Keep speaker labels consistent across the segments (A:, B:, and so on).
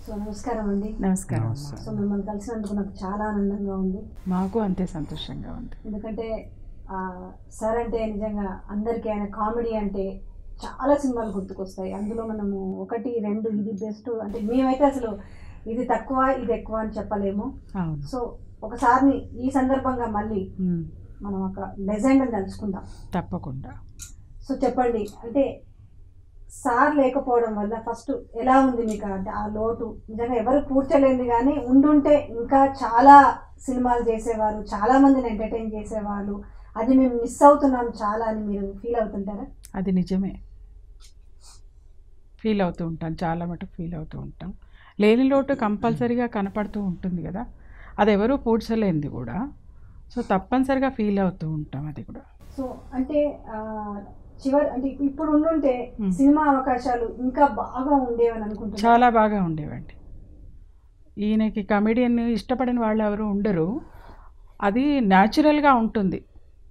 A: So నమస్కారం అండి
B: నమస్కారం
C: నమస్తే.
A: సో మిమ్మల్ని కలిసినందుకు నాకు చాలా ఆనందంగా ఉంది
B: మాకు అంతే సంతోషంగా ఉంది
A: ఎందుకంటే ఆ, సార్ అంటే నిజంగా అందరికీ ఆయన కామెడీ అంటే చాలా సినిమాలు గుర్తుకొస్తాయి అందులో మనము ఒకటి రెండు ఇది బెస్ట్ అంటే మేమైతే అసలు ఇది తక్కువ ఇది ఎక్కువ అని చెప్పలేము
B: అవును
A: సో ఒకసారి ఈ సందర్భంగా మళ్ళీ
B: ఉమ్,
A: మనం ఒక లెజెండ్ అని తలుచుకుందాం
B: తప్పకుండా
A: సో చెప్పండి అంటే సార్ లేకపోవడం వల్ల ఫస్ట్ ఎలా ఉంది మీకు అంటే ఆ లోటు నిజంగా ఎవరు కూర్చోలేదు కానీ ఉండుంటే ఇంకా చాలా సినిమాలు చేసేవారు చాలా మందిని ఎంటర్టైన్ చేసేవాళ్ళు అది మేము మిస్ అవుతున్నాం చాలా అని మీరు ఫీల్ అవుతుంటారా
B: అది నిజమే ఫీల్ అవుతూ ఉంటాం చాలా మటుకు ఫీల్ అవుతూ ఉంటాం లేని లోటు కంపల్సరీగా కనపడుతూ ఉంటుంది కదా అది ఎవరూ పూడ్చలేనిది కూడా సో తప్పనిసరిగా ఫీల్ అవుతూ ఉంటాం అది కూడా
A: సో అంటే ఆ, చివరి అంటే ఇప్పుడు ఉండుంటే
B: Hmm.
A: సినిమా అవకాశాలు ఇంకా బాగా ఉండేవని అనుకుంటున్నాను
B: చాలా బాగా ఉండేవండి ఈయనకి కమెడియన్ ఇష్టపడిన వాళ్ళు ఎవరు ఉండరు అది న్యాచురల్గా ఉంటుంది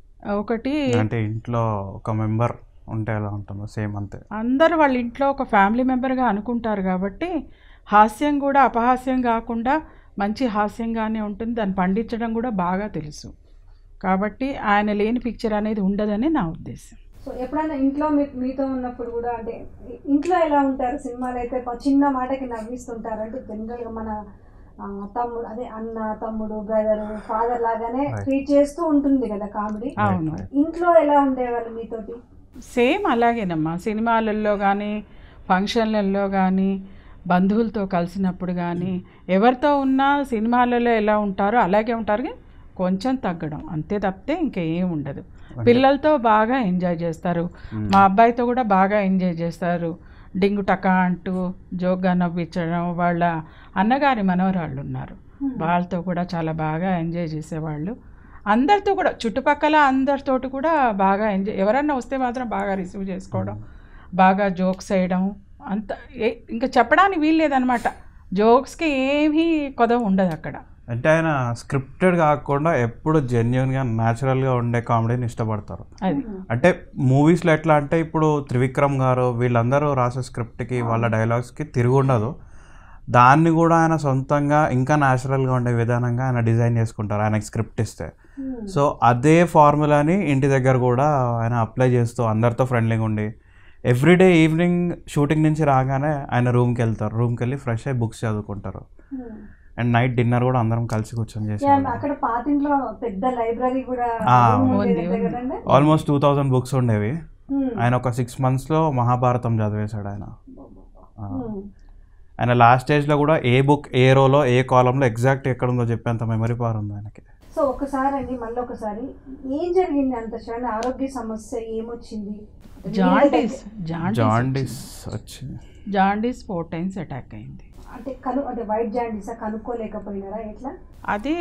B: ఒకటి
C: అంటే ఇంట్లో ఒక మెంబర్ ఉంటే ఎలా ఉంటుందో సేమ్ అంతే
B: అందరూ వాళ్ళ ఇంట్లో ఒక ఫ్యామిలీ మెంబర్గా అనుకుంటారు కాబట్టి హాస్యం కూడా అపహాస్యం కాకుండా మంచి హాస్యంగానే ఉంటుంది దాన్ని పండించడం కూడా బాగా తెలుసు కాబట్టి ఆయన లేని పిక్చర్ అనేది ఉండదని నా ఉద్దేశం
A: సో ఎప్పుడైనా ఇంట్లో మీ మీతో ఉన్నప్పుడు కూడా అంటే ఇంట్లో ఎలా ఉంటారు సినిమాలు అయితే ప- చిన్న మాటకి నవ్విస్తుంటారు అంటే జనరల్గా మన ఆ, తమ్ముడు అదే అన్న తమ్ముడు బ్రదర్ ఫాదర్ లాగానే
C: Right.
A: ట్రీట్ చేస్తూ ఉంటుంది కదా కామెడీ
B: అవును
A: ఇంట్లో ఎలా ఉండేవాళ్ళు మీతోటి
B: సేమ్ అలాగేనమ్మా సినిమాలలో కానీ ఫంక్షన్లలో కానీ బంధువులతో కలిసినప్పుడు కానీ ఎవరితో ఉన్నా సినిమాలలో ఎలా ఉంటారో అలాగే ఉంటారు కానీ కొంచెం తగ్గడం అంతే తప్పితే ఇంకా ఏం ఉండదు పిల్లలతో బాగా ఎంజాయ్ చేస్తారు మా అబ్బాయితో కూడా బాగా ఎంజాయ్ చేస్తారు డింగు టకా అంటూ జోక్గా నవ్వించడం వాళ్ళ అన్నగారి మనవరాళ్ళు ఉన్నారు వాళ్ళతో కూడా చాలా బాగా ఎంజాయ్ చేసేవాళ్ళు అందరితో కూడా చుట్టుపక్కల అందరితోటి కూడా బాగా ఎంజాయ్ ఎవరన్నా వస్తే మాత్రం బాగా రిసీవ్ చేసుకోవడం బాగా జోక్స్ వేయడం అంత ఏ- ఇంకా చెప్పడానికి వీల్లేదనమాట జోక్స్కి ఏమీ కొదవ ఉండదు అక్కడ
C: అంటే ఆయన స్క్రిప్టెడ్ కాకుండా ఎప్పుడు జెన్యున్గా న్యాచురల్గా ఉండే కామెడీని ఇష్టపడతారు
B: అది
C: అంటే మూవీస్లో ఎట్లా అంటే ఇప్పుడు త్రివిక్రమ్ గారు వీళ్ళందరూ రాసే స్క్రిప్ట్కి వాళ్ళ డైలాగ్స్కి తిరిగి ఉండదు దాన్ని కూడా ఆయన సొంతంగా ఇంకా న్యాచురల్గా ఉండే విధానంగా ఆయన డిజైన్ చేసుకుంటారు ఆయనకి స్క్రిప్ట్ ఇస్తే సో అదే ఫార్ములాని ఇంటి దగ్గర కూడా ఆయన అప్లై చేస్తూ అందరితో ఫ్రెండ్లీగా ఉండి ఎవ్రీడే ఈవినింగ్ షూటింగ్ నుంచి రాగానే ఆయన రూమ్కి వెళ్తారు రూమ్కి వెళ్ళి ఫ్రెష్ అయ్యి బుక్స్ చదువుకుంటారు అండ్ నైట్ డిన్నర్ కూడా అందరం కలిసి కూర్చొని
A: యా,
C: చేసేవాళ్ళం
A: అక్కడ పాతింట్లో పెద్ద లైబ్రరీ కూడా
C: ఆ,
A: room ఉండేది
B: ఉంది,
A: అంతే
B: ఉంది.
A: కదండి
C: ఆల్మోస్ట్ టూ థౌజండ్ బుక్స్ ఉండేవి
A: Hmm.
C: ఆయన ఒక సిక్స్ మంత్స్లో మహాభారతం చదివేశాడు ఆయన ఆ.
A: Hmm.
C: ఆయన లాస్ట్ స్టేజ్లో కూడా ఏ బుక్ ఏ రోలో ఏ కాలంలో ఎగ్జాక్ట్ ఎక్కడ ఉందో చెప్పేంత మెమరీ పవర్ ఉంది ఆయనకి
A: సో ఒకసారి అండి మళ్ళీ ఒకసారి ఏం జరిగింది అంత సడన్ ఆరోగ్య సమస్య ఏమొచ్చింది
B: జాండీస్ జాండీస్
C: జాండీస్ వచ్చి
B: జాండీస్ ఫోర్ టైమ్స్ అటాక్ అయింది
A: అంటే కను అంటే వైట్ జాండీసా కనుక్కోలేకపోయినారా ఎట్లా
B: అది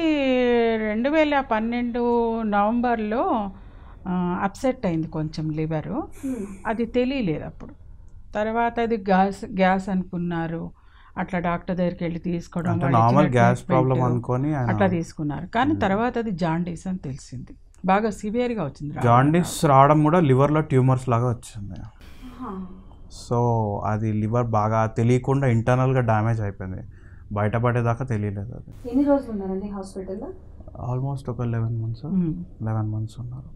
B: రెండు వేల పన్నెండు నవంబర్లో అప్సెట్ అయింది కొంచెం లివరు
A: Hmm.
B: అది తెలియలేదు అప్పుడు తర్వాత అది గ్యాస్ గ్యాస్ అనుకున్నారు అట్లా డాక్టర్ దగ్గరికి వెళ్ళి తీసుకోవడం
C: అంటే
B: వాళ్ళు
C: నార్మల్
B: ఇచ్చిన
C: గ్యాస్
B: treatment
C: ప్రాబ్లం అనుకొని
B: అట్లా
C: ఆయన
B: తీసుకున్నారు కానీ తర్వాత అది జాండీస్ అని తెలిసింది బాగా సివియర్గా వచ్చింది రావడం.
C: జాండీస్ రావడం కూడా లివర్లో ట్యూమర్స్ లాగా వచ్చింది
A: ఆహా.
C: సో అది లివర్ బాగా తెలియకుండా ఇంటర్నల్గా డ్యామేజ్ అయిపోయింది బయటపడేదాకా తెలియలేదు అది
A: ఎన్ని రోజులు ఉన్నారండి హాస్పిటల్లో
C: ఆల్మోస్ట్ ఒక eleven months
B: um.
C: Eleven months ఉన్నారు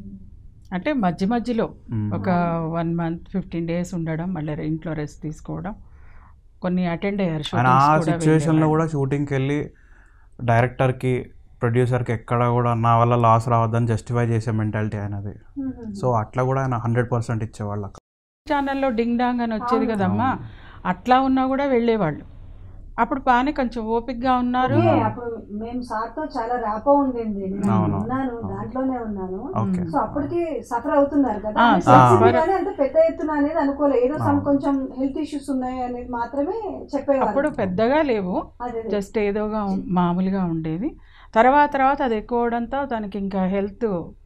B: అంటే మధ్య మధ్యలో
C: మ్మ్.
B: ఒక వన్ మంత్ ఫిఫ్టీన్ డేస్ ఉండడం మళ్ళీ ఇంట్లో రెస్ట్ తీసుకోవడం కొన్ని అటెండ్ అయ్యారు
C: ఆయన ఆ
B: shootings కూడా
C: సిచ్యువేషన్లో
B: వెళ్ళేవాళ్ళు.
C: కూడా షూటింగ్కి వెళ్ళి డైరెక్టర్కి ప్రొడ్యూసర్కి ఎక్కడ కూడా నా వల్ల లాస్ రావద్దని జస్టిఫై చేసే మెంటాలిటీ ఆయనది సో అట్లా కూడా ఆయన హండ్రెడ్ పర్సెంట్ ఇచ్చేవాళ్ళు అక్కడ
B: ఛానల్లో డింగ్ డాంగ్ అని వచ్చేది
A: అవును.
B: కదమ్మా అట్లా ఉన్నా కూడా వెళ్ళేవాళ్ళు అప్పుడు బాగానే కొంచెం ఓపిక్గా ఉన్నారు
A: ఓకే, అప్పుడు మేము సార్తో చాలా ర్యాపో ఉండింది నేను
C: అవును.
A: ఉన్నాను
C: అవును.
A: దాంట్లోనే ఉన్నాను
C: ఓకే
A: సో అప్పటికి సఫర్ అవుతున్నారు కదా
B: ఆ,
A: అంటే తెలిసింది
B: suffer.
A: కానీ అంత పెద్ద ఎత్తున అనేది అనుకోలేదు ఏదో some
C: అవును.
A: కొంచెం హెల్త్ ఇష్యూస్ ఉన్నాయి అనేది మాత్రమే చెప్పేవారు
B: అప్పుడు పెద్దగా లేవు
A: అదే అదే.
B: జస్ట్ ఏదోగా ఉం- మామూలుగా ఉండేది తర్వాత తర్వాత అది ఎక్కువ అవడంతో దానికి ఇంకా హెల్త్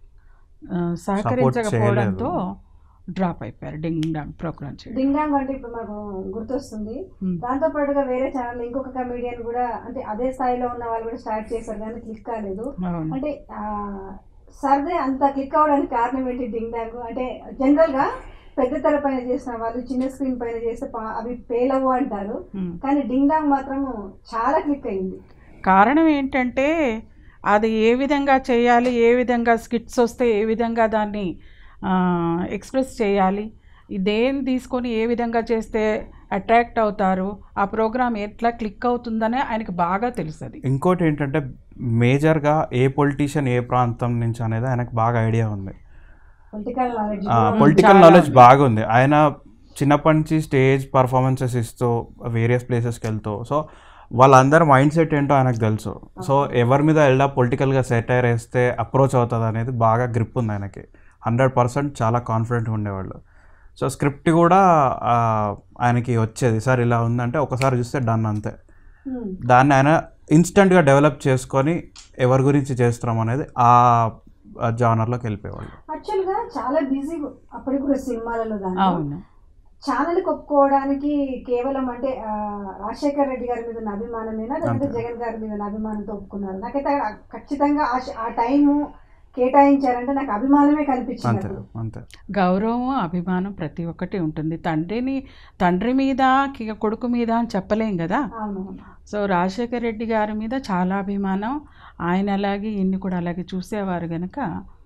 B: సహకరించకపోవడంతో డ్రాప్ అయిపోయారు డింగ్ డాంగ్ ప్రోగ్రామ్ చేయడం
A: డింగ్ డాంగ్ అంటే ఇప్పుడు మాకు గుర్తొస్తుంది
B: Hmm.
A: దాంతో పాటుగా వేరే ఛానల్ ఇంకొక కమెడియన్ కూడా అంటే అదే స్థాయిలో ఉన్న వాళ్ళు కూడా స్టార్ట్ చేశారు కానీ క్లిక్ కాలేదు
B: అవును
A: అంటే ఆ, సర్దే అంత క్లిక్ అవడానికి కారణం ఏంటి డింగ్ డాంగ్ అంటే జనరల్ గా పెద్ద తెర పైన చేసిన వాళ్ళు చిన్న స్క్రీన్ పైన చేస్తే పా- అవి పేలవు అంటారు
B: ఉమ్.
A: కానీ డింగ్ డాంగ్ మాత్రము చాలా క్లిక్ అయింది
B: కారణం ఏంటంటే అది ఏ విధంగా చేయాలి ఏ విధంగా స్కిట్స్ వస్తే ఏ విధంగా దాన్ని ఎక్స్ప్రెస్ చేయాలి ఈ దేన్ని తీసుకొని ఏ విధంగా చేస్తే అట్రాక్ట్ అవుతారు ఆ ప్రోగ్రామ్ ఎట్లా క్లిక్ అవుతుందనే ఆయనకు బాగా తెలుస్తుంది
C: ఇంకోటి ఏంటంటే మేజర్గా ఏ పొలిటీషియన్ ఏ ప్రాంతం నుంచి అనేది ఆయనకు బాగా ఐడియా ఉంది
A: పొలిటికల్ నాలెడ్జ్
C: పొలిటికల్
B: చాలా
C: నాలెడ్జ్
B: ఉంది.
C: బాగుంది ఆయన చిన్నప్పటి నుంచి స్టేజ్ పర్ఫార్మెన్సెస్ ఇస్తూ వేరియస్ ప్లేసెస్కి వెళ్తూ సో వాళ్ళందరి మైండ్ సెట్ ఏంటో ఆయనకు తెలుసు సో ఎవరి మీద వెళ్ళా పొలిటికల్గా సెటైర్ వేస్తే అప్రోచ్ అవుతుంది అనేది బాగా గ్రిప్ ఉంది ఆయనకి హండ్రెడ్ పర్సెంట్ చాలా కాన్ఫిడెంట్గా ఉండేవాళ్ళు సో స్క్రిప్ట్ కూడా ఆ, ఆయనకి వచ్చేది సార్ ఇలా ఉందంటే ఒకసారి చూస్తే డన్ అంతే దాన్ని ఆయన ఇన్స్టెంట్గా డెవలప్ చేసుకొని ఎవరి గురించి చేస్తున్నాం అనేది ఆ జానర్లోకి వెళ్ళిపోయేవాళ్ళు
A: యాక్చువల్గా చాలా బిజీ అప్పటికి కూడా సినిమాలలో దాంట్లో
B: అవును
A: ఛానల్ ఒప్పుకోవడానికి కేవలం అంటే ఆ, రాజశేఖర్ రెడ్డి గారి మీద ఉన్న అభిమానమేనా లేదంటే
C: అంతే.
A: జగన్ గారి మీద ఉన్న అభిమానంతో ఒప్పుకున్నారు నాకైతే అక్కడ ఖచ్చితంగా ఆ శ- ఆ టైము కేటాయించారంటే నాకు అభిమానమే కనిపించింది
C: అంతే
A: అప్పుడు.
C: అంతే
B: గౌరవం అభిమానం ప్రతి ఒక్కటి ఉంటుంది తండ్రిని తండ్రి మీద కి- కొడుకు మీద అని చెప్పలేం కదా
A: అవును
B: సో రాజశేఖర రెడ్డి గారి మీద చాలా అభిమానం ఆయన అలాగే ఇన్ని కూడా అలాగే చూసేవారు కనుక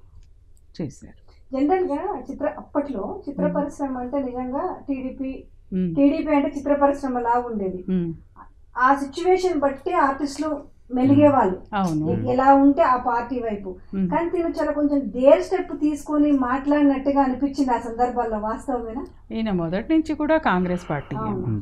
B: చేశారు
A: జనరల్ గా చిత్ర అప్పట్లో చిత్ర పరిశ్రమ అంటే నిజంగా టీడీపీ
B: ఉమ్,
A: టీడీపీ అంటే చిత్ర పరిశ్రమ లాగా ఉండేది
B: ఉమ్,
A: ఆ సిచ్యువేషన్ బట్టి ఆర్టిస్టులు మెలిగే వాళ్ళు
B: అవును
A: ఎలా ఉంటే ఆ పార్టీ వైపు
B: ఉమ్.
A: కానీ తిను చాలా కొంచెం దేర్ స్టెప్ తీసుకొని మాట్లాడినట్టుగా అనిపించింది ఆ సందర్భాల్లో వాస్తవమేనా
B: ఈయన మొదటి నుంచి కూడా కాంగ్రెస్ పార్టీ
A: అవును.
C: ఉమ్.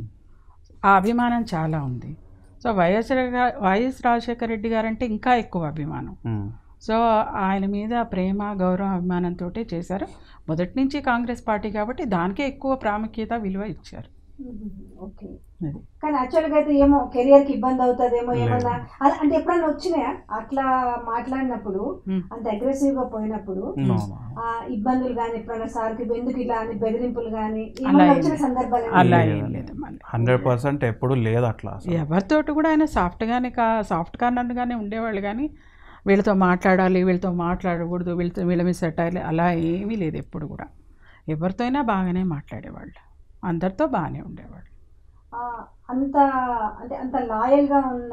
B: ఆ అభిమానం చాలా ఉంది సో వైఎస్ రా- వైఎస్ రాజశేఖర రెడ్డి గారు అంటే ఇంకా ఎక్కువ అభిమానం
C: ఉమ్.
B: సో ఆయన మీద ప్రేమ గౌరవం అభిమానంతో చేశారు మొదటి నుంచి కాంగ్రెస్ పార్టీ కాబట్టి దానికే ఎక్కువ ప్రాముఖ్యత విలువ ఇచ్చారు
A: ఓకే
B: అది.
A: కానీ యాక్చువల్గా అయితే ఏమో కెరియర్ కి ఇబ్బంది అవుతుందేమో
C: లేదు.
A: ఏమన్నా అలా- అంటే ఎప్పుడన్నా వచ్చినాయా అట్లా మాట్లాడినప్పుడు
B: ఉమ్.
A: అంత అగ్రెసివ్ గా పోయినప్పుడు
B: ఉమ్.
C: అవును.
A: ఆ ఇబ్బందులు కానీ ఎప్పుడన్నా సార్కి ఎందుకు ఇలా అని బెదిరింపులు కానీ
B: అలా
A: ఏమన్నా
B: ఏం
A: వచ్చిన
B: లేదు.
A: సందర్భాలు
B: అలా
C: లేదు.
B: ఏం లేదు మళ్ళీ
C: హండ్రెడ్ పర్సెంట్ ఎప్పుడు లేదు అట్లా అసలు.
B: ఎవరితోటి కూడా ఆయన సాఫ్ట్గానే కా సాఫ్ట్ కార్నర్గానే ఉండేవాళ్ళు కానీ వీళ్ళతో మాట్లాడాలి వీళ్ళతో మాట్లాడకూడదు వీళ్ళతో వీళ్ళ మీద సెట్ అయ్యాలి అలా ఏమీ లేదు ఎప్పుడు కూడా ఎవరితో అయినా బాగానే మాట్లాడేవాళ్ళు అందరితో బాగానే ఉండేవాళ్ళు
A: ఆ, అంత అంటే అంత లాయల్ గా ఉన్న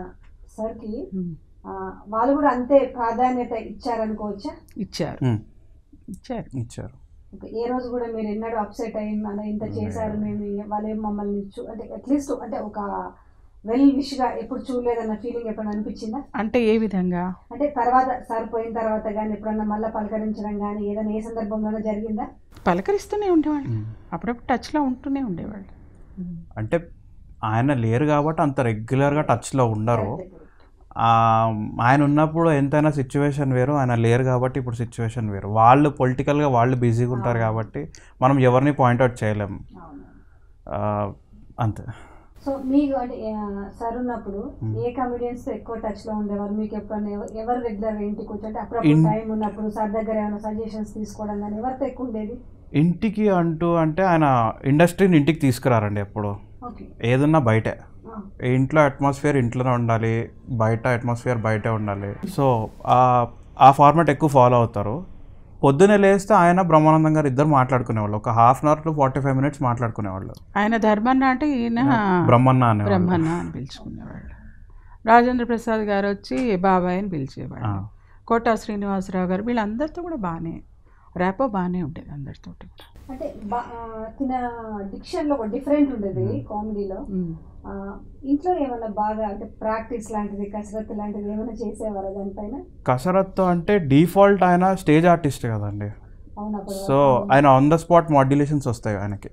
A: సార్కి
B: ఉమ్.
A: ఆ, వాళ్ళు కూడా అంతే ప్రాధాన్యత ఇచ్చారనుకోవచ్చా
B: ఇచ్చారు
C: ఉమ్.
B: ఇచ్చారు
C: ఇచ్చారు
A: ఓకే, ఏ రోజు కూడా మీరు ఎన్నడూ అప్సెట్ అయ్యి అలా ఇంత చేశారు మేము వాళ్ళే మమ్మల్ని చూ అంటే అట్లీస్ట్ అంటే ఒక వెల్ విష్ గా ఎప్పుడు చూడలేదన్న ఫీలింగ్ ఎప్పుడైనా అనిపించిందా
B: అంటే ఏ విధంగా
A: అంటే తర్వాత సార్ పోయిన తర్వాత కానీ ఎప్పుడన్నా మళ్ళీ పలకరించడం కానీ ఏదైనా ఏ సందర్భంలోనే జరిగిందా
B: పలకరిస్తూనే ఉండేవాళ్ళు
C: ఉమ్.
B: అప్పుడప్పుడు టచ్లో ఉంటూనే ఉండేవాళ్ళు
C: అంటే ఆయన లేరు కాబట్టి అంత రెగ్యులర్గా టచ్లో ఉండరు ఆ, ఆయన ఉన్నప్పుడు ఎంతైనా సిచ్యువేషన్ వేరు ఆయన లేరు కాబట్టి ఇప్పుడు సిచ్యువేషన్ వేరు వాళ్ళు పొలిటికల్గా వాళ్ళు బిజీగా ఉంటారు కాబట్టి మనం ఎవరిని పాయింట్అవుట్ చేయలేం
A: అవును
C: ఆ, అంతే
A: సో మీకు అంటే ఆ, సార్ ఉన్నప్పుడు
C: Hmm.
A: ఏ కమెడియన్స్ తో ఎక్కువ టచ్ లో ఉండేవారు మీకు ఎప్పుడన్నా ఎవ- ఎవరు రెగ్యులర్ ఇంటికి వచ్చి అంటే అప్పుడప్పుడు
C: ఇన్-
A: టైం ఉన్నప్పుడు సార్ దగ్గర ఏమైనా సజెషన్స్ తీసుకోవడం కానీ ఎవరితో ఎక్కువ ఉండేది
C: ఇంటికి అంటూ అంటే ఆయన ఇండస్ట్రీని ఇంటికి తీసుకురారండి ఎప్పుడు
A: ఓకే
C: ఏదన్నా బయటే ఇంట్లో అట్మాస్ఫియర్ ఇంట్లోనే ఉండాలి బయట అట్మాస్ఫియర్ బయటే ఉండాలి సో ఆ- ఆ ఫార్మాట్ ఎక్కువ ఫాలో అవుతారు పొద్దున్నే లేస్తే ఆయన బ్రహ్మానందం గారు ఇద్దరు మాట్లాడుకునేవాళ్ళు ఒక half an hour to forty five minutes మాట్లాడుకునేవాళ్ళు
B: ఆయన ధర్మన్న అంటే ఈయన
C: బ్రహ్మన్న అనే
B: బ్రహ్మన్న అని పిలుచుకునేవాళ్ళు రాజేంద్ర ప్రసాద్ గారు వచ్చి బాబాయ్ అని పిలిచేవాళ్ళు కోటా శ్రీనివాసరావు గారు వీళ్ళందరితో కూడా బాగానే ర్యాపో బాగానే ఉండేది అందరితో కూడా
A: అంటే బా- ఆ, తిన డిక్షన్ లో ఒక డిఫరెంట్ ఉండేది
C: Hmm.
A: కామెడీలో
B: ఉమ్.
A: ఆ, ఇంట్లో ఏమన్నా బాగా అంటే ప్రాక్టీస్ లాంటిది కసరత్తు లాంటిది ఏమైనా చేసేవారా దానిపైన
C: కసరత్తు అంటే డిఫాల్ట్ ఆయన స్టేజ్ ఆర్టిస్ట్ కదండి
A: అవునప్పుడు
C: సో ఆయన ఆన్ ద స్పాట్ మాడ్యులేషన్స్ వస్తాయి ఆయనకి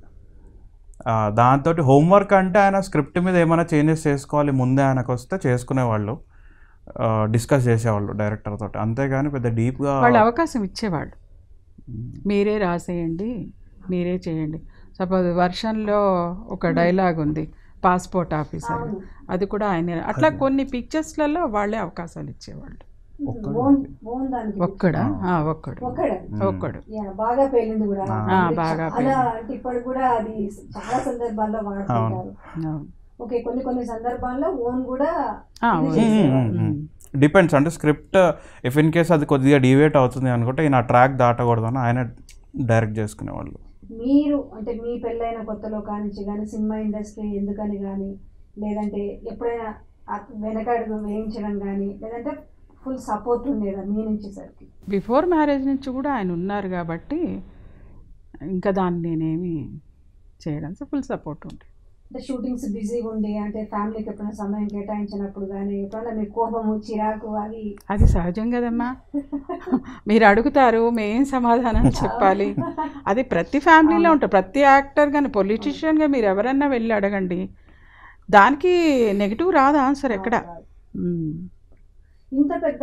C: దాంతో హోంవర్క్ అంటే ఆయన స్క్రిప్ట్ మీద ఏమైనా చేంజెస్ చేసుకోవాలి ముందే ఆయనకు వస్తే చేసుకునేవాళ్ళు డిస్కస్ చేసేవాళ్ళు డైరెక్టర్ తోటి అంతేగాని పెద్ద డీప్గా
B: వాళ్ళు అవకాశం ఇచ్చేవాళ్ళు మీరే రాసేయండి మీరే చేయండి సపోజ్ వర్షంలో ఒక డైలాగ్ ఉంది పాస్పోర్ట్ ఆఫీసర్
A: అవును.
B: అది కూడా ఆయన అట్లా కొన్ని పిక్చర్స్లలో వాళ్ళే అవకాశాలు ఇచ్చేవాళ్ళు
C: ఒక్కడు.
A: ఓన్ ఓన్ దానికి
B: ఒక్కడా ఆ, ఒక్కడు
A: ఒక్కడే
B: ఒక్కడు
A: యా, బాగా పేలింది కూడా
C: ఆ.
B: ఆ,
A: అంటే
B: బాగా
A: చాలా
B: పేలింది.
A: అంటే ఇప్పుడు కూడా అది చాలా సందర్భాల్లో వాడుతుంటారు
B: అవును.
A: ఓకే కొన్ని కొన్ని సందర్భాల్లో ఓన్ కూడా
B: ఆ,
A: ఇది
B: అవును.
A: చేసేవారు.
B: ఉమ్.
C: డిపెండ్స్ అంటే స్క్రిప్ట్ ఇఫ్ ఇన్ కేస్ అది కొద్దిగా డివేట్ అవుతుంది అనుకుంటే ఈయన ట్రాక్ దాటకూడదని ఆయన డైరెక్ట్ చేసుకునేవాళ్ళు
A: మీరు అంటే మీ పెళ్ళైన కొత్తలో కానించి కానీ సినిమా ఇండస్ట్రీ ఎందుకని కానీ లేదంటే ఎప్పుడైనా ఆ- వెనకడుగు వేయించడం కానీ లేదంటే ఫుల్ సపోర్ట్ ఉండేదా మీ నుంచి సరికి
B: బిఫోర్ మ్యారేజ్ నుంచి కూడా ఆయన ఉన్నారు కాబట్టి ఇంకా దాన్ని నేనేమి చేయడం ఫుల్ సపోర్ట్ ఉంది
A: అంటే షూటింగ్స్ బిజీగా ఉండి అంటే ఫ్యామిలీకి ఎప్పుడైనా సమయం కేటాయించినప్పుడు కానీ ఎప్పుడైనా మీ కోపము చిరాకు అవి
B: అది సహజం కదమ్మా మీరు అడుగుతారు మేం సమాధానం చెప్పాలి అది ప్రతి ఫ్యామిలీలో ఉంటుంది ప్రతి యాక్టర్ కానీ పొలిటీషియన్గా మీరు ఎవరన్నా వెళ్ళి అడగండి దానికి నెగిటివ్ రాదు ఆన్సర్ ఎక్కడ మ్మ్.
A: ఇంత పెద్ద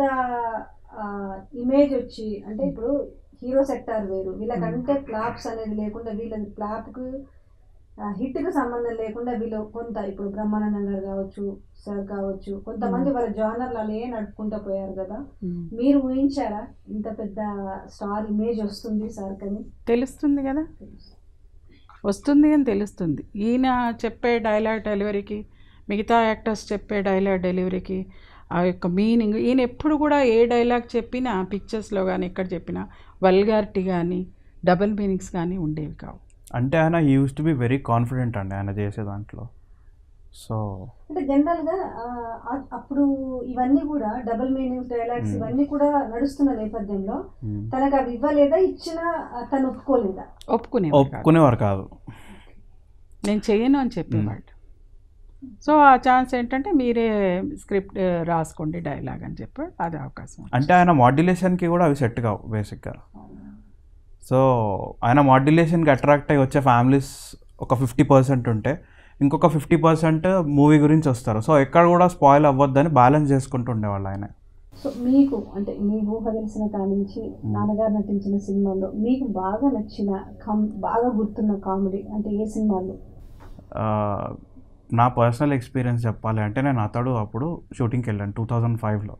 A: ఇమేజ్ వచ్చి అంటే ఇప్పుడు హీరో సెక్టార్ వేరు వీళ్ళకంటే ఫ్లాప్స్ అనేది లేకుండా వీళ్ళ ఫ్లాప్కు హిట్కి సంబంధం లేకుండా వీళ్ళు కొంత ఇప్పుడు బ్రహ్మానందం గారు కావచ్చు సార్ కావచ్చు కొంతమంది వాళ్ళ జానర్లు అలా నడుపుకుంటూ పోయారు కదా
B: మ్మ్.
A: మీరు ఊహించారా ఇంత పెద్ద స్టార్ ఇమేజ్ వస్తుంది సార్ కని
B: తెలుస్తుంది కదా వస్తుంది అని తెలుస్తుంది ఈయన చెప్పే డైలాగ్ డెలివరీకి మిగతా యాక్టర్స్ చెప్పే డైలాగ్ డెలివరీకి ఆ యొక్క మీనింగ్ ఈయన ఎప్పుడు కూడా ఏ డైలాగ్ చెప్పినా పిక్చర్స్లో కానీ ఎక్కడ చెప్పినా వల్గారిటీ కానీ డబుల్ మీనింగ్స్ కానీ ఉండేవి కావు
C: అంటే ఆయన used to be very confident అండి ఆయన చేసే దాంట్లో సో
A: అంటే జనరల్గా అప్పుడు ఇవన్నీ కూడా డబుల్ మీనింగ్స్ డైలాగ్స్
C: Hmm.
A: ఇవన్నీ కూడా నడుస్తున్న నేపథ్యంలో తనకు అవి ఇవ్వలేదా ఇచ్చినా ఆ, తను ఒప్పుకోలేదా
B: ఒప్పుకునే
C: ఒప్పుకునేవారు కాదు
B: నేను చేయను అని చెప్పేవాళ్ళు సో ఆ ఛాన్స్ ఏంటంటే మీరే స్క్రిప్ట్ రాసుకోండి డైలాగ్ అని చెప్పి అది అవకాశం
C: అంటే ఆయన మాడ్యులేషన్కి కూడా అవి సెట్ కావు బేసిక్గా సో ఆయన మాడ్యులేషన్కి అట్రాక్ట్ అయ్యి వచ్చే ఫ్యామిలీస్ ఒక ఫిఫ్టీ పర్సెంట్ ఉంటే ఇంకొక ఫిఫ్టీ పర్సెంట్ మూవీ గురించి వస్తారు సో ఎక్కడ కూడా స్పాయిల్ అవ్వద్దని బ్యాలెన్స్ చేసుకుంటూ ఉండేవాళ్ళు ఆయన
A: సో మీకు అంటే మీ ఊహ తెలిసిన కాడి నుంచి నాన్నగారు నటించిన సినిమాల్లో మీకు బాగా నచ్చిన కం బాగా గుర్తున్న కామెడీ అంటే ఏ సినిమాలు
C: ఆ, నా పర్సనల్ ఎక్స్పీరియన్స్ చెప్పాలి అంటే నేను అతడు అప్పుడు షూటింగ్కి వెళ్ళాను టూ థౌజండ్ ఫైవ్లో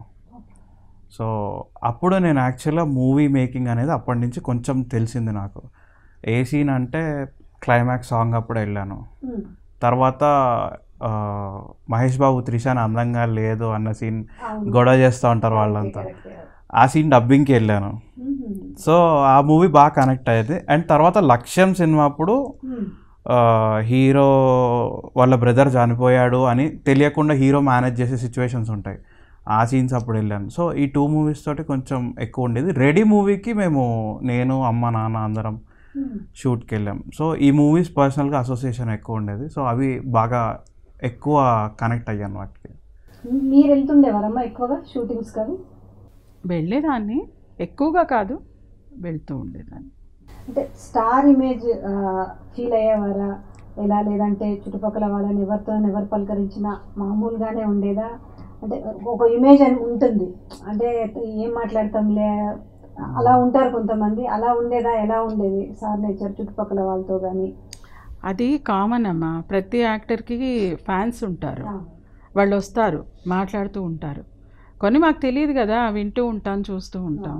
C: సో అప్పుడు నేను యాక్చువల్గా మూవీ మేకింగ్ అనేది అప్పటి నుంచి కొంచెం తెలిసింది నాకు ఏ సీన్ అంటే క్లైమాక్స్ సాంగ్ అప్పుడు వెళ్ళాను
A: Hmm.
C: తర్వాత ఆ, మహేష్ బాబు త్రిషాన్ అందంగా లేదు అన్న సీన్
A: అవును.
C: గొడవ చేస్తూ ఉంటారు వాళ్ళంతా
A: Correct, correct.
C: ఆ సీన్ డబ్బింగ్కి వెళ్ళాను
A: Mhm.
C: సో ఆ మూవీ బాగా కనెక్ట్ అయ్యేది అండ్ తర్వాత లక్ష్యం సినిమా అప్పుడు
A: Hmm.
C: ఆ, హీరో వాళ్ళ బ్రదర్ చనిపోయాడు అని తెలియకుండా హీరో మేనేజ్ చేసే సిచ్యువేషన్స్ ఉంటాయి ఆ సీన్స్ అప్పుడు వెళ్ళాను సో ఈ టూ మూవీస్ తోటి కొంచెం ఎక్కువ ఉండేది రెడీ మూవీకి మేము నేను అమ్మ నాన్న అందరం
A: Hmm.
C: షూట్కి వెళ్ళాం సో ఈ మూవీస్ పర్సనల్గా అసోసియేషన్ ఎక్కువ ఉండేది సో అవి బాగా ఎక్కువ కనెక్ట్ అయ్యాను వాటికి
A: మీరు వెళ్తుండేవారమ్మా ఎక్కువగా షూటింగ్స్ కాదు
B: వెళ్ళేదాన్ని ఎక్కువగా కాదు వెళ్తూ ఉండేదాన్ని
A: అంటే స్టార్ ఇమేజ్ ఫీల్ అయ్యేవారా ఎలా లేదంటే చుట్టుపక్కల వాళ్ళని ఎవరితో ఎవరు పలకరించినా మామూలుగానే ఉండేదా అంటే ఒక ఇమేజ్ అని ఉంటుంది అంటే ఏం మాట్లాడతాంలే అలా ఉంటారు కొంతమంది అలా ఉండేదా ఎలా ఉండేది సార్ నేచర్ చుట్టుపక్కల వాళ్ళతో కానీ
B: అది కామన్ అమ్మా ప్రతి యాక్టర్కి ఫ్యాన్స్ ఉంటారు వాళ్ళు వస్తారు మాట్లాడుతూ ఉంటారు కొన్ని మాకు తెలియదు కదా వింటూ ఉంటాం చూస్తూ ఉంటాం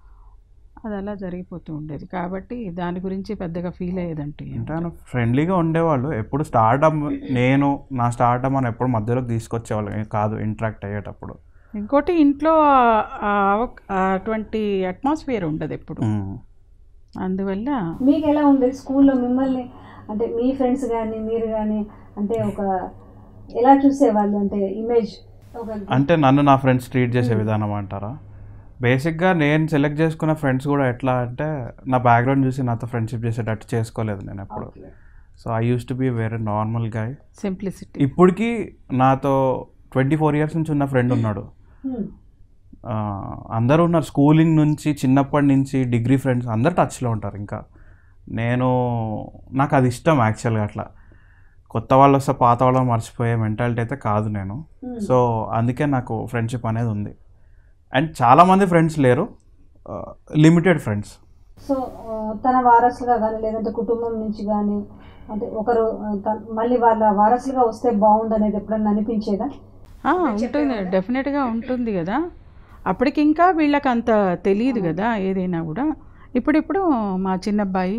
B: అది అలా జరిగిపోతూ ఉండేది కాబట్టి దాని గురించి పెద్దగా ఫీల్ అయ్యేదంటే ఏం
C: అంటే ఆయన ఫ్రెండ్లీగా ఉండేవాళ్ళు ఎప్పుడు స్టార్డమ్ నేను నా స్టార్డమ్ అని ఎప్పుడు మధ్యలోకి తీసుకొచ్చేవాళ్ళు కాదు ఇంటరాక్ట్ అయ్యేటప్పుడు
B: ఇంకోటి ఇంట్లో ఆ- ఆ అవక్- ఆ అటువంటి అట్మాస్ఫియర్ ఉండదు ఎప్పుడు
C: మ్మ్.
B: అందువల్ల
A: మీకు ఎలా ఉండేది స్కూల్లో మిమ్మల్ని అంటే మీ ఫ్రెండ్స్ కానీ మీరు కానీ అంటే ఒక ఎలా చూసేవాళ్ళు అంటే ఇమేజ్ ఒక
C: అంటే నన్ను నా ఫ్రెండ్స్ ట్రీట్ చేసే విధానం అంటారా బేసిక్గా నేను సెలెక్ట్ చేసుకున్న ఫ్రెండ్స్ కూడా ఎట్లా అంటే నా బ్యాక్గ్రౌండ్ చూసి నాతో ఫ్రెండ్షిప్ చేసేటట్టు చేసుకోలేదు నేను ఎప్పుడు so I used to be very normal guy
B: simplicity
C: ఇప్పటికీ నాతో ట్వంటీ ఫోర్ ఇయర్స్ నుంచి ఉన్న ఫ్రెండ్ ఉన్నాడు
A: Hmm.
C: ఆ, అందరూ ఉన్నారు స్కూలింగ్ నుంచి చిన్నప్పటి నుంచి డిగ్రీ ఫ్రెండ్స్ అందరు టచ్లో ఉంటారు ఇంకా నేను నాకు అది ఇష్టం యాక్చువల్గా అట్లా కొత్త వాళ్ళు వస్తే పాత వాళ్ళని మర్చిపోయే మెంటాలిటీ అయితే కాదు నేను
A: Hmm.
C: సో అందుకే నాకు ఫ్రెండ్షిప్ అనేది ఉంది అండ్ చాలామంది ఫ్రెండ్స్ లేరు లిమిటెడ్ ఫ్రెండ్స్
A: సో ఆ, తన వారసులుగా కానీ లేదంటే కుటుంబం నుంచి కానీ అంటే ఒకరు ఆ, తన- మళ్ళీ వాళ్ళ వారసులుగా వస్తే బాగుండు అనేది ఎప్పుడన్నా అనిపించేదా
B: ఆ, ఉంటుంది డెఫినెట్గా ఉంటుంది కదా అప్పటికి ఇంకా వీళ్ళకి అంత తెలియదు కదా ఏదైనా కూడా ఇప్పుడిప్పుడు మా చిన్నబ్బాయి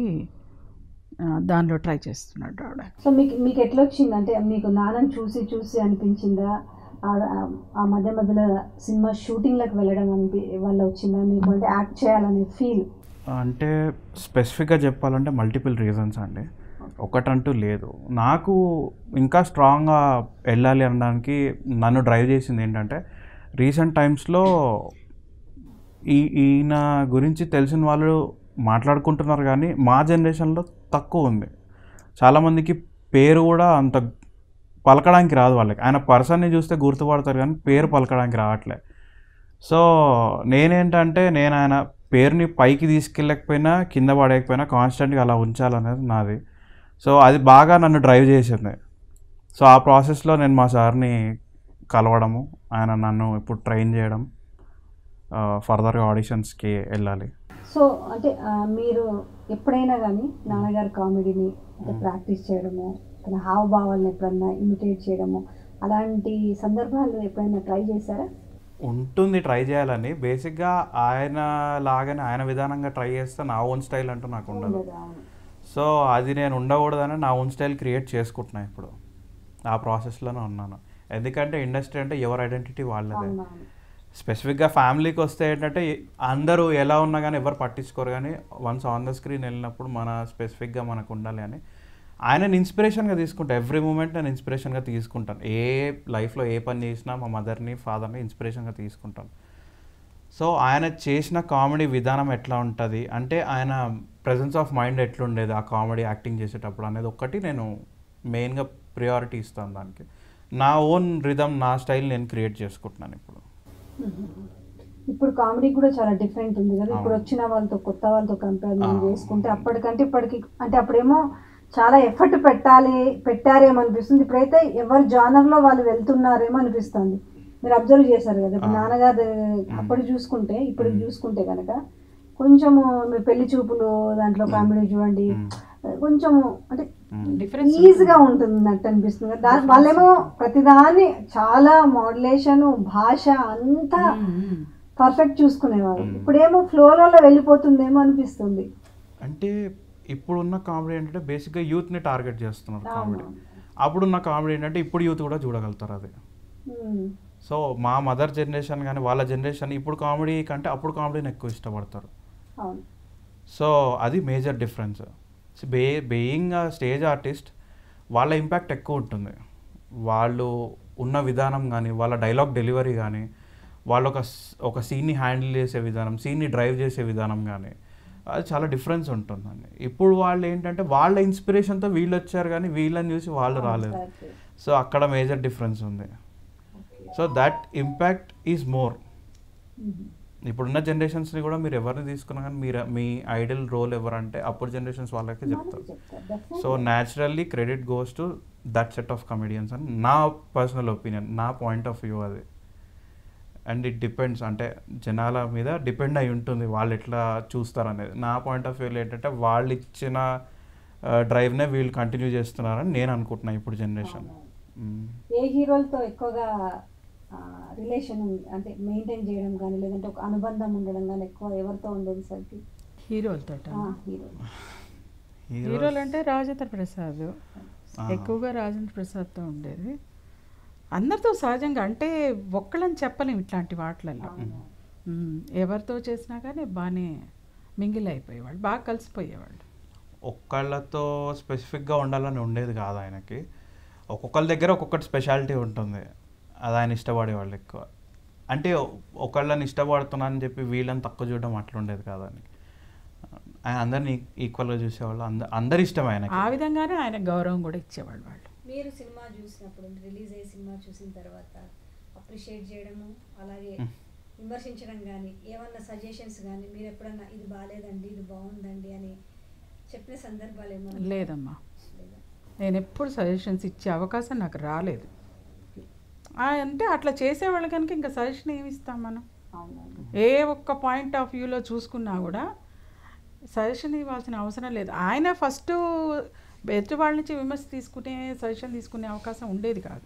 B: ఆ, దానిలో ట్రై చేస్తున్నాడు ఆవిడ
A: సో మీకు మీకు ఎట్లా వచ్చింది అంటే మీకు నాన్నని చూసి చూసి అనిపించిందా ఆ- ఆ- ఆ మధ్య మధ్యలో సినిమా షూటింగ్లకు వెళ్ళడం అనిపి వల్ల వచ్చిందా మీకు అంటే యాక్ట్ చేయాలనే ఫీల్
C: అంటే స్పెసిఫిక్గా చెప్పాలంటే మల్టిపుల్ రీజన్స్ అండి ఒకటంటూ లేదు నాకు ఇంకా స్ట్రాంగ్గా వెళ్ళాలి అనడానికి నన్ను డ్రైవ్ చేసింది ఏంటంటే రీసెంట్ టైమ్స్లో ఈ ఈయన గురించి తెలిసిన వాళ్ళు మాట్లాడుకుంటున్నారు కానీ మా జనరేషన్లో తక్కువ ఉంది చాలామందికి పేరు కూడా అంత పలకడానికి రాదు వాళ్ళకి ఆయన పర్సన్ని చూస్తే గుర్తుపడతారు కానీ పేరు పలకడానికి రావట్లే సో నేనేంటంటే నేను ఆయన పేరుని పైకి తీసుకెళ్ళకపోయినా కింద పడేయకపోయినా కాన్స్టెంట్గా అలా ఉంచాలనేది నాది సో అది బాగా నన్ను డ్రైవ్ చేసింది సో ఆ ప్రాసెస్లో నేను మా సార్ని కలవడము ఆయన నన్ను ఇప్పుడు ట్రైన్ చేయడం ఫర్దర్గా ఆడిషన్స్కి వెళ్ళాలి
A: సో అంటే ఆ, మీరు ఎప్పుడైనా కానీ నాన్నగారి కామెడీని అంటే ప్రాక్టీస్ చేయడము తన హావభావాలను ఎప్పుడన్నా ఇమిటేట్ చేయడము అలాంటి సందర్భాలు ఎప్పుడైనా ట్రై చేశారా
C: ఉంటుంది ట్రై చేయాలని బేసిక్గా ఆయన లాగానే ఆయన విధానంగా ట్రై చేస్తే నా ఓన్ స్టైల్ అంటూ నాకు ఉండదు
A: ఉండదు, అవును.
C: సో అది నేను ఉండకూడదని నా ఓన్ స్టైల్ క్రియేట్ చేసుకుంటున్నా ఇప్పుడు ఆ ప్రాసెస్లోనే ఉన్నాను ఎందుకంటే ఇండస్ట్రీ అంటే ఎవరి ఐడెంటిటీ వాళ్ళదే
A: అవునవును.
C: స్పెసిఫిక్గా ఫ్యామిలీకి వస్తే ఏంటంటే అందరూ ఎలా ఉన్నా కానీ ఎవరు పట్టించుకోరు కానీ వన్స్ ఆన్ ద స్క్రీన్ వెళ్ళినప్పుడు మన స్పెసిఫిక్గా మనకు ఉండాలి అని ఆయనని ఇన్స్పిరేషన్గా తీసుకుంటా ఎవ్రీ మూమెంట్ నేను ఇన్స్పిరేషన్గా తీసుకుంటాను ఏ లైఫ్లో ఏ పని చేసినా మా మదర్ని ఫాదర్ని ఇన్స్పిరేషన్గా తీసుకుంటాను సో ఆయన చేసిన కామెడీ విధానం ఎట్లా ఉంటుంది అంటే ఆయన ప్రజెన్స్ ఆఫ్ మైండ్ ఎట్లుండేది ఆ కామెడీ యాక్టింగ్ చేసేటప్పుడు అనేది ఒక్కటి నేను మెయిన్గా ప్రియారిటీ ఇస్తాను దానికి నా ఓన్ రిధమ్ నా స్టైల్ నేను క్రియేట్ చేసుకుంటున్నాను ఇప్పుడు
A: ఇప్పుడు కామెడీ కూడా చాలా డిఫరెంట్ ఉంది కదా ఇప్పుడు
C: అవును.
A: వచ్చిన వాళ్ళతో కొత్త వాళ్ళతో కంపేర్ మనం
C: ఆ.
A: చేసుకుంటే అప్పటికంటే ఇప్పటికి అంటే అప్పుడేమో చాలా ఎఫర్ట్ పెట్టాలి పెట్టారేమో అనిపిస్తుంది ఇప్పుడైతే ఎవరి జానర్లో వాళ్ళు వెళ్తున్నారేమో అనిపిస్తుంది మీరు అబ్జర్వ్ చేశారు కదా ఇప్పుడు
C: ఆ.
A: నాన్నగారు అప్పుడు చూసుకుంటే ఇప్పుడు చూసుకుంటే కనుక కొంచెము మీరు పెళ్లి చూపులు దాంట్లో కామెడీ చూడండి కొంచెము అంటే
B: Difference
A: ఈజీగా ఉంటుంది అన్నట్టు అనిపిస్తుంది కదా. దా- వాళ్ళేమో ప్రతిదాన్ని చాలా మోడ్యులేషన్ భాష అంతా పర్ఫెక్ట్ చూసుకునేవారు
C: మ్మ్.
A: ఇప్పుడేమో ఫ్లోలో వెళ్ళిపోతుందేమో అనిపిస్తుంది
C: అంటే ఇప్పుడున్న కామెడీ ఏంటంటే బేసిక్గా యూత్ని టార్గెట్ చేస్తున్నారు కామెడీ
A: అవును.
C: అప్పుడున్న కామెడీ ఏంటంటే ఇప్పుడు యూత్ కూడా చూడగలుగుతారు అది
A: మ్మ్.
C: సో మా మదర్ జనరేషన్ కానీ వాళ్ళ జనరేషన్ ఇప్పుడు కామెడీ కంటే అప్పుడు కామెడీని ఎక్కువ ఇష్టపడతారు
A: అవును
C: సో అది మేజర్ డిఫరెన్స్ బే బేయింగ్ స్టేజ్ ఆర్టిస్ట్ వాళ్ళ ఇంపాక్ట్ ఎక్కువ ఉంటుంది వాళ్ళు ఉన్న విధానం కానీ వాళ్ళ డైలాగ్ డెలివరీ కానీ వాళ్ళు ఒక స్- ఒక సీన్ని హ్యాండిల్ చేసే విధానం సీన్ని డ్రైవ్ చేసే విధానం కానీ అది చాలా డిఫరెన్స్ ఉంటుందండి ఇప్పుడు వాళ్ళు ఏంటంటే వాళ్ళ ఇన్స్పిరేషన్తో వీళ్ళు వచ్చారు కానీ వీళ్ళని చూసి వాళ్ళు రాలేదు
A: Correct.
C: సో అక్కడ మేజర్ డిఫరెన్స్ ఉంది
A: Okay.
C: So that impact is more
A: మ్మ్.
C: ఇప్పుడున్న జనరేషన్స్ని కూడా మీరు ఎవరిని తీసుకున్నా కానీ మీరు మీ ఐడల్ రోల్ ఎవరంటే అప్పుడు జనరేషన్స్ వాళ్ళకే చెప్తారు
A: చెప్తారు. Definitely.
C: So naturally credit goes to that set of comedians అని నా పర్సనల్ ఒపీనియన్ నా పాయింట్ ఆఫ్ వ్యూ అది అండ్ ఇట్ డిపెండ్స్ అంటే జనాల మీద డిపెండ్ అయి ఉంటుంది వాళ్ళు ఎట్లా చూస్తారు అనేది నా పాయింట్ ఆఫ్ వ్యూలో ఏంటంటే వాళ్ళు ఇచ్చిన డ్రైవ్నే వీళ్ళు కంటిన్యూ చేస్తున్నారని నేను అనుకుంటున్నాను ఇప్పుడు జనరేషన్
A: అవునవును. ఏ హీరోలతో ఎక్కువగా రిలేషన్ అంటే మెయింటైన్ చేయడం కానీ లేదంటే ఒక అనుబంధం ఉండడం కానీ ఎక్కువ ఎవరితో ఉండేది సరికి
B: హీరోలతో
A: హీరో
B: హీరోలు అంటే రాజేంద్ర ప్రసాద్
C: ఆ.
B: ఎక్కువగా రాజేంద్ర ప్రసాద్తో ఉండేది అందరితో సహజంగా అంటే ఒక్కళ్ళని చెప్పలేం ఇట్లాంటి వాటిలలో మ్మ్. ఎవరితో చేసినా కానీ బాగానే మింగిల్ అయిపోయేవాళ్ళు బాగా కలిసిపోయేవాళ్ళు
C: ఒక్కళ్ళతో స్పెసిఫిక్గా ఉండాలని ఉండేది కాదు ఆయనకి ఒక్కొక్కరి దగ్గర ఒక్కొక్కటి స్పెషాలిటీ ఉంటుంది అది ఆయన ఇష్టపడేవాళ్ళు ఎక్కువ అంటే ఒకళ్ళని ఇష్టపడుతున్నానని చెప్పి వీళ్ళని తక్కువ చూడడం అట్లా ఉండేది కాదు ఆయనకి ఆయన అందరిని ఈక్వల్గా చూసేవాళ్ళు అందరు అందరి ఇష్టం ఆయనకి
B: ఆ విధంగానే ఆయన గౌరవం కూడా ఇచ్చేవాళ్ళు వాళ్ళు
D: మీరు సినిమా చూసినప్పుడు రిలీజ్ అయ్యే సినిమా చూసిన తర్వాత అప్రిషియేట్ చేయడము అలాగే
C: మ్.
D: విమర్శించడం కానీ ఏమన్నా సజెషన్స్ కానీ మీరు ఎప్పుడన్నా ఇది బాగాలేదండి ఇది బాగుందండి అని చెప్పిన సందర్భాలు ఏమన్నా
B: లేదమ్మా
D: లేదా?
B: నేను ఎప్పుడు సజెషన్స్ ఇచ్చే అవకాశం నాకు రాలేదు ఆ, అంటే అట్లా చేసేవాళ్ళు కనుక ఇంకా సజెషన్ ఏమి ఇస్తాం మనం
A: అవునవును
B: ఏ ఒక్క పాయింట్ ఆఫ్ వ్యూలో చూసుకున్నా కూడా సజెషన్ ఇవ్వాల్సిన అవసరం లేదు ఆయన ఫస్ట్ ఎదుటి వాళ్ళ నుంచి విమర్శ తీసుకునే సజెషన్ తీసుకునే అవకాశం ఉండేది కాదు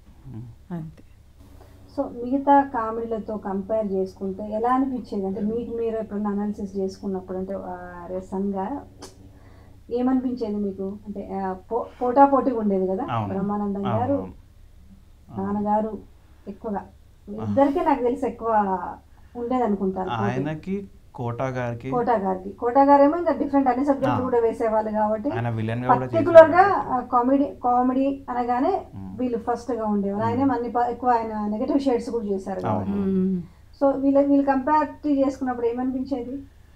B: అంతే
A: సో మిగతా కామెడీలతో కంపేర్ చేసుకుంటే ఎలా అనిపించేది అంటే మీకు మీరు ఎప్పుడైనా అనాలిసిస్ చేసుకున్నప్పుడు అంటే ఆ, అరే సన్గా ఏమనిపించేది మీకు అంటే ఆ, పో- పోటా పోటీగా ఉండేది కదా
C: అవును.
A: బ్రహ్మానందం
C: అవును,
A: గారు
C: అవును.
A: నాన్నగారు ఎక్కువగా ఇద్దరికే నాకు తెలిసి ఎక్కువ ఉండేది అనుకుంటాను పోటీ.
C: ఆయనకి కోటా గారికి
A: కోటా గారికి కోటా గారేమో ఇంకా డిఫరెంట్ అన్ని సబ్జెక్టులు
C: ఆ.
A: కూడా వేసేవాళ్ళు కాబట్టి
C: ఆయన విలన్ గా కూడా
A: పర్టికులర్ గా
C: చేశారు.
A: కామెడీ కామెడీ అనగానే
C: మ్మ్.
A: వీళ్ళు ఫస్ట్ గా ఉండేవారు ఆయన అన్ని ప- ఎక్కువ ఆయన నెగటివ్ షేడ్స్ కూడా చేశారు కాబట్టి
C: అవును.
B: మ్మ్.
A: సో వీళ్ళ వీళ్ళు కంపారిటివ్ చేసుకున్నప్పుడు ఏమనిపించేది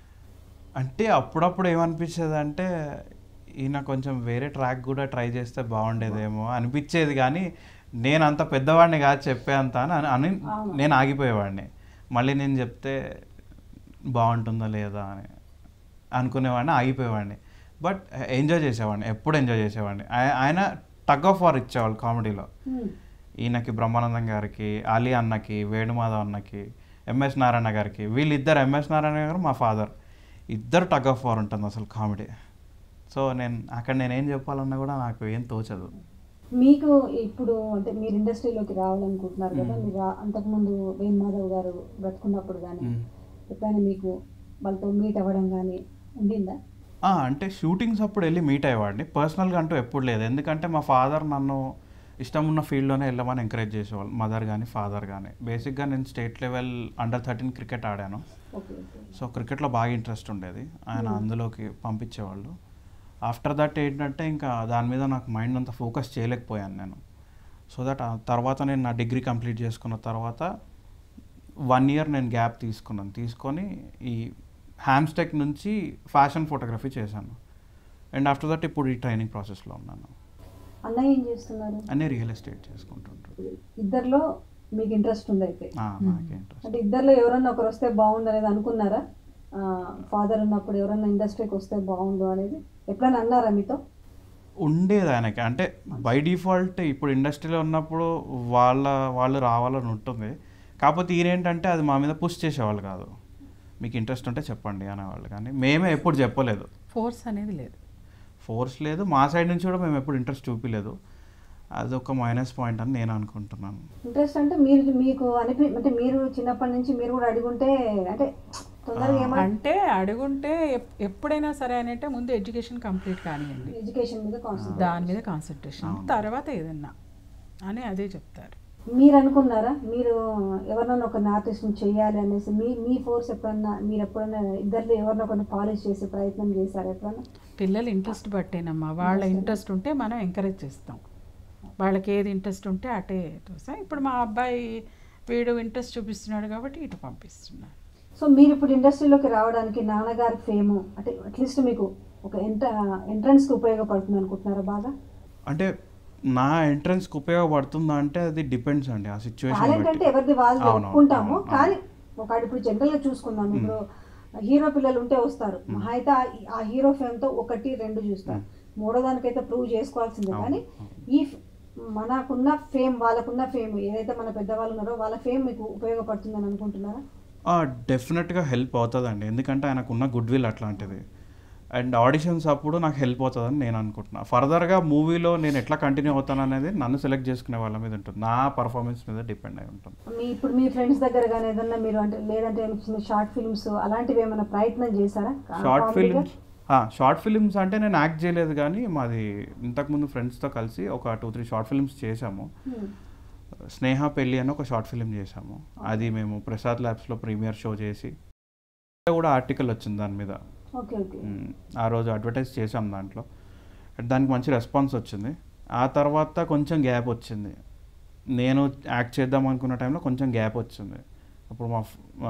C: అంటే అప్పుడప్పుడు ఏమనిపించేది అంటే ఈయన కొంచెం వేరే ట్రాక్ కూడా ట్రై చేస్తే బాగుండేదేమో అనిపించేది కానీ నేను అంత పెద్దవాడిని కాదు చెప్పే అంత అని అని
A: అవును.
C: నేను ఆగిపోయేవాడిని మళ్ళీ నేను చెప్తే బాగుంటుందా లేదా అని అనుకునేవాడిని ఆగిపోయేవాడిని బట్ ఎంజాయ్ చేసేవాడిని ఎప్పుడు ఎంజాయ్ చేసేవాడిని ఆయ- ఆయన టగ్ ఆఫ్ వార్ ఇచ్చేవాళ్ళు కామెడీలో
A: మ్మ్.
C: ఈయనకి బ్రహ్మానందం గారికి అలీ అన్నకి వేణుమాధవ్ అన్నకి ఎంఎస్ నారాయణ గారికి వీళ్ళిద్దరు ఎంఎస్ నారాయణ గారు మా ఫాదర్ ఇద్దరు టగ్ ఆఫ్ వార్ ఉంటుంది అసలు కామెడీ సో నేను అక్కడ నేను ఏం చెప్పాలన్నా కూడా నాకు ఏం తోచదు
A: మీకు ఇప్పుడు అంటే మీరు ఇండస్ట్రీలోకి రావాలనుకుంటున్నారు కదా
C: మ్మ్.
A: మీరు రా- అంతకుముందు వేణు మాధవ్ గారు బ్రతుకున్నప్పుడు కానీ
C: మ్మ్.
A: ఎప్పుడైనా మీకు వాళ్ళతో మీట్ అవ్వడం కానీ ఉండిందా
C: ఆ, అంటే షూటింగ్స్ అప్పుడు వెళ్ళి మీట్ అయ్యేవాడిని పర్సనల్గా అంటూ ఎప్పుడు లేదు ఎందుకంటే మా ఫాదర్ నన్ను ఇష్టం ఉన్న ఫీల్డ్లోనే వెళ్ళమని ఎంకరేజ్ చేసేవాళ్ళు మదర్ కానీ ఫాదర్ కానీ బేసిక్గా నేను state level under thirteen cricket ఆడాను
A: ఓకే ఓకే
C: సో క్రికెట్లో బాగా ఇంట్రెస్ట్ ఉండేది ఆయన
A: Hmm.
C: అందులోకి పంపించేవాళ్ళు ఆఫ్టర్ దట్ ఏంటంటే ఇంకా దాని మీద నాకు మైండ్ అంతా ఫోకస్ చేయలేకపోయాను నేను సో దట్ ఆ తర్వాత నేను నా డిగ్రీ కంప్లీట్ చేసుకున్న తర్వాత వన్ ఇయర్ నేను గ్యాప్ తీసుకున్నాను తీసుకొని ఈ హ్యామ్స్టెక్ నుంచి ఫ్యాషన్ ఫోటోగ్రఫీ చేశాను అండ్ ఆఫ్టర్ దట్ ఇప్పుడు ఈ ట్రైనింగ్ ప్రాసెస్లో ఉన్నాను
A: అన్నయ్య ఏం చేస్తున్నారు
C: అన్నీ రియల్ ఎస్టేట్ చేసుకుంటుంటాను
A: ఇద్దరిలో మీకు ఇంట్రెస్ట్ ఉంది అయితే
C: ఆ, నాకు ఇంట్రెస్ట్
A: అంటే ఇద్దరిలో ఎవరన్నా ఒకరు వస్తే బాగుండు అనేది అనుకున్నారా ఫాదర్ ఉన్నప్పుడు ఎవరన్నా ఇండస్ట్రీకి వస్తే బాగుండు అనేది ఎప్పుడైనా అన్నారా మీతో
C: ఉండేది ఆయనకి అంటే బై డిఫాల్ట్ ఇప్పుడు ఇండస్ట్రీలో ఉన్నప్పుడు వాళ్ళ వాళ్ళు రావాలని ఉంటుంది కాకపోతే ఈయన ఏంటంటే అది మా మీద పుష్ చేసేవాళ్ళు కాదు మీకు ఇంట్రెస్ట్ ఉంటే చెప్పండి అనేవాళ్ళు కానీ మేమే ఎప్పుడు చెప్పలేదు
B: ఫోర్స్ అనేది లేదు
C: ఫోర్స్ లేదు మా సైడ్ నుంచి కూడా మేము ఎప్పుడు ఇంట్రెస్ట్ చూపించలేదు అది ఒక మైనస్ పాయింట్ అని నేను అనుకుంటున్నాను
A: ఇంట్రెస్ట్ అంటే మీరు మీకు అనిపి అంటే మీరు చిన్నప్పటి నుంచి మీరు కూడా అడుగుంటే అంటే తొందరగా ఏమైనా
B: అంటే అడుగుంటే ఎప్- ఎప్పుడైనా సరే అని అంటే ముందు ఎడ్యుకేషన్ కంప్లీట్ కానివ్వండి
A: ఎడ్యుకేషన్ మీద కాన్సన్ట్రేట్
B: దాని మీద కాన్సన్ట్రేషన్
C: అవును.
B: తర్వాత ఏదన్నా అని అదే చెప్తారు
A: మీరు అనుకున్నారా మీరు ఎవరినైనా ఒక ఆర్టిస్ట్ని చేయాలి అనేసి మీ మీ ఫోర్స్ ఎప్పుడన్నా మీరు ఎప్పుడన్నా ఇద్దరిలో ఎవరినో ఒకరిని పాలిష్ చేసే ప్రయత్నం చేశారా ఎప్పుడన్నా
B: పిల్లలు ఇంట్రెస్ట్ బట్టేనమ్మా వాళ్ళ ఇంట్రెస్ట్ ఉంటే మనం ఎంకరేజ్ చేస్తాం వాళ్ళకి ఏది ఇంట్రెస్ట్ ఉంటే అటే చూస్తాం ఇప్పుడు మా అబ్బాయి వీడు ఇంట్రెస్ట్ చూపిస్తున్నాడు కాబట్టి ఇటు పంపిస్తున్నాడు
A: సో మీరు ఇప్పుడు ఇండస్ట్రీలోకి రావడానికి నాన్నగారి ఫేమ్ అంటే అట్లీస్ట్ మీకు ఒక ఎంట ఎంట్రన్స్కి ఉపయోగపడుతుంది అనుకుంటున్నారా బాగా
C: అంటే నా ఎంట్రన్స్కి ఉపయోగపడుతుందా అంటే అది డిపెండ్స్ అండి ఆ సిచ్యువేషన్
A: టాలెంట్ అంటే ఎవరిది వాళ్ళు
C: అవును,
A: ఒప్పుకుంటాము
C: అవును,
A: కానీ ఒక ఇప్పుడు జనరల్గా చూసుకుందాం ఇప్పుడు హీరో పిల్లలు ఉంటే వస్తారు
C: మ్మ్.
A: మహా అయితే ఆ- ఆ హీరో ఫేమ్ తో ఒకటి రెండు చూస్తారు మూడో దానికైతే ప్రూవ్ చేసుకోవాల్సిందే
C: అవును,
A: కానీ
C: అవును.
A: ఈ ఫ్- మనకున్న ఫేమ్ వాళ్ళకున్న ఫేమ్ ఏదైతే మన పెద్దవాళ్ళు ఉన్నారో వాళ్ళ ఫేమ్ మీకు ఉపయోగపడుతుందని అనుకుంటున్నారా
C: డెఫినెట్గా హెల్ప్ అవుతుందండి ఎందుకంటే ఆయనకున్న గుడ్ విల్ అట్లాంటిది అండ్ ఆడిషన్స్ అప్పుడు నాకు హెల్ప్ అవుతుందని నేను అనుకుంటున్నా ఫర్దర్గా మూవీలో నేను ఎట్లా కంటిన్యూ అవుతాను అనేది నన్ను సెలెక్ట్ చేసుకునే వాళ్ళ మీద ఉంటుంది నా పర్ఫార్మెన్స్ మీద డిపెండ్ అయి ఉంటుంది
A: మీ ఇప్పుడు మీ ఫ్రెండ్స్ దగ్గర కానీ ఏదన్నా మీరు అంటే లేదంటే ఏమైనా చిన్న షార్ట్ ఫిల్మ్స్ అలాంటివి ఏమైనా ప్రయత్నం చేశారా
C: షార్ట్
A: కామెడీగా?
C: ఫిల్మ్స్ షార్ట్ ఫిల్మ్స్ అంటే నేను యాక్ట్ చేయలేదు కానీ మాది ఇంతకుముందు ఫ్రెండ్స్తో కలిసి ఒక టూ త్రీ షార్ట్ ఫిల్మ్స్ చేశాము
A: మ్మ్.
C: స్నేహ పెళ్ళి అని ఒక షార్ట్ ఫిల్మ్ చేశాము అది మేము ప్రసాద్ ల్యాబ్స్లో ప్రీమియర్ షో చేసి కూడా ఆర్టికల్ వచ్చింది దాని మీద
A: ఓకే ఓకే
C: మ్మ్. ఆ రోజు అడ్వర్టైజ్ చేసాం దాంట్లో దానికి మంచి రెస్పాన్స్ వచ్చింది ఆ తర్వాత కొంచెం గ్యాప్ వచ్చింది నేను యాక్ట్ చేద్దాం అనుకున్న టైంలో కొంచెం గ్యాప్ వచ్చింది అప్పుడు మా ఫ్- మా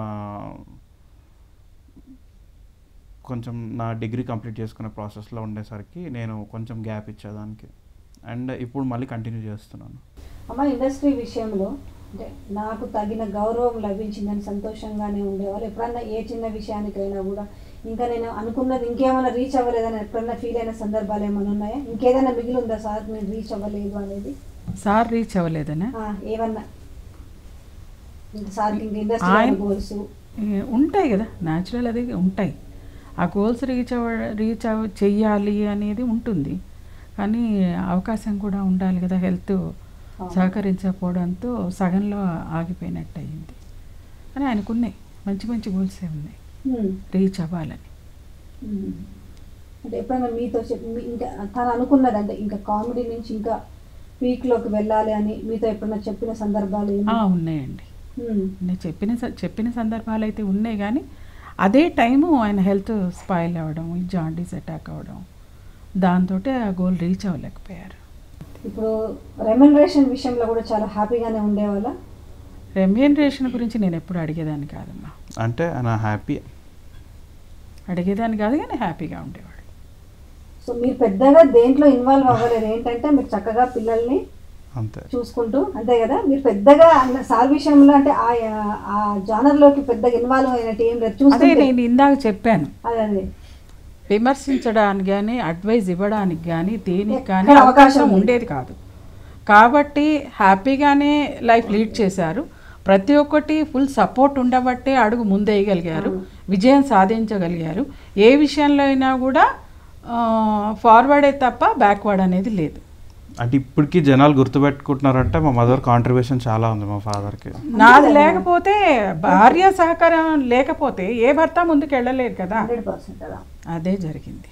C: కొంచెం నా డిగ్రీ కంప్లీట్ చేసుకునే ప్రాసెస్లో ఉండేసరికి నేను కొంచెం గ్యాప్ ఇచ్చేదానికి అండ్ ఇప్పుడు మళ్ళీ కంటిన్యూ చేస్తున్నాను
A: అమ్మ ఇండస్ట్రీ విషయంలో అంటే నాకు తగిన గౌరవం లభించిందని సంతోషంగానే ఉండేవాళ్ళు ఎప్పుడన్నా ఏ చిన్న విషయానికైనా కూడా ఇంకా నేను అనుకున్నది ఇంకేమైనా రీచ్ అవ్వలేదని ఎప్పుడన్నా ఫీల్ అయిన సందర్భాలు ఏమైనా ఉన్నాయా ఇంకేదైనా మిగిలి ఉందా సార్ నేను రీచ్ అవ్వలేదు అనేది
B: సార్ రీచ్ అవ్వలేదనా
A: ఆ, ఏమన్నా ఇంకా సార్కి ఇంక ఇండస్ట్రీ
B: ఆయన-
A: గోల్స్
B: ఏ, ఉంటాయి కదా న్యాచురల్ అది ఉంటాయి ఆ గోల్స్ రీచ్ అవ్వ రీచ్ అవ చెయ్యాలి అనేది ఉంటుంది కానీ అవకాశం కూడా ఉండాలి కదా హెల్త్ సహకరించకపోవడంతో సగంలో ఆగిపోయినట్టు అయింది కానీ ఆయనకున్నాయి మంచి మంచి గోల్సే ఉన్నాయి రీచ్ అవ్వాలని
A: అంటే ఎప్పుడైనా మీతో చెప్పి మీ- ఇంకా తను అనుకున్నది అంటే ఇంకా కామెడీ నుంచి ఇంకా పీక్లోకి వెళ్ళాలి అని మీతో ఎప్పుడైనా చెప్పిన సందర్భాలు ఏమి?
B: ఆ, ఉన్నాయండి
A: ఉమ్.
B: నేను చెప్పిన స- చెప్పిన సందర్భాలు అయితే ఉన్నాయి కానీ అదే టైము ఆయన హెల్త్ స్పాయిల్ అవ్వడం ఈ జాండీస్ అటాక్ అవ్వడం దాంతో ఆ గోల్ రీచ్ అవ్వలేకపోయారు
A: ఇప్పుడు రెమ్యునరేషన్ విషయంలో కూడా చాలా హ్యాపీగానే ఉండేవాళ్ళ
B: రెమ్యూనరేషన్ గురించి నేను ఎప్పుడు అడిగేదాన్ని కాదమ్మా
C: అంటే ఆయన హ్యాపీ
B: అడిగేదాన్ని కాదు కానీ హ్యాపీగా ఉండేవాడు
A: సో మీరు పెద్దగా దేంట్లో ఇన్వాల్వ్ అవ్వలేదు ఏంటంటే మీరు చక్కగా పిల్లల్ని
C: అంతే
A: చూసుకుంటూ అంతే కదా మీరు పెద్దగా అన్న సార్ విషయంలో అంటే ఆ ఆ జానర్లోకి పెద్దగా ఇన్వాల్వ్ అయినట్టు ఏం లేదు
B: అదే
A: చూస్తే
B: నేను ఇందాక చెప్పాను
A: అదే అదే
B: విమర్శించడానికి కానీ అడ్వైజ్ ఇవ్వడానికి కానీ దేనికి కానీ
A: ఎక్కడ అవకాశం
B: అవకాశం
A: లేదు.
B: ఉండేది కాదు కాబట్టి హ్యాపీగానే లైఫ్ లీడ్ చేశారు ప్రతి ఒక్కటి ఫుల్ సపోర్ట్ ఉండబట్టే అడుగు ముందేయగలిగారు విజయం సాధించగలిగారు ఏ విషయంలో అయినా కూడా ఫార్వర్డే తప్ప బ్యాక్వర్డ్ అనేది లేదు
C: అంటే ఇప్పటికీ జనాలు గుర్తుపెట్టుకుంటున్నారంటే మా మదర్ కాంట్రిబ్యూషన్ చాలా ఉంది మా ఫాదర్కి
B: నాది లేకపోతే భార్య సహకారం లేకపోతే ఏ భర్త ముందుకు వెళ్ళలేరు కదా
A: హండ్రెడ్ పర్సెంట్ కదా
B: అదే జరిగింది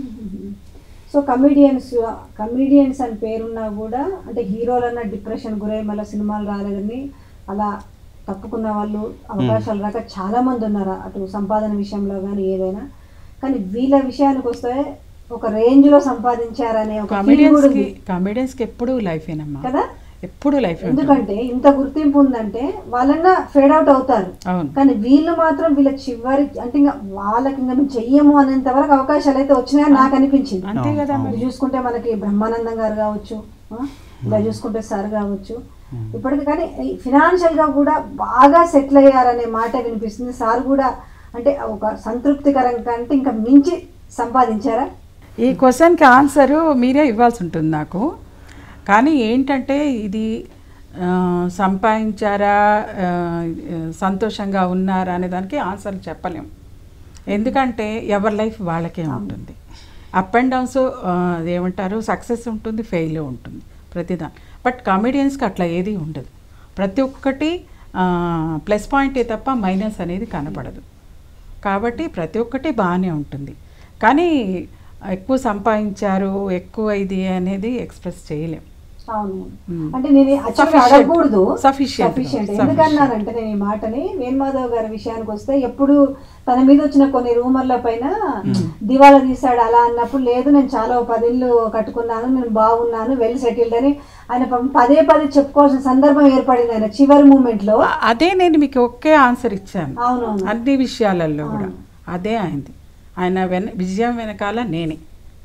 A: సో కమిడియన్స్ కమిడియన్స్ అని పేరున్నా కూడా అంటే హీరోలన్న డిప్రెషన్ గురై మళ్ళీ సినిమాలు రాలేదని అలా తప్పుకున్న వాళ్ళు అవకాశాలు రాక చాలా మంది ఉన్నారు అటు సంపాదన విషయంలో కానీ ఏదైనా కానీ వీళ్ళ విషయానికి వస్తే ఒక రేంజ్ లో సంపాదించారనే ఒక feel కూడా
B: కామెడియన్స్ కి
A: ఉంది.
B: కామెడియన్స్ కి ఎప్పుడు లైఫ్ ఏనమ్మా
A: కదా
B: ఎప్పుడు లైఫ్
A: ఎందుకంటే ఇంత గుర్తింపు ఉందంటే వాళ్ళన్నా ఫేడ్ అవుట్ అవుతారు
B: అవును
A: కానీ వీళ్ళు మాత్రం వీళ్ళ చివరి అంటే ఇంకా వాళ్ళకి ఇంకా మేము చెయ్యము అనేంత వరకు అవకాశాలు అయితే వచ్చినాయని నాకు అనిపించింది
B: అంతే కదా
A: ఇది చూసుకుంటే మనకి బ్రహ్మానందం గారు కావచ్చు ఆ, ఇలా చూసుకుంటే సార్ కావచ్చు ఇప్పటికి కానీ ఫినాన్షియల్ గా కూడా బాగా సెటిల్ అయ్యారనే మాట వినిపిస్తుంది సార్ కూడా అంటే ఒక సంతృప్తికరం కంటే ఇంకా మించి సంపాదించారా
B: ఈ క్వశ్చన్కి ఆన్సరు మీరే ఇవ్వాల్సి ఉంటుంది నాకు కానీ ఏంటంటే ఇది ఆ, సంపాదించారా ఆ, సంతోషంగా ఉన్నారా అనే దానికి ఆన్సర్ చెప్పలేం ఎందుకంటే ఎవరి లైఫ్ వాళ్ళకే ఉంటుంది అప్ అండ్ డౌన్స్ ఏమంటారు సక్సెస్ ఉంటుంది ఫెయిల్ ఉంటుంది ప్రతిదాని బట్ కామెడియన్స్కి అట్లా ఏది ఉండదు ప్రతి ఒక్కటి ప్లస్ పాయింటే తప్ప మైనస్ అనేది కనపడదు కాబట్టి ప్రతి ఒక్కటి బాగానే ఉంటుంది కానీ ఎక్కువ సంపాదించారు ఎక్కువ ఇది అనేది ఎక్స్ప్రెస్ చేయలేం
A: అవును
B: Hmm.
A: అంటే నేను యాక్చువల్గా
B: Sufficient.
A: అడగకూడదు
B: Sufficient.
A: Sufficient
B: Sufficient.
A: ఎందుకన్నానంటే నేను ఈ మాటని వేణుమాధవ్ గారి విషయానికి వస్తే ఎప్పుడు తన మీద వచ్చిన కొన్ని రూమర్ల పైన దివాలా తీశాడు అలా అన్నప్పుడు లేదు నేను చాలా ఓ పదిళ్ళు కట్టుకున్నాను నేను బాగున్నాను వెల్ సెటిల్డ్ అని ఆయన పాపం పదే పదే చెప్పుకోవాల్సిన సందర్భం ఏర్పడింది ఆయన చివరి మూమెంట్ లో
B: అ- అదే నేను మీకు ఒకే ఆన్సర్ ఇచ్చాను
A: అవునవును
B: అన్ని విషయాలలో కూడా అదే అయింది ఆయన వెన విజయం వెనకాల నేనే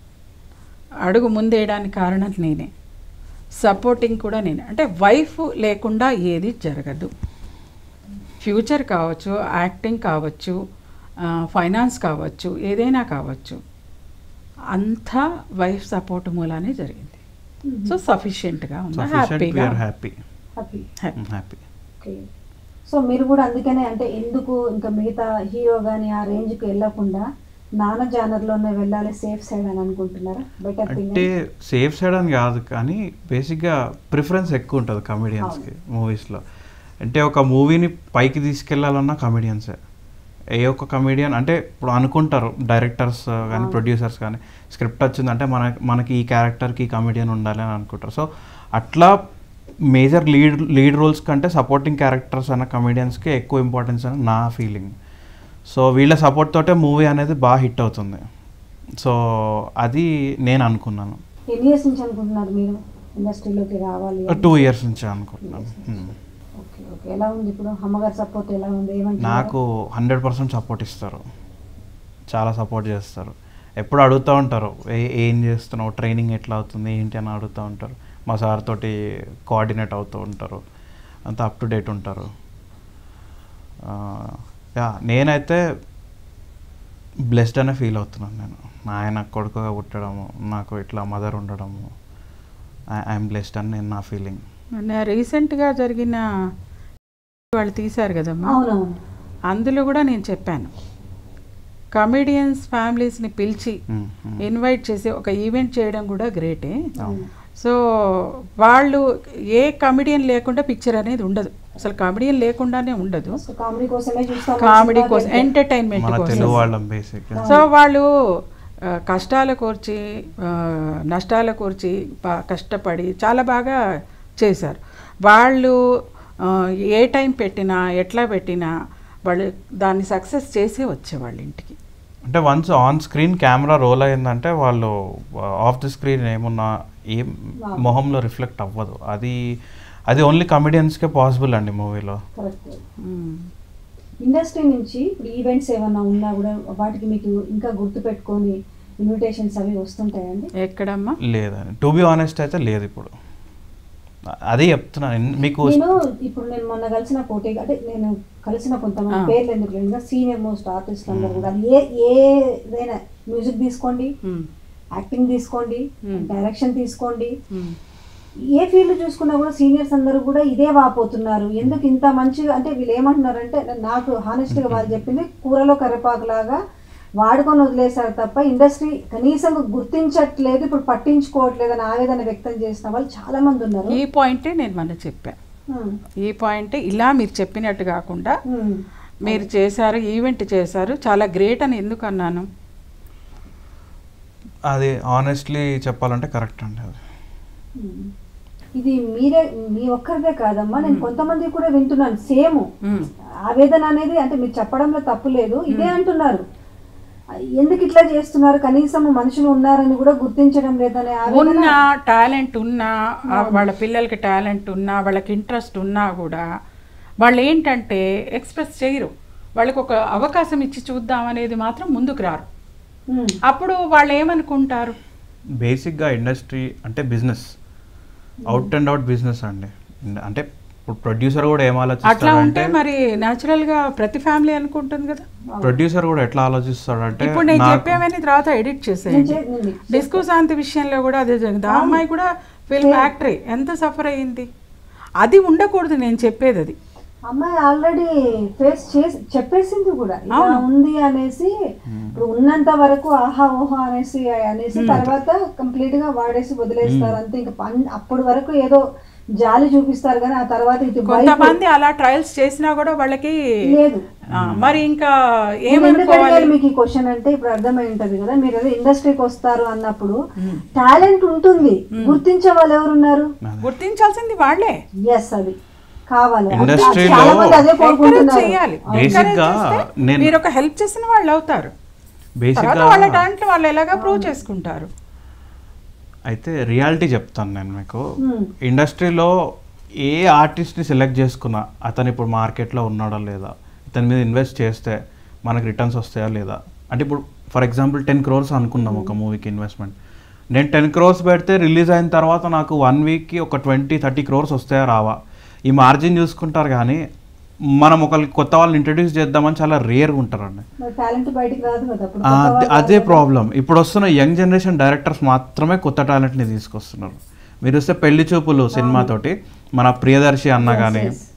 B: అడుగు ముందేయడానికి కారణం నేనే సపోర్టింగ్ కూడా నేనే అంటే వైఫ్ లేకుండా ఏది జరగదు ఫ్యూచర్ కావచ్చు యాక్టింగ్ కావచ్చు ఫైనాన్స్ కావచ్చు ఏదైనా కావచ్చు అంతా వైఫ్ సపోర్ట్ మూలానే జరిగింది సో సఫిషియెంట్గా ఉంది
C: సఫిషియంట్
B: హ్యాపీగా
C: we are happy
A: happy
B: happy
C: happy
A: okay so మీరు కూడా అందుకనే అంటే ఎందుకు ఇంకా మిగతా హీరో కానీ ఆ రేంజ్కి వెళ్ళకుండా నాన్న జానర్లోనే వెళ్ళాలి సేఫ్ సైడ్ అని అనుకుంటున్నారా బెటర్ థింగ్
C: అంటే సేఫ్ సైడ్ అని కాదు కానీ బేసిక్గా ప్రిఫరెన్స్ ఎక్కువ ఉంటుంది కమెడియన్స్కి మూవీస్లో అంటే ఒక మూవీని పైకి తీసుకెళ్లాలన్నా కమెడియన్సే ఏ ఒక్క కమెడియన్ అంటే ఇప్పుడు అనుకుంటారు డైరెక్టర్స్ కానీ ప్రొడ్యూసర్స్ కానీ స్క్రిప్ట్ వచ్చిందంటే మన మనకి ఈ క్యారెక్టర్కి ఈ కమెడియన్ ఉండాలి అని అనుకుంటారు సో అట్లా మేజర్ లీడ్ లీడ్ రోల్స్ కంటే సపోర్టింగ్ క్యారెక్టర్స్ అన్న కమెడియన్స్కి ఎక్కువ ఇంపార్టెన్స్ అని నా ఫీలింగ్ సో వీళ్ళ సపోర్ట్ తోటే మూవీ అనేది బాగా హిట్ అవుతుంది సో అది నేను అనుకున్నాను
A: ఎన్ని ఇయర్స్ నుంచి అనుకుంటున్నారు మీరు ఇండస్ట్రీలోకి రావాలి అని?
C: టూ ఇయర్స్ నుంచి అనుకుంటున్నాను Hmm.
A: ఓకే ఓకే ఎలా ఉంది ఇప్పుడు అమ్మగారి సపోర్ట్ ఎలా ఉంది ఏమంటారు
C: నాకు హండ్రెడ్ పర్సెంట్ సపోర్ట్ ఇస్తారు చాలా సపోర్ట్ చేస్తారు ఎప్పుడు అడుగుతూ ఉంటారు ఏ ఏం చేస్తున్నావు ట్రైనింగ్ ఎట్లా అవుతుంది ఏంటి అని అడుగుతూ ఉంటారు మా సార్ తోటి కోఆర్డినేట్ అవుతూ ఉంటారు అంతా అప్ టు డేట్ ఉంటారు ఆ, యా నేనైతే బ్లెస్డ్ అనే ఫీల్ అవుతున్నాను నేను ఆయన కొడుకుగా పుట్టడము నాకు ఇట్లా మదర్ ఉండడము ఐఎమ్ బ్లెస్డ్ అని నేను నా ఫీలింగ్
B: మొన్న రీసెంట్గా జరిగిన వాళ్ళు తీశారు కదమ్మా
A: అవునవును
B: అందులో కూడా నేను చెప్పాను కమెడియన్స్ ఫ్యామిలీస్ని పిలిచి ఇన్వైట్ చేసి ఒక ఈవెంట్ చేయడం కూడా గ్రేటే
C: అవును
B: సో వాళ్ళు ఏ కమెడియన్ లేకుండా పిక్చర్ అనేది ఉండదు అసలు కమెడియన్ లేకుండానే ఉండదు
A: సో కామెడీ కోసమే చూస్తాం
B: కామెడీ కోసం ఎంటర్టైన్మెంట్
C: మన
B: కోసం
C: తెలుగు వాళ్ళం బేసిక్
B: సో వాళ్ళు ఆ, కష్టాల కూర్చి ఆ, నష్టాల కూర్చి బా- కష్టపడి చాలా బాగా చేశారు వాళ్ళు ఆ, ఏ టైం పెట్టినా ఎట్లా పెట్టినా వాళ్ళు దాన్ని సక్సెస్ చేసి వచ్చేవాళ్ళు ఇంటికి
C: అంటే once on screen camera roll అయిందంటే వాళ్ళు ఆఫ్ ది స్క్రీన్ ఏమున్నా ఏం మొహంలో రిఫ్లెక్ట్ అవ్వదు అది అది ఓన్లీ కమెడియన్స్కే పాసిబుల్ అండి మూవీలో
A: కరెక్ట్
B: మ్మ్.
A: ఇండస్ట్రీ నుంచి ఇప్పుడు ఈవెంట్స్ ఏమన్నా ఉన్నా కూడా వాటికి మీకు ఇంకా గుర్తు పెట్టుకొని ఇన్విటేషన్స్ అవి వస్తుంటాయండి
B: ఎక్కడమ్మా
C: లేదండి టు బి ఆనెస్ట్ అయితే లేదు ఇప్పుడు అదే చెప్తున్నాను ఎన్- మీకు
A: నేను ఇప్పుడు నేను మొన్న కలిసిన పోటీ అంటే నేను కలిసిన కొంతమంది
B: ఆ.
A: పేర్లు ఎందుకు లేదు సీనియర్ మోస్ట్ ఆర్టిస్ట్ అందరు కూడా అది ఏ ఏదైనా మ్యూజిక్ తీసుకోండి
B: మ్మ్.
A: యాక్టింగ్ తీసుకోండి
B: Hmm.
A: డైరెక్షన్ తీసుకోండి
B: మ్మ్.
A: ఏ ఫీల్డ్ చూసుకున్నా కూడా సీనియర్స్ అందరూ కూడా ఇదే వాపోతున్నారు ఎందుకు ఇంత మంచిగా అంటే వీళ్ళు ఏమంటున్నారంటే నాకు హానెస్ట్గా వాళ్ళు చెప్పింది కూరలో కరివేపాకు లాగా వాడుకొని వదిలేశారు తప్ప ఇండస్ట్రీ కనీసం గుర్తించట్లేదు ఇప్పుడు పట్టించుకోవట్లేదు అని ఆవేదన వ్యక్తం చేసిన వాళ్ళు చాలా మంది ఉన్నారు
B: ఈ పాయింటే నేను మొన్న చెప్పాను
A: Hmm.
B: ఈ పాయింట్ ఇలా మీరు చెప్పినట్టు కాకుండా
A: Hmm.
B: మీరు చేశారు ఈవెంట్ చేశారు చాలా గ్రేట్ అని ఎందుకు అన్నాను
C: అది ఆనెస్ట్లీ చెప్పాలంటే కరెక్ట్ అండి అది
A: Hmm. ఇది మీరే మీ ఒక్కరిదే కాదమ్మా నేను కొంతమంది కూడా వింటున్నాను సేమ్
B: మ్మ్.
A: ఆవేదన అనేది అంటే మీరు చెప్పడంలో తప్పు లేదు ఇదే అంటున్నారు ఎందుకు ఇట్లా చేస్తున్నారు కనీసం మనుషులు ఉన్నారని కూడా గుర్తించడం లేదనే
B: ఉన్న
A: ఆవేదన
B: టాలెంట్ ఉన్నా ఆ వాళ్ళ పిల్లలకి టాలెంట్ ఉన్నా వాళ్ళకి ఇంట్రెస్ట్ ఉన్నా కూడా వాళ్ళు ఏంటంటే ఎక్స్ప్రెస్ చేయరు వాళ్ళకి ఒక అవకాశం ఇచ్చి చూద్దాం అనేది మాత్రం ముందుకు రారు
A: ఉమ్,
B: అప్పుడు వాళ్ళు ఏమనుకుంటారు
C: బేసిక్గా ఇండస్ట్రీ అంటే business out and out business అండి అంటే ఇప్పుడు ప్రొడ్యూసర్ కూడా ఏం
B: అట్లా ఉంటే
C: ఆలోచిస్తాడంటే
B: మరి natural గా ప్రతి ఫ్యామిలీ అనుకుంటుంది కదా
C: ప్రొడ్యూసర్ కూడా ఎట్లా ఆలోచిస్తాడంటే
B: ఇప్పుడు నేను
C: నాకు-
B: చెప్పేవని తర్వాత ఎడిట్
A: నేను
B: చేసేయండి
A: చే- నేను
B: డిస్కో శాంతి విషయంలో కూడా అదే జరిగింది ఆ అమ్మాయి కూడా ఫిల్మ్ యాక్టరే ఎంత సఫర్ అయ్యింది అది ఉండకూడదు నేను చెప్పేది అది
A: అమ్మాయి ఆల్రెడీ ఫేస్ చేసి చెప్పేసింది కూడా ఇలా
B: అవును.
A: ఉంది అనేసి ఇప్పుడు ఉన్నంత వరకు ఆహా ఓహా అనేసి అనేసి తర్వాత కంప్లీట్ గా వాడేసి వదిలేస్తారు అంతే ఇంకా పన్- అప్పటి వరకు ఏదో జాలి చూపిస్తారు కానీ ఆ తర్వాత ఇటు వైపు
B: కొంతమంది అలా ట్రయల్స్ చేసినా కూడా వాళ్ళకి
A: లేదు
B: ఆ, మరి ఇంకా
A: నేను ఎందుకు
B: ఏమనుకోవాలి
A: అడిగాను మీకు ఈ క్వశ్చన్ అంటే ఇప్పుడు అర్థమై ఉంటది కదా మీరు ఏదో ఇండస్ట్రీకి వస్తారు అన్నప్పుడు టాలెంట్ ఉంటుంది గుర్తించే వాళ్ళు ఎవరున్నారు
B: గుర్తించాల్సింది వాళ్ళే
A: ఎస్ అది కావాలి అది-
C: ఇండస్ట్రీలో
A: చాలా మంది అదే
B: ఎంకరేజ్
A: కోరుకుంటున్నారు
B: చేయాలి
C: Basic
B: Encourage
C: గా
B: చేస్తే
C: నేను-
B: మీరు ఒక హెల్ప్ చేసిన వాళ్ళు అవుతారు తర్వాత
C: బేసిక్గా
B: వాళ్ళ టాలెంట్ వాళ్ళు ఎలాగా ప్రూవ్ చేసుకుంటారు
C: అయితే రియాలిటీ చెప్తాను నేను మీకు
A: Hmm.
C: ఇండస్ట్రీలో ఏ ఆర్టిస్ట్ని సెలెక్ట్ చేసుకున్నా అతను ఇప్పుడు మార్కెట్లో ఉన్నాడా లేదా ఇతని మీద ఇన్వెస్ట్ చేస్తే మనకు రిటర్న్స్ వస్తాయా లేదా అంటే ఇప్పుడు ఫర్ ఎగ్జాంపుల్ టెన్ క్రోర్స్ అనుకుందాం ఒక మూవీకి ఇన్వెస్ట్మెంట్ నేను టెన్ క్రోర్స్ పెడితే రిలీజ్ అయిన తర్వాత నాకు వన్ వీక్కి ఒక ట్వంటీ థర్టీ క్రోర్స్ వస్తాయా రావా ఈ మార్జిన్ చూసుకుంటారు కానీ మనం ఒకరికి కొత్త వాళ్ళని ఇంట్రడ్యూస్ చేద్దామని చాలా రేర్గా ఉంటారండి
A: మరి టాలెంట్ బయటికి రాదు కదా అప్పుడు
C: ఆ,
A: కొత్త
C: అదే-
A: వాళ్ళు
C: అదే ప్రాబ్లం ఇప్పుడు వస్తున్న యంగ్ జనరేషన్ డైరెక్టర్స్ మాత్రమే కొత్త టాలెంట్ని తీసుకొస్తున్నారు మీరు వస్తే పెళ్లి చూపులు సినిమాతోటి మన ప్రియదర్శి అన్న
A: Yes,
C: కానీ
A: yes.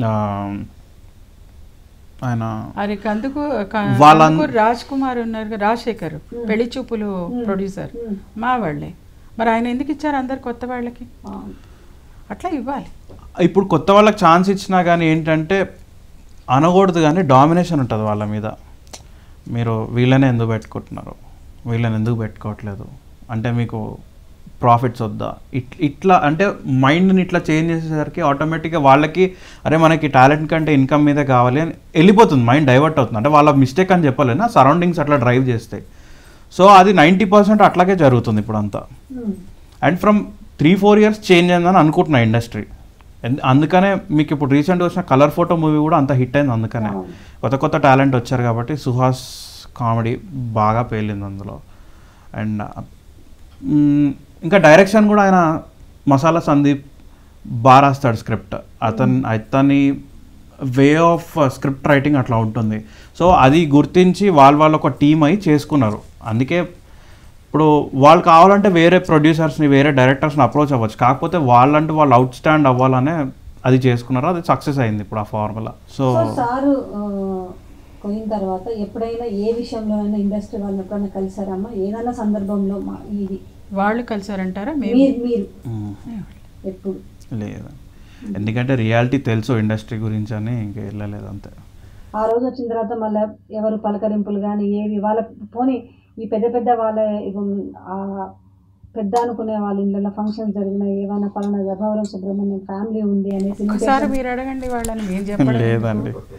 C: ఆయన
B: అది కందుకు
C: వాళ్ళ-
B: కందుకూరు రాజ్ కుమార్ ఉన్నారు కదా, రాజశేఖర్ పెళ్లి చూపులు ప్రొడ్యూసర్
A: Hmm.
B: మా వాళ్ళే మరి ఆయన ఎందుకు ఇచ్చారు అందరు కొత్త వాళ్ళకి
A: ఆ,
B: అట్లా ఇవ్వాలి
C: ఇప్పుడు కొత్త వాళ్ళకి ఛాన్స్ ఇచ్చినా కానీ ఏంటంటే అనకూడదు కానీ డామినేషన్ ఉంటుంది వాళ్ళ మీద మీరు వీళ్ళనే ఎందుకు పెట్టుకుంటున్నారు వీళ్ళని ఎందుకు పెట్టుకోవట్లేదు అంటే మీకు ప్రాఫిట్స్ వద్దా ఇట్ ఇట్లా అంటే మైండ్ని ఇట్లా చేంజ్ చేసేసరికి ఆటోమేటిక్గా వాళ్ళకి అరే మనకి టాలెంట్ కంటే ఇన్కమ్ మీదే కావాలి అని వెళ్ళిపోతుంది మైండ్ డైవర్ట్ అవుతుంది అంటే వాళ్ళ మిస్టేక్ అని చెప్పలేనా సరౌండింగ్స్ అట్లా డ్రైవ్ చేస్తాయి సో అది నైంటీ పర్సెంట్ అట్లాగే జరుగుతుంది ఇప్పుడు అంతా
A: ఉమ్,
C: and from three four years change అయిందని అనుకుంటున్నా ఇండస్ట్రీ అందుకనే మీకు ఇప్పుడు రీసెంట్ వచ్చిన కలర్ ఫోటో మూవీ కూడా అంత హిట్ అయింది అందుకనే
A: అవును.
C: కొత్త కొత్త టాలెంట్ వచ్చారు కాబట్టి సుహాస్ కామెడీ బాగా పేలింది అందులో అండ్ ఇంకా డైరెక్షన్ కూడా ఆయన మసాలా సందీప్ బాగా రాస్తాడు స్క్రిప్ట్ అతను అతని వే ఆఫ్ స్క్రిప్ట్ రైటింగ్ అట్లా ఉంటుంది సో అది గుర్తించి వాళ్ళ వాళ్ళు ఒక టీం అయి చేసుకున్నారు అందుకే ఇప్పుడు వాళ్ళు కావాలంటే వేరే ప్రొడ్యూసర్స్ని వేరే డైరెక్టర్స్ని అప్రోచ్ అవ్వచ్చు కాకపోతే వాళ్ళంటూ వాళ్ళు అవుట్ స్టాండ్ అవ్వాలనే అది చేసుకున్నారు అది సక్సెస్ అయింది ఇప్పుడు ఆ ఫార్ములా సో
A: సో సారు ఆ, పోయిన తర్వాత ఎప్పుడైనా ఏ విషయంలోనైనా ఇండస్ట్రీ వాళ్ళని ఎప్పుడైనా కలిసారమ్మా ఏదైనా సందర్భంలో మా ఇది
B: వాళ్ళు కలిసారంటారా మేము
A: మీరు మీరు
C: మ్,
A: ఎప్పుడు
C: లేదు ఎందుకంటే రియాలిటీ తెలుసు ఇండస్ట్రీ గురించి అని ఇంకా వెళ్ళలేదు అంతే
A: ఆ రోజు వచ్చిన తర్వాత మళ్ళీ ఎవరు పలకరింపులు కానీ ఏవి వాళ్ళ పోనీ ఈ పెద్ద పెద్ద వాళ్ళ ఇప్పుడు ఆ పెద్ద అనుకునే వాళ్ళ ఇళ్ళలో ఫంక్షన్స్ జరిగిన ఏమైనా పలానా గర్భవరం సుబ్రహ్మణ్యం ఫ్యామిలీ ఉంది అనేసి
B: ఒకసారి మీరు అడగండి వాళ్ళని మేము చెప్పడం
C: లేదండి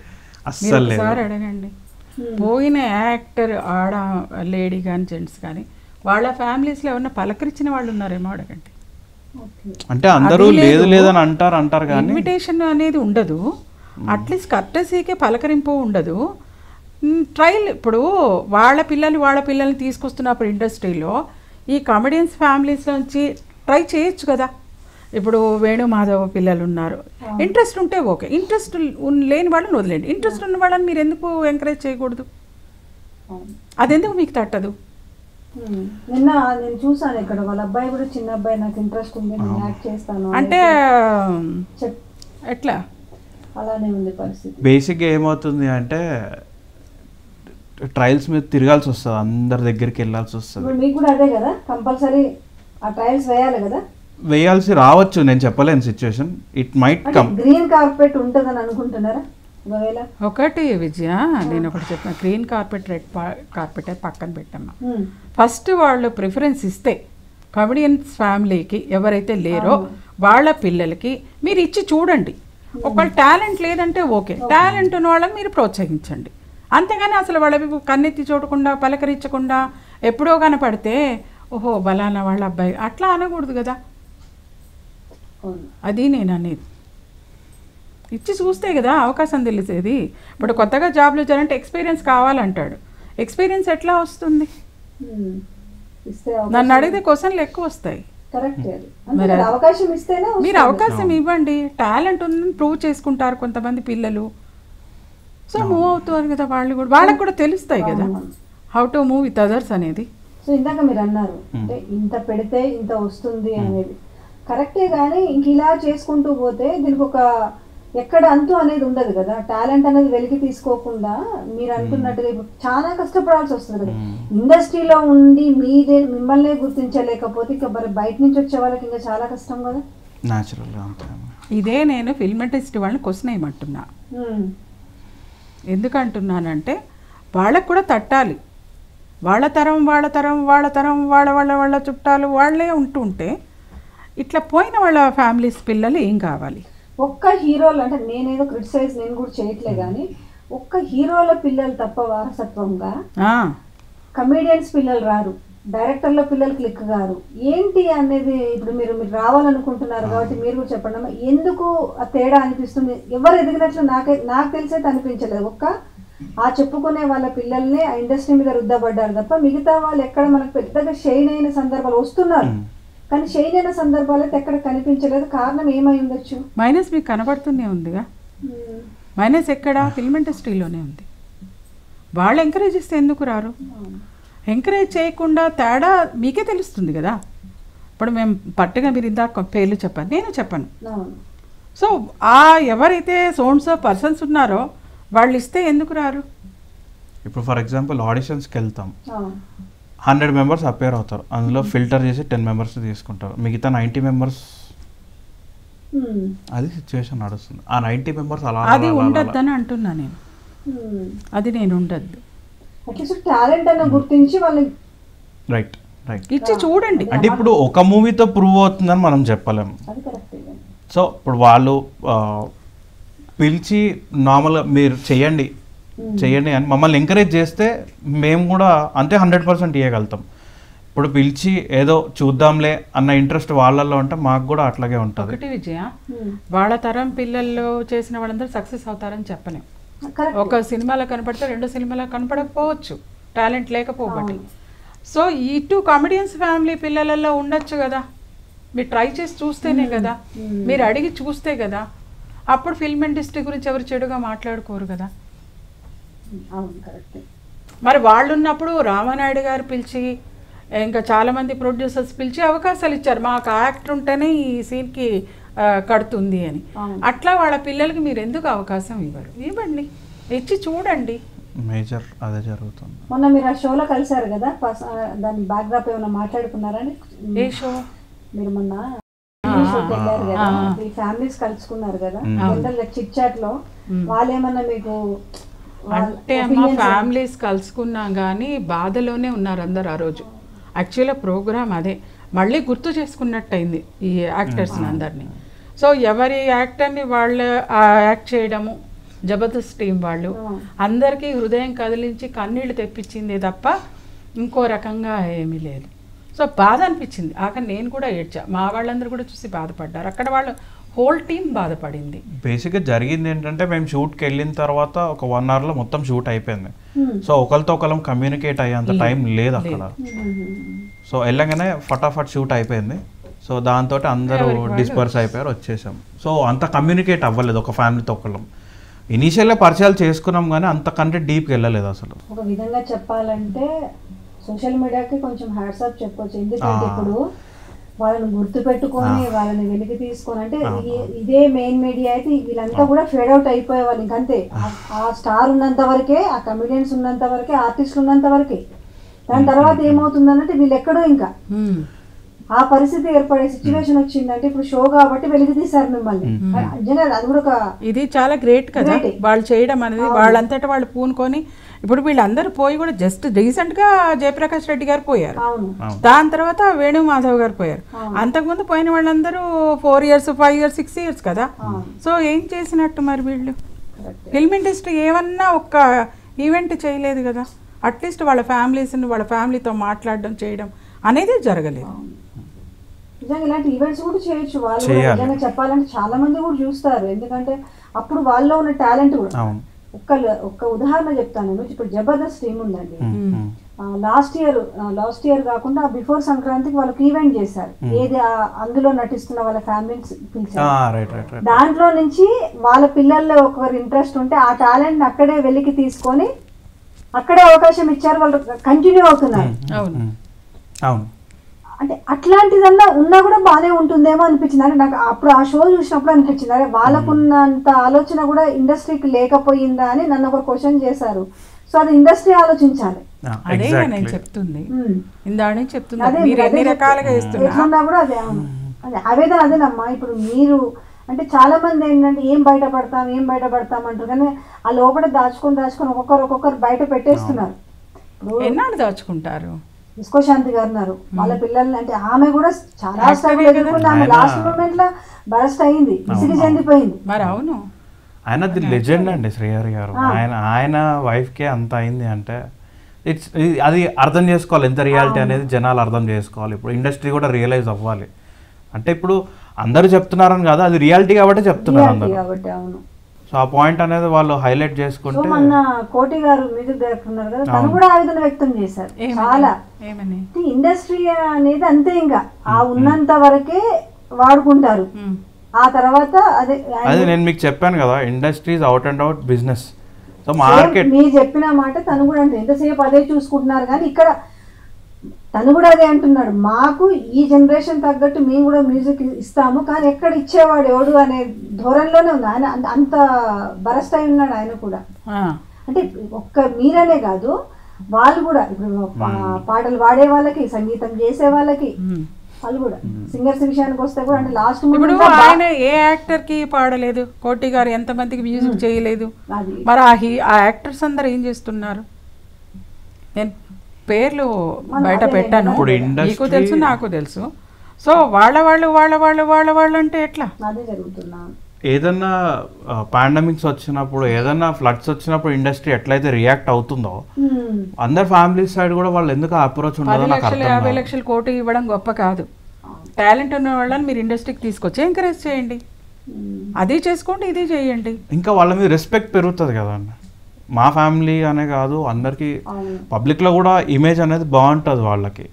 B: మీరు
C: అస్సలు లేదు
B: ఒకసారి అడగండి పోయిన యాక్టర్ ఆడ లేడీ కానీ జెంట్స్ కానీ వాళ్ళ ఫ్యామిలీస్లో ఎవరన్నా పలకరించిన వాళ్ళు ఉన్నారేమో అడగండి
A: ఓకే
C: అంటే అందరూ
B: అది లేదు.
C: లేదు లేదని అంటారు అంటారు కానీ
B: ఇన్విటేషన్ అనేది ఉండదు అట్లీస్ట్ కర్టసీకే పలకరింపు ఉండదు ట్రైల్ ఇప్పుడు వాళ్ళ పిల్లలు వాళ్ళ పిల్లల్ని తీసుకొస్తున్నప్పుడు ఇండస్ట్రీలో ఈ కమెడియన్స్ ఫ్యామిలీస్ నుంచి ట్రై చేయొచ్చు కదా ఇప్పుడు వేణుమాధవ్ పిల్లలు ఉన్నారు ఇంట్రెస్ట్ ఉంటే ఓకే ఇంట్రెస్ట్ లేని వాళ్ళని వదిలేండి ఇంట్రెస్ట్ ఉన్న వాళ్ళని మీరు ఎందుకు ఎంకరేజ్ చేయకూడదు
A: అవును.
B: అదెందుకు మీకు తట్టదు
A: ఉమ్. నిన్న నేను చూసాను ఇక్కడ వాళ్ళ అబ్బాయి కూడా చిన్న అబ్బాయి నాకు ఇంట్రెస్ట్ ఉంది నేను యాక్ట్ చేస్తాను
B: అంటే
A: అనేసి చెప్
B: ఎట్లా
A: అలానే ఉంది పరిస్థితి
C: బేసిక్గా ఏమవుతుంది అంటే ట్రయల్స్ మీద తిరగాల్సి వస్తుంది అందరి దగ్గరికి వెళ్ళాల్సి వస్తుంది
A: ఇప్పుడు మీకు కూడా అదే కదా కంపల్సరీ ఆ ట్రయల్స్ వేయాలి కదా
C: వేయాల్సి రావచ్చు నేను చెప్పలేను సిచ్యువేషన్ ఇట్ మైట్
A: అంటే
C: కమ్
A: గ్రీన్ కార్పెట్ ఉంటుందని అనుకుంటున్నారా ఒకవేళ
B: ఒకటి విజయ నేను ఒకటి చెప్పిన గ్రీన్ కార్పెట్ రెడ్ కార్పెట్ పక్కన పెట్టమ్మా
A: ఉమ్.
B: ఫస్ట్ వాళ్ళు ప్రిఫరెన్స్ ఇస్తే కమెడియన్స్ ఫ్యామిలీకి ఎవరైతే లేరో వాళ్ళ పిల్లలకి మీరు ఇచ్చి చూడండి ఒకవేళ టాలెంట్ లేదంటే ఓకే టాలెంట్ ఉన్న వాళ్ళని మీరు ప్రోత్సహించండి అంతేగాని అసలు వాళ్ళ కన్నెత్తి చూడకుండా పలకరించకుండా ఎప్పుడో కనపడితే ఓహో బలానా వాళ్ళ అబ్బాయి అట్లా అనకూడదు కదా
A: అవును.
B: అది నేను అనేది ఇచ్చి చూస్తే కదా అవకాశం తెలిసేది ఇప్పుడు కొత్తగా జాబ్లో చేయాలంటే ఎక్స్పీరియన్స్ కావాలంటాడు ఎక్స్పీరియన్స్ ఎట్లా వస్తుంది
A: ఉమ్. ఇస్తే
B: నన్ను అడిగితే క్వశ్చన్లు ఎక్కువ వస్తాయి
A: కరెక్ట్ అది అంతే కదా, అవకాశం ఇస్తేనే
B: మీరు
A: వస్తుంది.
B: అవకాశం ఇవ్వండి టాలెంట్ ఉందని ప్రూవ్ చేసుకుంటారు కొంతమంది పిల్లలు సో మూవ్ అవుతారు కదా వాళ్ళు కూడా వాళ్ళకి కూడా తెలుస్తాయి కదా
A: అవును.
B: How to move with others అనేది
A: సో ఇందాక మీరు అన్నారు అంటే ఇంత పెడితే ఇంత వస్తుంది అనేది కరెక్టే కానీ ఇంక ఇలా చేసుకుంటూ పోతే దీనికి ఒక ఎక్కడ అంతు అనేది ఉండదు కదా టాలెంట్ అనేది వెలికి తీసుకోకుండా మీరు అనుకున్నట్టుగా ఇప్పుడు చాలా కష్టపడాల్సి వస్తుంది కదా ఇండస్ట్రీలో ఉండి మీదే మిమ్మల్ని గుర్తించలేకపోతే ఇక మరి బయట నుంచి వచ్చే వాళ్ళకి ఇంకా చాలా కష్టం కదా
C: న్యాచురల్గా అంతే
B: ఇదే నేను ఫిల్మ్ ఇండస్ట్రీ వాళ్ళని క్వశ్చన్ వేయమంటున్నా
A: ఉమ్.
B: ఎందుకు అంటున్నానంటే వాళ్ళకు కూడా తట్టాలి వాళ్ళ తరం వాళ్ళ తరం వాళ్ళ తరం వాళ్ళ వాళ్ళ వాళ్ళ చుట్టాలు వాళ్ళే ఉంటూ ఉంటే ఇట్లా పోయిన వాళ్ళ ఫ్యామిలీస్ పిల్లలు ఏం కావాలి
A: ఒక్క హీరోలు అంటే నేనేదో క్రిటిసైజ్ నేను కూడా చేయట్లే కానీ ఒక్క హీరోల పిల్లలు తప్ప వారసత్వంగా
B: ఆ,
A: కమేడియన్స్ పిల్లలు రారు డైరెక్టర్ల పిల్లలు క్లిక్ గారు ఏంటి అనేది ఇప్పుడు మీరు మీరు రావాలనుకుంటున్నారు కాబట్టి మీరు కూడా చెప్పండి అమ్మా ఎందుకు ఆ తేడా అనిపిస్తుంది ఎవరు ఎదిగినట్లు నాకే నాకు తెలిసైతే అనిపించలేదు ఒక్క ఆ చెప్పుకునే వాళ్ళ పిల్లల్ని ఆ ఇండస్ట్రీ మీద రుద్దబడ్డారు తప్ప మిగతా వాళ్ళు ఎక్కడ మనకు పెద్దగా షైన్ అయిన సందర్భాలు వస్తున్నారు కానీ షైన్ అయిన సందర్భాలు అయితే ఎక్కడ కనిపించలేదు కారణం ఏమై ఉండొచ్చు
B: మైనస్ మీకు కనబడుతూనే ఉందిగా మైనస్ ఎక్కడ ఫిల్మ్ ఇండస్ట్రీలోనే ఉంది వాళ్ళు ఎంకరేజ్ ఇస్తే ఎందుకు రారు ఎంకరేజ్ చేయకుండా తేడా మీకే తెలుస్తుంది కదా ఇప్పుడు మేము పట్టుగా మీరు ఇందాక పేర్లు చెప్పాను నేను చెప్పాను
A: అవును
B: సో ఆ ఎవరైతే సోన్స్ ఆఫ్ పర్సన్స్ ఉన్నారో వాళ్ళు ఇస్తే ఎందుకు రారు
C: ఇప్పుడు ఫర్ ఎగ్జాంపుల్ ఆడిషన్స్కి వెళ్తాం
A: అవును
C: హండ్రెడ్ మెంబర్స్ అపేర్ అవుతారు అందులో ఫిల్టర్ చేసి టెన్ మెంబర్స్ తీసుకుంటారు మిగతా నైంటీ మెంబర్స్
A: ఉమ్.
C: అది సిచ్యువేషన్ నడుస్తుంది ఆ నైంటీ మెంబర్స్ అలా
B: అది ఉండొద్దని అంటున్నా నేను
A: ఉమ్.
B: అది నేను ఉండద్దు
A: అట్లీస్ట్ టాలెంట్ అన్న గుర్తించి వాళ్ళని
C: రైట్ రైట్
B: ఇచ్చి చూడండి
C: అంటే ఇప్పుడు ఒక మూవీతో ప్రూవ్ అవుతుందని మనం చెప్పలేం
A: అది కరెక్ట్
C: సో ఇప్పుడు వాళ్ళు ఆ, పిలిచి నార్మల్గా మీరు చెయ్యండి చెయ్యండి అని మమ్మల్ని ఎంకరేజ్ చేస్తే మేము కూడా అంతే హండ్రెడ్ పర్సెంట్ ఇవ్వగలుగుతాం ఇప్పుడు పిలిచి ఏదో చూద్దాంలే అన్న ఇంట్రెస్ట్ వాళ్ళల్లో ఉంటే మాకు కూడా అట్లాగే ఉంటుంది
B: ఒకటి విజయ వాళ్ళ తరం పిల్లల్లో చేసిన వాళ్ళందరూ సక్సెస్ అవుతారని చెప్పలేం
A: కరెక్ట్
B: ఒక సినిమాలో కనపడితే రెండో సినిమాలో కనపడకపోవచ్చు టాలెంట్ లేకపోబట్టి సో ఇటు కామెడియన్స్ ఫ్యామిలీ పిల్లలలో ఉండొచ్చు కదా మీరు ట్రై చేసి చూస్తేనే కదా మీరు అడిగి చూస్తే కదా అప్పుడు ఫిల్మ్ ఇండస్ట్రీ గురించి ఎవరు చెడుగా మాట్లాడుకోరు కదా
A: అవును కరెక్ట్
B: మరి వాళ్ళు ఉన్నప్పుడు రామానాయుడు గారు పిలిచి ఇంకా చాలామంది ప్రొడ్యూసర్స్ పిలిచి అవకాశాలు ఇచ్చారు మాకు ఆ యాక్టర్ ఉంటేనే ఈ సీన్కి కడుతుంది అని
A: అవును.
B: అట్లా వాళ్ళ పిల్లలకి మీరు ఎందుకు అవకాశం ఇవ్వరు ఇవ్వండి ఇచ్చి చూడండి
C: మేజర్ అదే జరుగుతుంది
A: మొన్న మీరు ఆ షోలో కలిసారు కదా పస్- ఆ, దాని బ్యాక్డ్రాప్ ఏమైనా మాట్లాడుకున్నారా అండి
B: ఏ షో
A: మీరు మొన్న షోకి వెళ్ళారు కదా ఈ ఫ్యామిలీస్ కలుసుకున్నారు కదా జనరల్ చిట్ చాట్ లో వాళ్ళు ఏమన్నా మీకు వాళ్ళ
B: అంటే అమ్మ
A: opinions
B: ఫ్యామిలీస్ కలుసుకున్నాం కానీ బాధలోనే ఉన్నారు అందరు ఆ రోజు యాక్చువల్గా ప్రోగ్రామ్ అదే మళ్ళీ గుర్తు చేసుకున్నట్టు అయింది ఈ యాక్టర్స్ని అందరినీ సో ఎవరి యాక్టర్ని వాళ్ళు ఆ యాక్ట్ చేయడము జబర్దస్త్ టీం వాళ్ళు అందరికీ హృదయం కదిలించి కన్నీళ్లు తెప్పించింది తప్ప ఇంకో రకంగా ఏమీ లేదు సో బాధ అనిపించింది ఆఖరి నేను కూడా ఏడ్చా మా వాళ్ళందరూ కూడా చూసి బాధపడ్డారు అక్కడ వాళ్ళు హోల్ టీం బాధపడింది
C: బేసిక్గా జరిగింది ఏంటంటే మేము షూట్కి వెళ్ళిన తర్వాత ఒక వన్ అవర్లో మొత్తం షూట్ అయిపోయింది సో ఒకరితో ఒకరం కమ్యూనికేట్ అయ్యేంత టైం లేదు అక్కడ సో వెళ్ళగానే ఫటాఫట్ షూట్ అయిపోయింది సో దాంతో అందరూ
B: ఎవరికి వాళ్ళు
C: డిస్పర్స్ అయిపోయారు వచ్చేసాం సో అంత కమ్యూనికేట్ అవ్వలేదు ఒక ఫ్యామిలీతో ఒకళ్ళం ఇనీషియల్గా పరిచయాలు చేసుకున్నాం కానీ అంతకంటే డీప్కి వెళ్ళలేదు అసలు
A: ఒక విధంగా చెప్పాలంటే సోషల్ మీడియాకి కొంచెం హ్యాట్సాప్ చెప్పొచ్చు ఎందుకంటే
C: ఆ.
A: ఇప్పుడు వాళ్ళని గుర్తు పెట్టుకొని వాళ్ళని వెలికి తీసుకొని అంటే ఈ- ఇదే మెయిన్ మీడియా అయితే వీళ్ళంతా కూడా ఫేడ్ అవుట్ అయిపోయే వాళ్ళు ఇంకంతే ఆ- ఆ స్టార్ ఉన్నంత వరకే ఆ కమెడియన్స్ ఉన్నంత వరకే ఆర్టిస్టులు ఉన్నంత వరకే దాని తర్వాత ఏమవుతుందనంటే వీళ్ళు ఎక్కడో ఇంకా
B: మ్మ్.
A: ఆ పరిస్థితి ఏర్పడే సిచ్యువేషన్ వచ్చిందంటే ఇప్పుడు షో కాబట్టి వెలికి తీశారు మిమ్మల్ని నిజంగా అది కూడా ఒక
B: ఇది చాలా గ్రేట్ కదా
A: Great.
B: వాళ్ళు చేయడం అనేది వాళ్ళంతటా వాళ్ళు పూనుకొని ఇప్పుడు వీళ్ళందరూ పోయి కూడా జస్ట్ రీసెంట్గా జయప్రకాష్ రెడ్డి గారు పోయారు
A: అవును
B: దాని తర్వాత వేణు మాధవ్ గారు పోయారు అంతకుముందు పోయిన వాళ్ళందరూ four years five years six years కదా సో ఏం చేసినట్టు మరి వీళ్ళు ఫిల్మ్ ఇండస్ట్రీ ఏమన్నా ఒక్క ఈవెంట్ చేయలేదు కదా అట్లీస్ట్ వాళ్ళ ఫ్యామిలీస్ని వాళ్ళ ఫ్యామిలీతో మాట్లాడడం చేయడం అనేది జరగలేదు
A: నిజంగా ఇలాంటి ఈవెంట్స్ కూడా చేయొచ్చు వాళ్ళు కూడా
C: చేయాలి.
A: నిజంగా చెప్పాలంటే చాలా మంది కూడా చూస్తారు ఎందుకంటే అప్పుడు వాళ్ళలో ఉన్న టాలెంట్ కూడా
C: అవును
A: ఒక్క ఒక్క ఉదాహరణ చెప్తాను నేను ఇప్పుడు జబర్దస్త్ టీం ఉందండి
C: ఉమ్, ఉమ్.
A: లాస్ట్ ఇయర్ లాస్ట్ ఇయర్ కాకుండా బిఫోర్ సంక్రాంతికి వాళ్ళకి ఈవెంట్ చేశారు ఏది ఆ- అందులో నటిస్తున్న వాళ్ళ ఫ్యామిలీస్
C: ఆ,
A: పిలిచారు
C: రైట్ రైట్ రైట్
A: దాంట్లో నుంచి వాళ్ళ పిల్లల్లో ఒకరు ఇంట్రెస్ట్ ఉంటే ఆ టాలెంట్ అక్కడే వెలికి తీసుకొని అక్కడే అవకాశం ఇచ్చారు వాళ్ళు కంటిన్యూ అవుతున్నారు
B: అవును
C: ఉమ్. అవును
A: అంటే అట్లాంటిదన్నా ఉన్నా కూడా బాగానే ఉంటుందేమో అనిపించింది అంటే నాకు అప్పుడు ఆ షో చూసినప్పుడు అనిపించింది అరే వాళ్ళకున్నంత ఆలోచన కూడా ఇండస్ట్రీకి లేకపోయిందా అని నన్ను ఒక క్వశ్చన్ చేశారు సో అది ఇండస్ట్రీ ఆలోచించాలి
B: అదే నేను
C: ఎగ్జాక్ట్లీ
B: చెప్తుంది
A: ఉమ్.
B: ఇందా నుంచి చెప్తున్నా
A: అదే
B: మీరు
A: అదే
B: ఎన్ని
A: చెప్తున్నా.
B: రకాలుగా ఇస్తున్నా
A: ఎట్లున్నా కూడా అదే అవును అదే ఆవేదన అదేనమ్మా ఇప్పుడు మీరు అంటే చాలా మంది ఏంటంటే ఏం బయటపడతాం ఏం బయటపడతాం అంటారు కానీ ఆ లోపల దాచుకొని దాచుకొని ఒక్కొక్కరు ఒక్కొక్కరు బయట పెట్టేస్తున్నారు ఇప్పుడు
B: ఎన్నాళ్ళు దాచుకుంటారు
A: ఇస్కో శాంతి గారు ఉన్నారు వాళ్ళ పిల్లల్ని అంటే ఆమె కూడా చాలా
B: Active
A: స్ట్రగుల్
B: ఏ కదా.
A: ఎదుర్కొంది ఆమె
C: ఆయన-
A: లాస్ట్ మూమెంట్ లో బరస్ట్ అయింది విసిగి చెందిపోయింది
B: మరి అవును
C: ఆయన ది లెజెండ్ అండి శ్రీహరి గారు ఆయన ఆయన వైఫ్కే అంత అయింది అంటే ఇట్స్ అది అర్థం చేసుకోవాలి ఎంత రియాలిటీ అనేది జనాలు అర్థం చేసుకోవాలి ఇప్పుడు ఇండస్ట్రీ కూడా రియలైజ్ అవ్వాలి అంటే ఇప్పుడు అందరూ చెప్తున్నారని కాదు అది రియాలిటీ కాబట్టి చెప్తున్నారు
A: Reality
C: అందరూ
A: కాబట్టి అవును
C: సో ఆ పాయింట్ అనేది వాళ్ళు హైలైట్
A: సో
C: చేసుకుంటే
A: మొన్న కోటి గారు మ్యూజిక్ డైరెక్టర్ ఉన్నారు కదా తను కూడా ఆవేదన వ్యక్తం చేశారు
B: ఏమని?
A: చాలా
B: ఏమని
A: ఇండస్ట్రీ అనేది అంతే ఇంకా ఆ ఉన్నంత వరకే వాడుకుంటారు
B: మ్మ్.
A: ఆ తర్వాత అదే
C: అది నేను మీకు చెప్పాను కదా industries out and out business so
A: same
C: market
A: మీరు చెప్పిన మాట తను కూడా అంటే ఎంతసేపు అదే చూసుకుంటున్నారు కానీ ఇక్కడ తను కూడా అదే అంటున్నాడు మాకు ఈ జనరేషన్ తగ్గట్టు మేము కూడా మ్యూజిక్ ఇస్తాము కానీ ఎక్కడ ఇచ్చేవాడు ఎవడు అనే ధోరణిలోనే ఉంది ఆయన అంత- అంత బరస్ట్ అయి ఉన్నాడు ఆయన కూడా
B: ఆ,
A: అంటే ఒక్క మీరనే కాదు వాళ్ళు కూడా ఇప్పుడు పా- పాటలు పాడే వాళ్ళకి సంగీతం చేసే వాళ్ళకి
B: మ్మ్.
A: వాళ్ళు కూడా సింగర్స్ విషయానికి వస్తే కూడా అంటే లాస్ట్
B: ఇప్పుడు ఆయన ఏ యాక్టర్ కి పాడలేదు కోటి గారు ఎంతమందికి మ్యూజిక్ చేయలేదు
A: అది
B: మరి ఆ హీ ఆ యాక్టర్స్ అందరు ఏం చేస్తున్నారు నేను పేర్లు బయట
A: అదే
B: పెట్టాను
C: ఇప్పుడు
B: నీకు
C: industry-
B: తెలుసు నాకు తెలుసు సో వాళ్ళ వాళ్ళు వాళ్ళ వాళ్ళు వాళ్ళ వాళ్ళు అంటే ఎట్లా
A: అదే జరుగుతున్నా
C: ఏదన్నా పాండమిక్స్ వచ్చినప్పుడు ఏదన్నా ఫ్లడ్స్ వచ్చినప్పుడు ఇండస్ట్రీ ఎట్లయితే రియాక్ట్ అవుతుందో
A: ఉమ్.
C: అందరు ఫ్యామిలీ సైడ్ కూడా వాళ్ళు ఎందుకు అప్రోచ్ ఉండదో
B: పది
C: నాకు
B: లక్షలు
C: అర్థం
B: యాభై
C: కాదు.
B: లక్షలు కోటి ఇవ్వడం గొప్ప కాదు టాలెంట్ ఉన్న వాళ్ళని మీరు ఇండస్ట్రీకి తీసుకొచ్చి ఎంకరేజ్ చేయండి
A: ఉమ్.
B: అది చేసుకోండి ఇది చేయండి
C: ఇంకా వాళ్ళ మీద రెస్పెక్ట్ పెరుగుతుంది కదండి మా ఫ్యామిలీ అనే కాదు అందరికి
A: అవును
C: పబ్లిక్లో కూడా ఇమేజ్ అనేది బాగుంటుంది వాళ్ళకి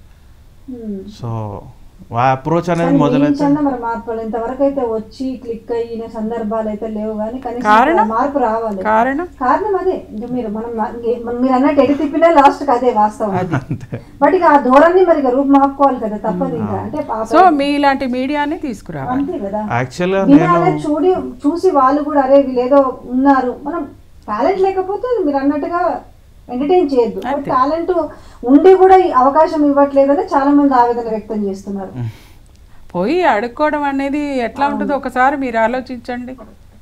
A: ఉమ్.
C: సో ఆ అప్రోచ్ అనేది
A: కానీ
C: మొదలైతే
A: మించన్నా మరి మార్పు ఇంతవరకు అయితే వచ్చి క్లిక్ అయిన సందర్భాలు అయితే లేవు కానీ కనీసం
B: కారణం?
A: ఇక్కడ మార్పు రావాలి
B: కారణం
A: కారణం అదే ఇంకా మీరు మనం ఇంకే- మనం మీరు అన్నట్టు ఎటు తిప్పినా లాస్ట్ కి అదే వాస్తవం
C: అంతే
A: బట్ ఇక ఆ ధోరణి మరి ఇక రూపు మాపుకోవాలి కదా తప్పదు ఇంకా అంటే పాప
B: సో మీలాంటి మీడియాని తీసుకురావాలి
A: అంతే కదా
C: యాక్చువల్గా నేను
A: వినాలి చూడి చూసి వాళ్ళు కూడా అరే వీళ్ళేదో ఉన్నారు మనం టాలెంట్ లేకపోతే మీరు అన్నట్టుగా ఎంటర్టైన్ చేయొద్దు టాలెంట్ ఉండి కూడా ఈ అవకాశం ఇవ్వట్లేదని చాలా మంది ఆవేదన వ్యక్తం చేస్తున్నారు
B: పోయి అడుక్కోవడం అనేది ఎట్లా ఉంటుందో ఒకసారి మీరు ఆలోచించండి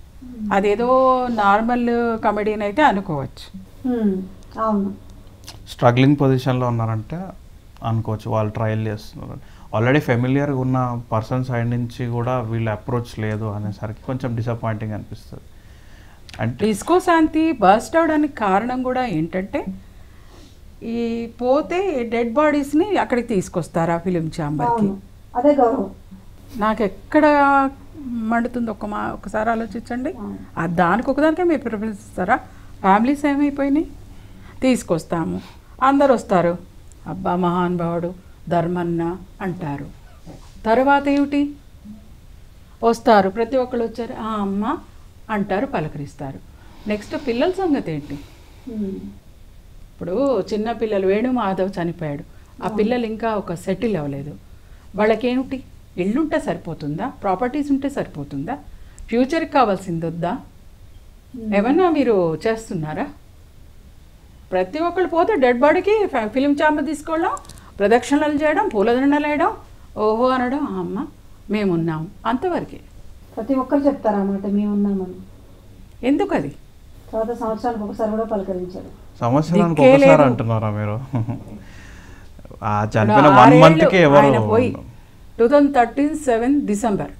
B: అదేదో నార్మల్ కమెడీని అయితే అనుకోవచ్చు
A: ఉమ్, అవును
C: స్ట్రగ్లింగ్ పొజిషన్లో ఉన్నారంటే అనుకోవచ్చు వాళ్ళు ట్రయల్ చేస్తున్నారు ఆల్రెడీ ఫెమిలియర్గా ఉన్న పర్సన్ సైడ్ నుంచి కూడా వీళ్ళు అప్రోచ్ లేదు అనేసరికి కొంచెం డిసప్పాయింటింగ్ అనిపిస్తుంది అంటే
B: డిస్కో శాంతి బర్స్ట్ అవడానికి కారణం కూడా ఏంటంటే ఈ పోతే డెడ్ బాడీస్ని అక్కడికి తీసుకొస్తారు ఆ ఫిలిం ఛాంబర్కి
A: అవును అదే గౌరవం
B: నాకు ఎక్కడ మండుతుంది ఒక మా ఒకసారి ఆలోచించండి
A: అవును.
B: ఆ దానికి ఒకదానికే మీరు ప్రిఫరెన్స్ ఇస్తారా ఫ్యామిలీస్ ఏమైపోయినాయి తీసుకొస్తాము అందరు వస్తారు అబ్బా మహానుభావుడు ధర్మన్న అంటారు తర్వాత ఏమిటి వస్తారు ప్రతి ఒక్కళ్ళు వచ్చారు ఆ అమ్మ అంటారు పలకరిస్తారు నెక్స్ట్ పిల్లల సంగతి ఏంటి
A: ఉమ్.
B: ఇప్పుడు చిన్న పిల్లలు వేణు మాధవ్ చనిపోయాడు ఆ పిల్లలు ఇంకా ఒక సెటిల్ అవ్వలేదు వాళ్ళకేమిటి ఇల్లుంటే సరిపోతుందా ప్రాపర్టీస్ ఉంటే సరిపోతుందా ఫ్యూచర్కి కావాల్సింది వద్దా ఏమన్నా మీరు చేస్తున్నారా ప్రతి ఒక్కళ్ళు పోతే డెడ్ బాడీకి ఫిలిం ఛాంబర్ తీసుకోవడం ప్రదక్షిణలు చేయడం పూలదండలు వేయడం ఓహో అనడం "ఆ అమ్మ మేమున్నాం అంతవరకే
A: ప్రతి ఒక్కరు చెప్తారు అన్నమాట మేము ఉన్నామని
B: ఎందుకు అది
A: తర్వాత సంవత్సరానికి ఒకసారి కూడా పలకరించారు
C: సంవత్సరానికి
B: దిక్కే
C: ఒకసారి
B: లేదు.
C: అంటున్నారా మీరు ఆ చనిపోయిన
B: ఇప్పుడు
C: వన్
B: ఆరేళ్ళు
C: మంత్కి ఎవరు
B: ఆయన పోయి two thousand thirteen seven December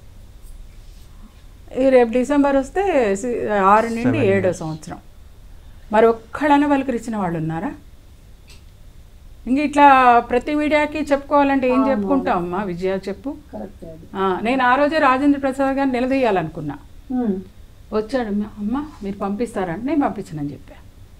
B: ఈ రేపు డిసెంబర్ వస్తే సి- ఆరు నుండి
C: Seven
B: ఏడో
C: years.
B: సంవత్సరం మరి ఒక్కడైనా పలకరించిన వాళ్ళు ఉన్నారా ఇంక ఇట్లా ప్రతి మీడియాకి చెప్పుకోవాలంటే ఏం
A: అవును.
B: చెప్పుకుంటాం అమ్మా విజయ చెప్పు
A: కరెక్ట్ అది
B: ఆ, నేను ఆ రోజే రాజేంద్ర ప్రసాద్ గారిని నిలదీయాలనుకున్నా
A: ఉమ్.
B: వచ్చాడు "అమ్మ, అమ్మ మీరు పంపిస్తారంటే నేను పంపించనని చెప్పా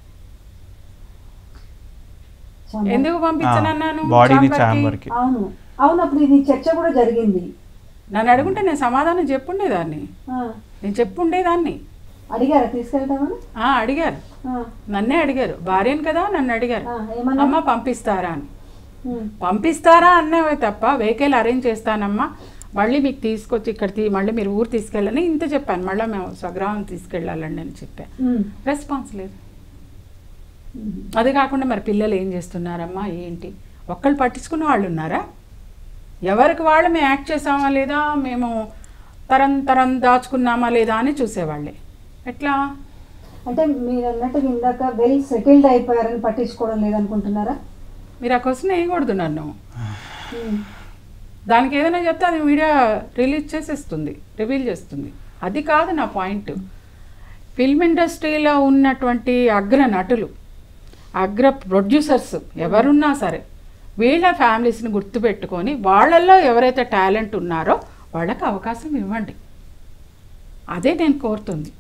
A: చాలా-
B: ఎందుకు పంపించనన్నాను
C: బాడీని
B: ఛాంబర్కి?
C: ఛాంబర్కి
A: అవును అవును అప్పుడు ఇది చర్చ కూడా జరిగింది
B: నన్ను అడుగుంటే నేను సమాధానం చెప్పుండేదాన్ని
A: ఆ,
B: నేను చెప్పుండేదాన్ని
A: అడిగారా తీసుకెళ్తామని
B: ఆ, అడిగారు
A: ఆ,
B: నన్నే అడిగారు భార్యను కదా నన్ను అడిగారు
A: ఆ, ఏమన్నా
B: అమ్మ పంపిస్తారా అని
A: ఉమ్.
B: పంపిస్తారా అన్నవే తప్ప వెహికల్ అరేంజ్ చేస్తానమ్మా మళ్ళీ మీకు తీసుకొచ్చి ఇక్కడ తీ మళ్ళీ మీరు ఊరు తీసుకెళ్ళని ఇంత చెప్పాను మళ్ళీ మేము స్వగ్రహం తీసుకెళ్ళాలండి అని చెప్పాను
A: ఉమ్.
B: రెస్పాన్స్ లేదు
A: ఉమ్.
B: అది కాకుండా మరి పిల్లలు ఏం చేస్తున్నారమ్మా ఏంటి ఒక్కళ్ళు పట్టించుకున్న వాళ్ళు ఉన్నారా ఎవరికి వాళ్ళు మేము యాక్ట్ చేసామా లేదా మేము తరం తరం దాచుకున్నామా లేదా అని చూసేవాళ్ళే ఎట్లా
A: అంటే మీరు అన్నట్టు ఇందాక వెల్ సెటిల్డ్ అయిపోయారని పట్టించుకోవడం లేదనుకుంటున్నారా
B: మీరు ఆ క్వశ్చన్ వేయకూడదు నన్ను
A: ఉమ్.
B: దానికి ఏదైనా చెప్తే అది మీడియా రిలీజ్ చేసేస్తుంది రివీల్ చేస్తుంది అది కాదు నా పాయింట్ ఫిల్మ్ ఇండస్ట్రీలో ఉన్నటువంటి అగ్ర నటులు అగ్ర ప్రొడ్యూసర్స్ ఎవరున్నా సరే వీళ్ళ ఫ్యామిలీస్ని గుర్తుపెట్టుకొని వాళ్ళల్లో ఎవరైతే టాలెంట్ ఉన్నారో వాళ్ళకి అవకాశం ఇవ్వండి అదే నేను కోరుతుంది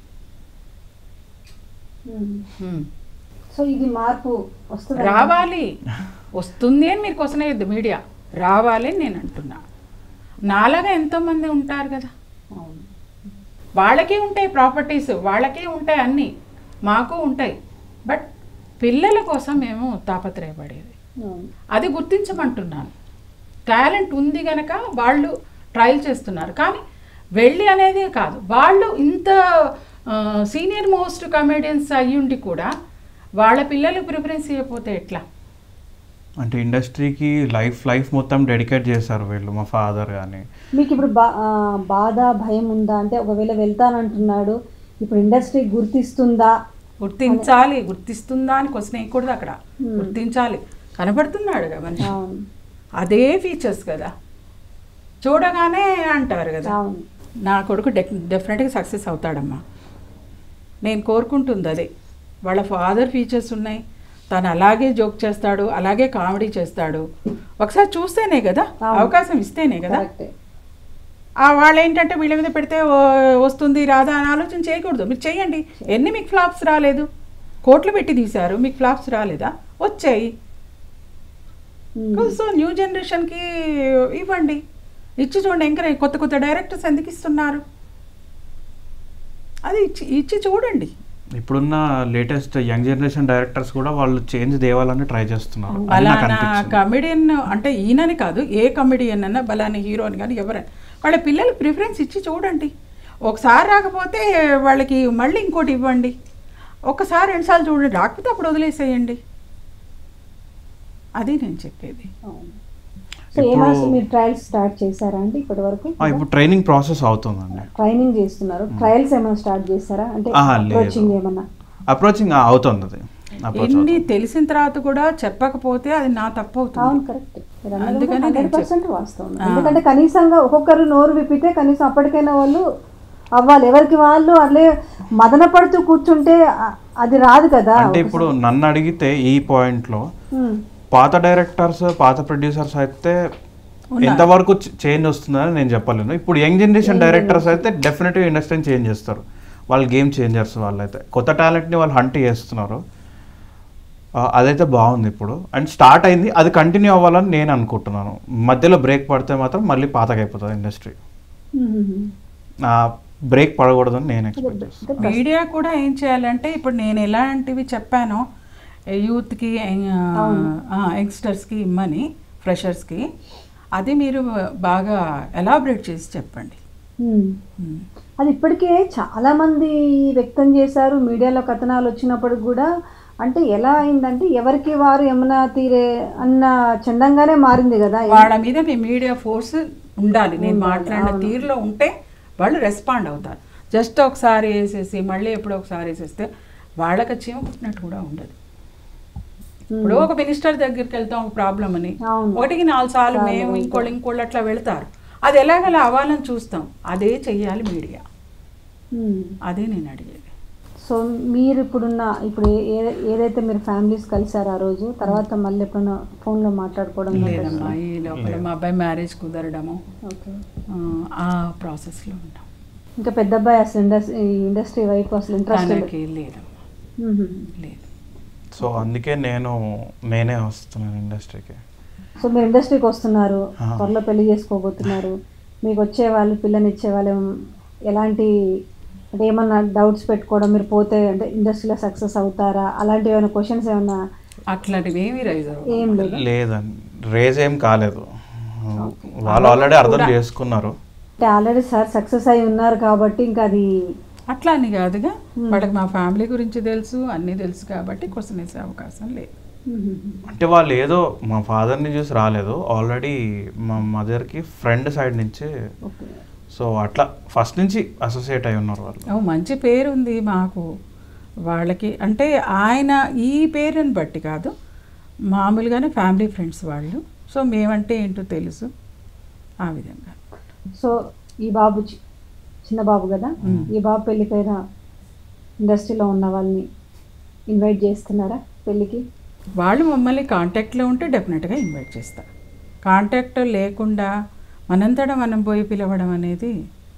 A: ఉమ్.
B: హ్మ్.
A: సో ఇది మార్పు వస్తుంది
B: రావాలి వస్తుంది అని మీరు క్వశ్చన్ అయ్యద్దు మీడియా రావాలి అని నేను అంటున్నా నాలాగా ఎంతోమంది ఉంటారు కదా
A: అవును.
B: వాళ్ళకే ఉంటాయి ప్రాపర్టీస్ వాళ్ళకే ఉంటాయి అన్నీ మాకు ఉంటాయి బట్ పిల్లల కోసం మేము తాపత్రయపడేది
A: అవును.
B: అది గుర్తించమంటున్నాను టాలెంట్ ఉంది గనక వాళ్ళు ట్రయల్ చేస్తున్నారు కానీ వెళ్ళి అనేది కాదు వాళ్ళు ఇంత సీనియర్ మోస్ట్ కమెడియన్స్ అయ్యుండి కూడా వాళ్ళ పిల్లలకు ప్రిఫరెన్స్ ఇవ్వకపోతే ఎట్లా
C: అంటే ఇండస్ట్రీకి లైఫ్ లైఫ్ మొత్తం డెడికేట్ చేశారు వీళ్ళు మా ఫాదర్ కానీ
A: మీకు ఇప్పుడు బా ఆ, బాధ భయం ఉందా అంటే ఒకవేళ వెళ్తానంటున్నాడు ఇప్పుడు ఇండస్ట్రీ గుర్తిస్తుందా
B: గుర్తించాలి గుర్తిస్తుందా అని క్వశ్చన్ వేయకూడదు అక్కడ
A: Hmm.
B: గుర్తించాలి కనబడుతున్నాడు కదా మనిషి
A: అవును
B: అదే ఫీచర్స్ కదా చూడగానే అంటారు కదా
A: అవును
B: నా కొడుకు డెఫ్ డెఫినెట్గా సక్సెస్ అవుతాడమ్మా నేను కోరుకుంటుంది అదే వాళ్ళ ఫాదర్ ఫీచర్స్ ఉన్నాయి తను అలాగే జోక్ చేస్తాడు అలాగే కామెడీ చేస్తాడు ఒకసారి చూస్తేనే కదా
A: అవును.
B: అవకాశం ఇస్తేనే కదా
A: కరెక్టే
B: ఆ వాళ్ళు ఏంటంటే వీళ్ళ మీద పెడితే ఓ- వస్తుంది రాదా అని ఆలోచన చేయకూడదు మీరు చేయండి ఎన్ని మీకు ఫ్లాప్స్ రాలేదు కోట్లు పెట్టి తీశారు మీకు ఫ్లాప్స్ రాలేదా వచ్చాయి
A: ఉమ్.
B: సో న్యూ జనరేషన్కి ఇవ్వండి ఇచ్చి చూడండి ఎంకరేజ్ కొత్త కొత్త డైరెక్టర్స్ ఎందుకు ఇస్తున్నారు అది ఇచ్చి ఇచ్చి చూడండి
C: ఇప్పుడున్న లేటెస్ట్ యంగ్ జనరేషన్ డైరెక్టర్స్ కూడా వాళ్ళు చేంజ్ తేవాలని ట్రై చేస్తున్నారు అది నాకు
B: బలానా
C: అనిపించింది
B: కమెడియన్ అంటే ఈయనని కాదు ఏ కమెడియన్ అన్నా బలానా హీరోని కానీ ఎవరైనా వాళ్ళ పిల్లలకి ప్రిఫరెన్స్ ఇచ్చి చూడండి ఒకసారి రాకపోతే వాళ్ళకి మళ్ళీ ఇంకోటి ఇవ్వండి ఒకసారి రెండుసార్లు చూడండి రాకపోతే అప్పుడు వదిలేసేయండి అది నేను చెప్పేది
A: అవును. సో ఏ మాసం మీరు ట్రయల్స్ స్టార్ట్ చేశారా అండి ఇప్పటి వరకు
C: ఆ, ఇప్పుడు ట్రైనింగ్ ప్రాసెస్ అవుతుందండి
A: ట్రైనింగ్ చేస్తున్నారు ట్రయల్స్ ఏమైనా స్టార్ట్ చేశారా అంటే
C: ఆహా, లేదు.
A: అప్రోచింగ్ ఏమన్నా
C: అప్రోచింగ్ అవుతుంది అది అప్రోచ్
B: ఎన్ని తెలిసిన తర్వాత కూడా చెప్పకపోతే అది నా తప్పు
A: అవును
B: అవుతుంది
A: కరెక్ట్
B: అందుకని నేను
A: హండ్రెడ్ పర్సెంట్ వాస్తవం
B: ఆ.
A: ఎందుకంటే కనీసంగా ఒక్కొక్కరు నోరు విప్పితే కనీసం అప్పటికైనా వాళ్ళు అవ్వాలి ఎవరికి వాళ్ళు అట్లే మదన పడుతూ కూర్చుంటే అ- అది రాదు కదా
C: అంటే ఇప్పుడు నన్ను అడిగితే ఈ పాయింట్లో
A: ఉమ్,
C: పాత డైరెక్టర్స్ పాత ప్రొడ్యూసర్స్ అయితే ఎంతవరకు చేంజ్ వస్తుందని నేను చెప్పలేను ఇప్పుడు యంగ్ జనరేషన్ డైరెక్టర్స్ అయితే డెఫినెట్గా ఇండస్ట్రీని చేంజ్ చేస్తారు వాళ్ళు గేమ్ చేంజర్స్ వాళ్ళైతే కొత్త టాలెంట్ని వాళ్ళు హంట్ చేస్తున్నారు ఆ, అదైతే బాగుంది ఇప్పుడు అండ్ స్టార్ట్ అయింది అది కంటిన్యూ అవ్వాలని నేను అనుకుంటున్నాను మధ్యలో బ్రేక్ పడితే మాత్రం మళ్ళీ పాతగా అయిపోతుంది ఇండస్ట్రీ
A: ఉమ్, ఉమ్.
C: ఆ బ్రేక్ పడకూడదని నేను ఎక్స్పెక్ట్ చేస్తాను
B: మీడియా కూడా ఏం చేయాలంటే ఇప్పుడు నేను ఎలాంటివి చెప్పానో యూత్కి యంగ్స్టర్స్కి ఇమ్మని ఫ్రెషర్స్కి అది మీరు బాగా ఎలాబరేట్ చేసి చెప్పండి
A: ఉమ్.
B: ఉమ్.
A: అది ఇప్పటికే చాలా మంది వ్యక్తం చేశారు మీడియాలో కథనాలు వచ్చినప్పుడు కూడా అంటే ఎలా అయిందంటే ఎవరికి వారు యమునా తీరే అన్న చందంగానే మారింది కదా
B: వాళ్ళ మీద మీ మీడియా ఫోర్స్ ఉండాలి నేను మాట్లాడిన తీరులో ఉంటే వాళ్ళు రెస్పాండ్ అవుతారు జస్ట్ ఒకసారి వేసేసి మళ్ళీ ఎప్పుడో ఒకసారి వేసేస్తే వాళ్ళకి చీమ కుట్టినట్టు కూడా ఉండదు ఇప్పుడు ఒక మినిస్టర్ దగ్గరికి వెళ్తాం ఒక ప్రాబ్లం అని
A: అవును.
B: ఒకటికి నాలుగు సార్లు మేము ఇంకోళ్ళు ఇంకోళ్ళు అట్లా వెళ్తారు అది ఎలాగలా అవ్వాలని చూస్తాం అదే చెయ్యాలి మీడియా
A: ఉమ్.
B: అదే నేను అడిగేది
A: సో మీరు ఇప్పుడున్న ఇప్పుడు ఏ- ఏ- ఏదైతే మీరు ఫ్యామిలీస్ కలిసారు ఆ రోజు తర్వాత మళ్ళీ ఎప్పుడైనా ఫోన్లో మాట్లాడుకోవడం
B: లేదమ్మా ఈ లోపల మా అబ్బాయి మ్యారేజ్ కుదరడము
A: ఓకే
B: ఆ, ఆ ప్రాసెస్లో ఉన్నాం
A: ఇంకా పెద్ద అబ్బాయి అసలు ఇండస్ట్రీ ఇండస్ట్రీ వైపు అసలు ఇంట్రెస్ట్
B: తనకి లేదమ్మా లేదు
C: సో అందుకే నేను నేనే వస్తున్నాను ఇండస్ట్రీకి
A: సో మీరు ఇండస్ట్రీకి వస్తున్నారు
C: ఆ.
A: త్వరలో పెళ్లి చేసుకోబోతున్నారు మీకు వచ్చే వాళ్ళు పిల్లని ఇచ్చే వాళ్ళు ఎలాంటి అంటే ఏమన్నా డౌట్స్ పెట్టుకోవడం మీరు పోతే అంటే ఇండస్ట్రీలో సక్సెస్ అవుతారా అలాంటివి ఏమైనా క్వశ్చన్స్ ఏమన్నా
B: అట్లాంటివి ఏమీ రైజ్ అవ్వవు.
A: ఏం లేదు
C: లేదండి రేజ్ ఏం కాలేదు వాళ్ళు ఆల్రెడీ అర్థం చేసుకున్నారు
A: అంటే ఆల్రెడీ సార్ సక్సెస్ అయి ఉన్నారు కాబట్టి ఇంకా అది
B: అట్లా అని కాదుగా వాళ్ళకి మా ఫ్యామిలీ గురించి తెలుసు అన్నీ తెలుసు కాబట్టి క్వశ్చన్ వేసే అవకాశం లేదు
C: అంటే వాళ్ళు ఏదో మా ఫాదర్ని చూసి రాలేదు ఆల్రెడీ మా మదర్కి ఫ్రెండ్ సైడ్ నుంచి
A: ఓకే
C: సో అట్లా ఫస్ట్ నుంచి అసోసియేట్ అయి ఉన్నారు వాళ్ళు
B: ఓ మంచి పేరు ఉంది మాకు వాళ్ళకి అంటే ఆయన ఈ పేరుని బట్టి కాదు మామూలుగానే ఫ్యామిలీ ఫ్రెండ్స్ వాళ్ళు సో మేమంటే ఏంటో తెలుసు ఆ విధంగా
A: సో ఈ బాబు చి- చిన్న బాబు కదా ఈ బాబు పెళ్ళికైనా ఇండస్ట్రీలో ఉన్న వాళ్ళని ఇన్వైట్ చేస్తున్నారా పెళ్ళికి
B: వాళ్ళు మమ్మల్ని కాంటాక్ట్లో ఉంటే డెఫినెట్గా ఇన్వైట్ చేస్తారు కాంటాక్ట్ లేకుండా మనంతటా మనం పోయి పిలవడం అనేది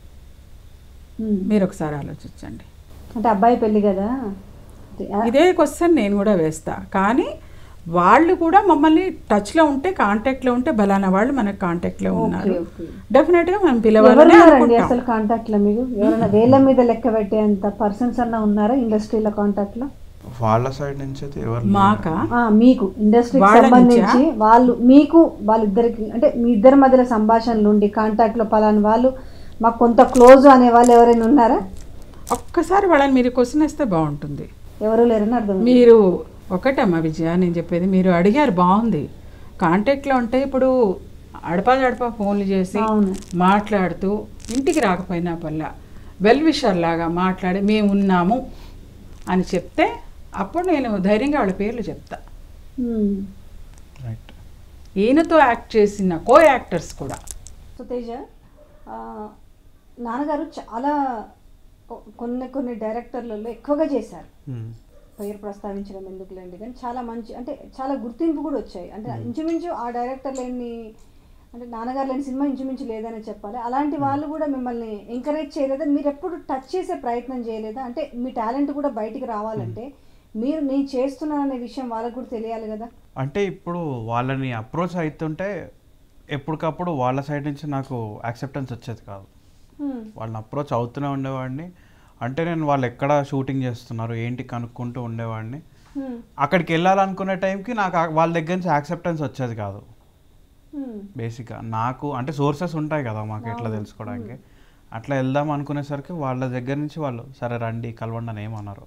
A: ఉమ్.
B: మీరు ఒకసారి ఆలోచించండి
A: అంటే అబ్బాయి పెళ్ళి కదా అంటే ఆ-
B: ఇదే క్వశ్చన్ నేను కూడా వేస్తా కానీ వాళ్ళు కూడా మమ్మల్ని టచ్లో ఉంటే కాంటాక్ట్లో ఉంటే బలానా వాళ్ళు మనకు కాంటాక్ట్లో ఉన్నారు
A: ఓకే.
B: డెఫినెట్గా మనం పిలవాలని
A: ఎవరున్నారండి
B: అనుకుంటాం
A: అసలు కాంటాక్ట్ లో మీకు ఎవరైనా వేల మీద లెక్క పెట్టేంత పర్సన్స్ అన్నా ఉన్నారా ఇండస్ట్రీలో కాంటాక్ట్ లో
C: వాళ్ళ సైడ్ నుంచి అయితే ఎవరు లేరు.
B: మాకా
A: ఆ, మీకు ఇండస్ట్రీకి
B: వాళ్ళ
A: సంబంధించి వాళ్ళు మీకు వాళ్ళిద్దరికి అంటే మీ ఇద్దరి మధ్యలో సంభాషణలు ఉండి కాంటాక్ట్ లో పలాని వాళ్ళు మాకు కొంత క్లోజ్ అనే వాళ్ళు ఎవరైనా ఉన్నారా
B: ఒక్కసారి వాళ్ళని మీరు క్వశ్చన్ వేస్తే బాగుంటుంది
A: ఎవరు లేరని అర్థం
B: మీరు ఒకటమ్మా విజయ నేను చెప్పేది మీరు అడిగారు బాగుంది కాంటాక్ట్లో ఉంటే ఇప్పుడు అడపాదడపా ఫోన్లు చేసి
A: అవును.
B: మాట్లాడుతూ ఇంటికి రాకపోయినా పల్లా వెల్ విషర్ లాగా మాట్లాడి మేము ఉన్నాము అని చెప్తే అప్పుడు నేను ధైర్యంగా వాళ్ళ పేర్లు చెప్తా
A: ఉమ్.
C: రైట్
B: ఈయనతో యాక్ట్ చేసిన కో యాక్టర్స్ కూడా
A: సో తేజ ఆ, నాన్నగారు చాలా కొ- కొన్ని కొన్ని డైరెక్టర్లలో ఎక్కువగా చేశారు పేరు ప్రస్తావించడం ఎందుకులేండి కానీ చాలా మంచి అంటే చాలా గుర్తింపు కూడా వచ్చాయి అంటే ఇంచుమించు ఆ డైరెక్టర్ లేని అంటే నాన్నగారు లేని సినిమా ఇంచుమించు లేదని చెప్పాలి అలాంటి వాళ్ళు కూడా మిమ్మల్ని ఎంకరేజ్ చేయలేదా మీరు ఎప్పుడు టచ్ చేసే ప్రయత్నం చేయలేదా అంటే మీ టాలెంట్ కూడా బయటికి రావాలంటే మీరు నేను చేస్తున్నాననే విషయం వాళ్ళకు కూడా తెలియాలి కదా
C: అంటే ఇప్పుడు వాళ్ళని అప్రోచ్ అవుతుంటే ఎప్పటికప్పుడు వాళ్ళ సైడ్ నుంచి నాకు యాక్సెప్టెన్స్ వచ్చేది కాదు
A: హ్మ్.
C: వాళ్ళని అప్రోచ్ అవుతూనే ఉండేవాడిని అంటే నేను వాళ్ళు ఎక్కడ షూటింగ్ చేస్తున్నారు ఏంటి కనుక్కుంటూ ఉండేవాడిని
A: హ్మ్.
C: అక్కడికి వెళ్ళాలనుకునే టైంకి నాకు ఆ- వాళ్ళ దగ్గర నుంచి యాక్సెప్టెన్స్ వచ్చేది కాదు
A: హ్మ్.
C: బేసిక్గా నాకు అంటే సోర్సెస్ ఉంటాయి కదా మాకు ఎట్లా తెలుసుకోవడానికి అట్లా వెళ్దాం అనుకునేసరికి వాళ్ళ దగ్గర నుంచి వాళ్ళు సరే రండి కలవండి అని ఏమన్నారు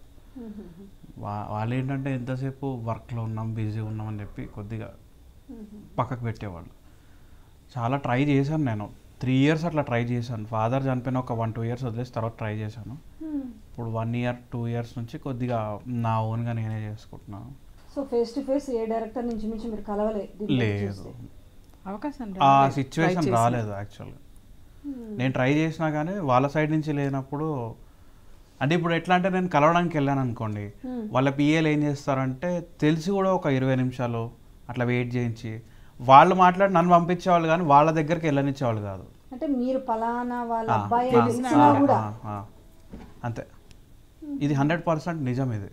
C: వా- వాళ్ళు ఏంటంటే ఎంతసేపు వర్క్లో ఉన్నాం బిజీ ఉన్నాం అని చెప్పి కొద్దిగా పక్కకు పెట్టేవాళ్ళు చాలా ట్రై చేశాను నేను త్రీ ఇయర్స్ అట్లా ట్రై చేశాను ఫాదర్ చనిపోయిన ఒక వన్ టూ ఇయర్స్ వదిలేసి తర్వాత ట్రై చేశాను
A: హ్మ్.
C: ఇప్పుడు వన్ ఇయర్ టూ ఇయర్స్ నుంచి కొద్దిగా నా ఓన్గా నేనే చేసుకుంటున్నాను
A: so face to face a director నుంచి మించి మీరు కలవలే దీన్ని బట్టి
C: లేదు
A: చూస్తే.
B: అవకాశం
C: ఆ
B: రాలేదు.
C: సిచ్యువేషన్
B: Try చేసి.
C: రాలేదు యాక్చువల్గా నేను ట్రై చేసినా కానీ వాళ్ళ సైడ్ నుంచి లేనప్పుడు అంటే ఇప్పుడు ఎట్లా అంటే నేను కలవడానికి వెళ్ళాను అనుకోండి వాళ్ళ పిఏలు ఏం చేస్తారంటే తెలిసి కూడా ఒక ఇరవై నిమిషాలు అట్లా వెయిట్ చేయించి వాళ్ళు మాట్లాడి నన్ను పంపించేవాళ్ళు కానీ వాళ్ళ దగ్గరికి వెళ్ళనిచ్చేవాళ్ళు కాదు
A: అంటే మీరు పలానా వాళ్ళ
C: ఆ,
A: అబ్బాయి
C: ఆ,
A: అని తెలిసినా
C: ఆ,
A: కూడా
C: ఆ, ఆ. అంతే ఇది హండ్రెడ్ పర్సెంట్ నిజం ఇది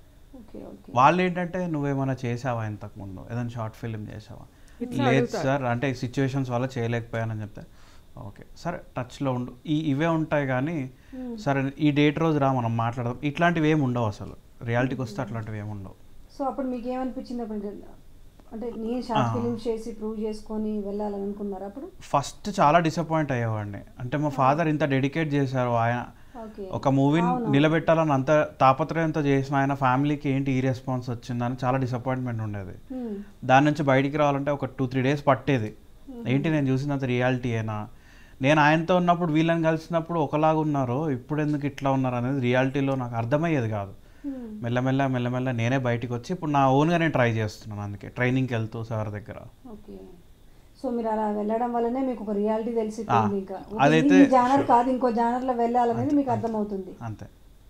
A: ఓకే ఓకే
C: వాళ్ళు ఏంటంటే నువ్వేమైనా చేసావా ఇంతకుముందు ఏదైనా షార్ట్ ఫిల్మ్ చేసావా లేదు సార్ అంటే సిచ్యువేషన్స్ వల్ల చేయలేకపోయానని చెప్తే ఓకే సరే టచ్లో ఉండు ఈ ఇవే ఉంటాయి కానీ సరే ఈ డేట్ రోజు రా మనం మాట్లాడదాం ఇట్లాంటివి ఏమి ఉండవు అసలు రియాలిటీకి వస్తే అట్లాంటివి ఏమి ఉండవు
A: సో అప్పుడు మీకు ఏమనిపించింది అప్పుడు అంటే నేను షార్ట్ ఫిలిమ్స్ చేసి ప్రూవ్ చేసుకొని వెళ్ళాలని అనుకున్నారు అప్పుడు
C: ఫస్ట్ చాలా డిసప్పాయింట్ అయ్యేవాడిని అంటే మా ఫాదర్ ఇంత డెడికేట్ చేశారు ఆయన
A: ఓకే
C: ఒక మూవీని నిలబెట్టాలని అంత తాపత్రయంతో చేసిన ఆయన ఫ్యామిలీకి ఏంటి ఈ రెస్పాన్స్ వచ్చిందని చాలా డిసప్పాయింట్మెంట్ ఉండేది
A: Hmm.
C: దాని నుంచి బయటికి రావాలంటే ఒక టూ త్రీ డేస్ పట్టేది ఏంటి నేను చూసినంత రియాలిటీ అయినా నేను ఆయనతో ఉన్నప్పుడు వీళ్ళని కలిసినప్పుడు ఒకలాగా ఉన్నారు ఇప్పుడు ఎందుకు ఇట్లా ఉన్నారు అనేది రియాలిటీలో నాకు అర్థమయ్యేది కాదు
A: Hmm.
C: మెల్లమెల్ల మెల్లమెల్ల నేనే బయటికి వచ్చి ఇప్పుడు నా ఓన్గా నేను ట్రై చేస్తున్నాను అందుకే ట్రైనింగ్కి వెళ్తూ సార్ దగ్గర
A: ఓకే సో మీరు అలా వెళ్ళడం వల్లనే మీకు ఒక రియాలిటీ తెలిసిపోయింది ఇంకా
C: అదైతే
A: ఈ జానర్ కాదు ఇంకో జానర్ లో వెళ్ళాలనేది మీకు అర్థమవుతుంది
C: అంతే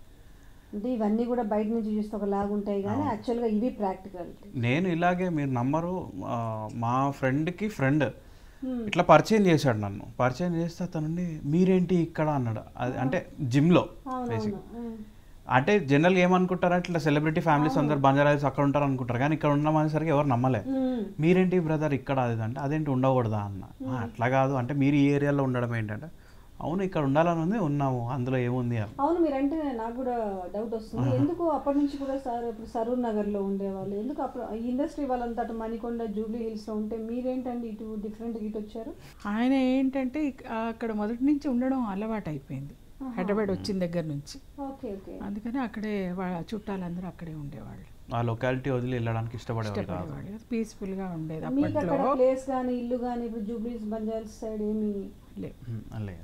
A: అంటే ఇవన్నీ కూడా బయట నుంచి చూస్తే ఒక లాగా ఉంటాయి కానీ యాక్చువల్గా ఇవి ప్రాక్టికాలిటీ
C: నేను ఇలాగే మీరు నమ్మరు ఆ, మా ఫ్రెండ్కి ఫ్రెండ్ ఇట్లా పరిచయం చేశాడు నన్ను పరిచయం చేస్తే అతనుండి మీరేంటి ఇక్కడ అన్నాడు అది అంటే జిమ్లో బేసిక్ అంటే జనరల్గా ఏమనుకుంటారంటే ఇట్లా సెలబ్రిటీ ఫ్యామిలీస్ అందరు బంజారాయిల్స్ అక్కడ ఉంటారు అనుకుంటారు కానీ ఇక్కడ ఉన్నామనేసరికి ఎవరు నమ్మలే మీరేంటి బ్రదర్ ఇక్కడ అది ఇది అంటే అదేంటి ఉండకూడదా అన్న "ఆ, అట్లా కాదు అంటే మీరు ఈ ఏరియాలో ఉండడం ఏంటంటే అవును ఇక్కడ ఉండాలని ఉంది ఉన్నాము అందులో ఏముంది అని
A: అవును మీరంటే నాకు కూడా డౌట్ వస్తుంది ఎందుకు అప్పటి నుంచి కూడా సార్ ఇప్పుడు సరూర్ నగర్ లో ఉండేవాళ్ళు ఎందుకు అప్పుడు ఈ ఇండస్ట్రీ వాళ్ళంతా అటు మణికొండ జూబ్లీ హిల్స్ లో ఉంటే మీరేంటండి ఇటు డిఫరెంట్ ఇటు వచ్చారు
B: ఆయన ఏంటంటే ఇక్- అక్కడ మొదటి నుంచి ఉండడం అలవాటు అయిపోయింది హైదరాబాద్ వచ్చిన దగ్గర నుంచి
A: ఓకే ఓకే
B: అందుకని అక్కడే వా- చుట్టాలందరూ అక్కడే ఉండేవాళ్ళు
C: ఆ లొకాలిటీ వదిలి వెళ్ళడానికి ఇష్టపడేవాళ్ళు కాదు
B: ఇష్టపడేవాళ్ళు పీస్ఫుల్గా ఉండేది
A: మీకు అక్కడ
B: అప్పట్లో
A: ప్లేస్ కానీ ఇల్లు కానీ ఇప్పుడు జూబ్లీ బంజాల్స్ సైడ్ ఏమి
B: లేవు
C: ఉమ్, లేదు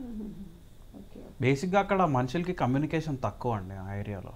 A: ఓకే
C: బేసిక్గా అక్కడ మనుషులకి కమ్యూనికేషన్ తక్కువ అండి ఆ ఏరియాలో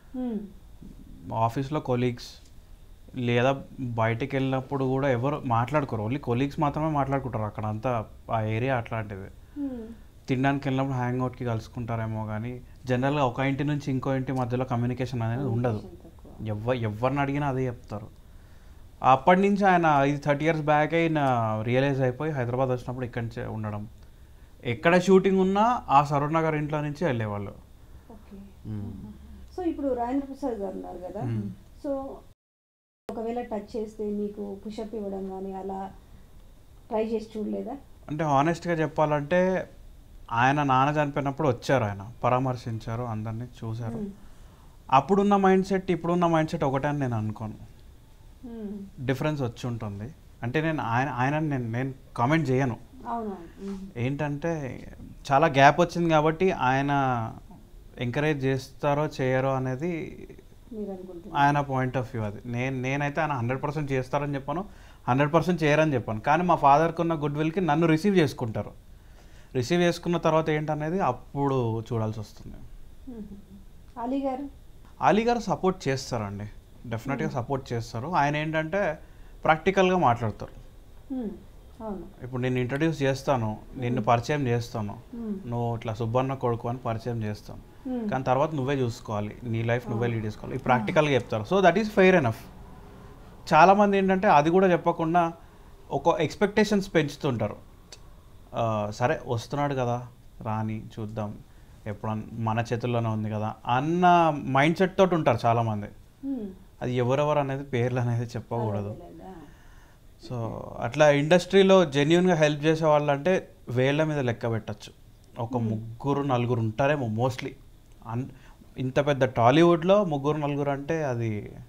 C: ఆఫీస్లో కొలీగ్స్ లేదా బయటికి వెళ్ళినప్పుడు కూడా ఎవరు మాట్లాడుకోరు ఓన్లీ కొలీగ్స్ మాత్రమే మాట్లాడుకుంటారు అక్కడ అంతా ఆ ఏరియా అట్లాంటిది తినడానికి వెళ్ళినప్పుడు హ్యాంగ్ అవుట్కి కలుసుకుంటారేమో కానీ జనరల్గా ఒక ఇంటి నుంచి ఇంకో ఇంటి మధ్యలో కమ్యూనికేషన్ అనేది ఉండదు ఎవ ఎవరిని అడిగినా అదే చెప్తారు అప్పటి నుంచి ఆయన ఇది థర్టీ ఇయర్స్ బ్యాక్ ఆయన రియలైజ్ అయిపోయి హైదరాబాద్ వచ్చినప్పుడు ఇక్కడి నుంచే ఉండడం ఎక్కడ షూటింగ్ ఉన్నా ఆ సరూర్ నగర్ ఇంట్లో నుంచి వెళ్ళేవాళ్ళు
A: ఓకే
C: మ్మ్.
A: సో ఇప్పుడు రాజేంద్ర ప్రసాద్ గారు ఉన్నారు కదా
C: మ్మ్.
A: సో ఒకవేళ టచ్ చేస్తే మీకు పుషప్ ఇవ్వడం కానీ అలా ట్రై చేసి చూడలేదా
C: అంటే హానెస్ట్గా చెప్పాలంటే ఆయన నాన్న చనిపోయినప్పుడు వచ్చారు ఆయన పరామర్శించారు అందరినీ చూశారు అప్పుడున్న మైండ్ సెట్ ఇప్పుడున్న మైండ్ సెట్ ఒకటే అని నేను అనుకోను
A: మ్మ్.
C: డిఫరెన్స్ వచ్చి ఉంటుంది అంటే నేను ఆయన ఆయన నేను నేను కామెంట్ చేయను
A: అవునవును మ్మ్.
C: ఏంటంటే చాలా గ్యాప్ వచ్చింది కాబట్టి ఆయన ఎంకరేజ్ చేస్తారో చేయరో అనేది
A: మీరు అనుకుంటున్నారు
C: ఆయన పాయింట్ ఆఫ్ వ్యూ అది నేను నేనైతే ఆయన హండ్రెడ్ పర్సెంట్ చేస్తారని చెప్పాను హండ్రెడ్ పర్సెంట్ చేయరని చెప్పాను కానీ మా ఫాదర్కి ఉన్న గుడ్ విల్కి నన్ను రిసీవ్ చేసుకుంటారు రిసీవ్ చేసుకున్న తర్వాత ఏంటనేది అప్పుడు చూడాల్సి వస్తుంది
A: మ్మ్. అలీ గారు
C: అలీ గారు సపోర్ట్ చేస్తారండి డెఫినెట్గా సపోర్ట్ చేస్తారు ఆయన ఏంటంటే ప్రాక్టికల్గా మాట్లాడతారు
A: మ్మ్. అవును
C: ఇప్పుడు నేను ఇంట్రడ్యూస్ చేస్తాను నిన్ను పరిచయం చేస్తాను
A: మ్మ్.
C: నువ్వు ఇట్లా సుబ్బన్న కొడుకు అని పరిచయం చేస్తాను
A: మ్మ్.
C: కానీ తర్వాత నువ్వే చూసుకోవాలి నీ లైఫ్ నువ్వే లీడ్ చేసుకోవాలి ఈ ప్రాక్టికల్గా చెప్తారు so that is fair enough చాలామంది ఏంటంటే అది కూడా చెప్పకుండా ఒక ఎక్స్పెక్టేషన్స్ పెంచుతుంటారు ఆ, సరే వస్తున్నాడు కదా రాని చూద్దాం ఎప్పుడన్నా మన చేతుల్లోనే ఉంది కదా అన్న మైండ్ సెట్ తోటి ఉంటారు చాలామంది
A: మ్మ్.
C: అది ఎవరెవరు అనేది పేర్లు అనేది చెప్పకూడదు
A: అదేలేదా?
C: సో అట్లా ఇండస్ట్రీలో జెన్యున్గా హెల్ప్ చేసే వాళ్ళు అంటే వేళ్ళ మీద లెక్క పెట్టచ్చు ఒక ముగ్గురు నలుగురు ఉంటారేమో మోస్ట్లీ అన్ ఇంత పెద్ద టాలీవుడ్లో ముగ్గురు నలుగురు అంటే అది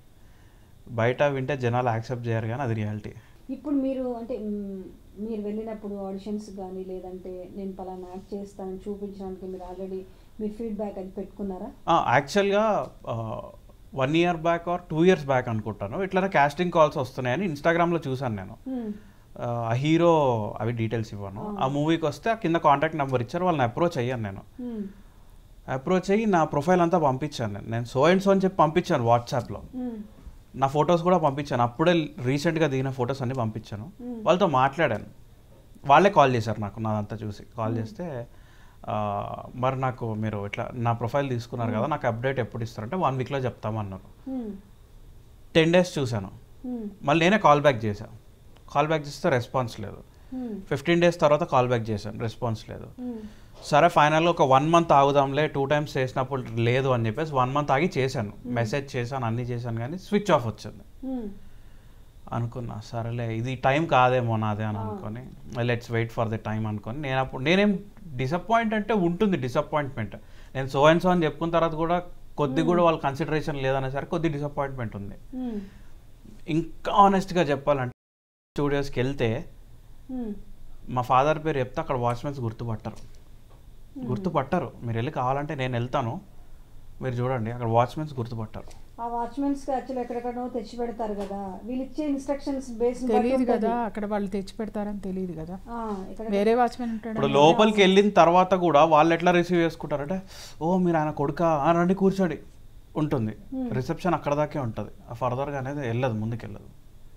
C: బయట వింటే జనాలు యాక్సెప్ట్ చేయరు కానీ అది రియాలిటీ
A: ఇప్పుడు మీరు అంటే మ్, మీరు వెళ్ళినప్పుడు ఆడిషన్స్ కానీ లేదంటే నేను పలానా యాక్ట్ చేస్తానని చూపించడానికి మీరు ఆల్రెడీ మీరు ఫీడ్బ్యాక్ అది పెట్టుకున్నారా
C: యాక్చువల్గా one year back or two years back అనుకుంటాను ఇట్లా కాస్టింగ్ కాల్స్ వస్తున్నాయని ఇన్స్టాగ్రామ్లో చూసాను నేను
A: మ్,
C: ఆ హీరో అవి డీటెయిల్స్ ఇవ్వను ఆ మూవీకి వస్తే ఆ కింద కాంటాక్ట్ నెంబర్ ఇచ్చారు వాళ్ళని అప్రోచ్ అయ్యాను నేను
A: మ్,
C: అప్రోచ్ అయ్యి నా ప్రొఫైల్ అంతా పంపించాను నేను నేను సో అండ్ సో అని చెప్పి పంపించాను వాట్సాప్లో
A: మ్,
C: నా ఫొటోస్ కూడా పంపించాను అప్పుడే రీసెంట్గా దిగిన ఫొటోస్ అన్ని పంపించాను
A: Hmm.
C: వాళ్ళతో మాట్లాడాను వాళ్ళే కాల్ చేశారు నాకు నాదంతా చూసి కాల్ చేస్తే ఆ, మరి నాకు మీరు ఇట్లా నా ప్రొఫైల్ తీసుకున్నారు కదా నాకు అప్డేట్ ఎప్పుడు ఇస్తారంటే వన్ వీక్లో చెప్తామన్నారు
A: హ్మ్.
C: టెన్ డేస్ చూశాను
A: హ్మ్.
C: మళ్ళీ నేనే కాల్ బ్యాక్ చేశాను కాల్ బ్యాక్ చేస్తే రెస్పాన్స్ లేదు
A: హ్మ్.
C: ఫిఫ్టీన్ డేస్ తర్వాత కాల్ బ్యాక్ చేశాను రెస్పాన్స్ లేదు
A: హ్మ్.
C: సరే ఫైనల్గా ఒక వన్ మంత్ ఆగుదాంలే టూ టైమ్స్ చేసినప్పుడు లేదు అని చెప్పేసి వన్ మంత్ ఆగి చేశాను మెసేజ్ చేశాను అన్నీ చేశాను కానీ స్విచ్ ఆఫ్ వచ్చింది
A: హ్మ్.
C: అనుకున్నా సరేలే ఇది టైం కాదేమో నాదే అని అనుకొని let's wait for the time అనుకొని నేను అప్పుడు నేనేం డిసప్పాయింట్ అంటే ఉంటుంది డిసప్పాయింట్మెంట్ నేను సో అండ్ సో అని చెప్పుకున్న తర్వాత కూడా కొద్ది కూడా వాళ్ళ కన్సిడరేషన్ లేదనేసరికి కొద్ది డిసప్పాయింట్మెంట్ ఉంది
A: హ్మ్.
C: ఇంకా ఆనెస్ట్గా చెప్పాలంటే స్టూడియోస్కి వెళ్తే
A: హ్మ్.
C: మా ఫాదర్ పేరు చెప్తే అక్కడ వాచ్మెన్స్ గుర్తుపట్టరు గుర్తుపట్టరు మీరు వెళ్ళి కావాలంటే నేను వెళ్తాను మీరు చూడండి అక్కడ వాచ్మెన్స్ గుర్తుపట్టరు
A: ఆ వాచ్మెన్స్ కి యాక్చువల్ ఎక్కడెక్కడో తెచ్చి పెడతారు కదా వీళ్ళు ఇచ్చే ఇన్స్ట్రక్షన్స్ బేస్
B: తెలియదు కదా అక్కడ వాళ్ళు తెచ్చి పెడతారని తెలియదు కదా
A: ఇక్కడ
B: వేరే వాచ్మెన్ ఉంటాడు
C: ఇప్పుడు లోపలికి వెళ్ళిన తర్వాత కూడా వాళ్ళు ఎట్లా రిసీవ్ చేసుకుంటారంటే ఓ మీరు ఆయన కొడుక ఆ, రండి కూర్చోండి ఉంటుంది రిసెప్షన్ అక్కడ దాకే ఉంటుంది ఫర్దర్గా అనేది వెళ్ళదు ముందుకు వెళ్ళదు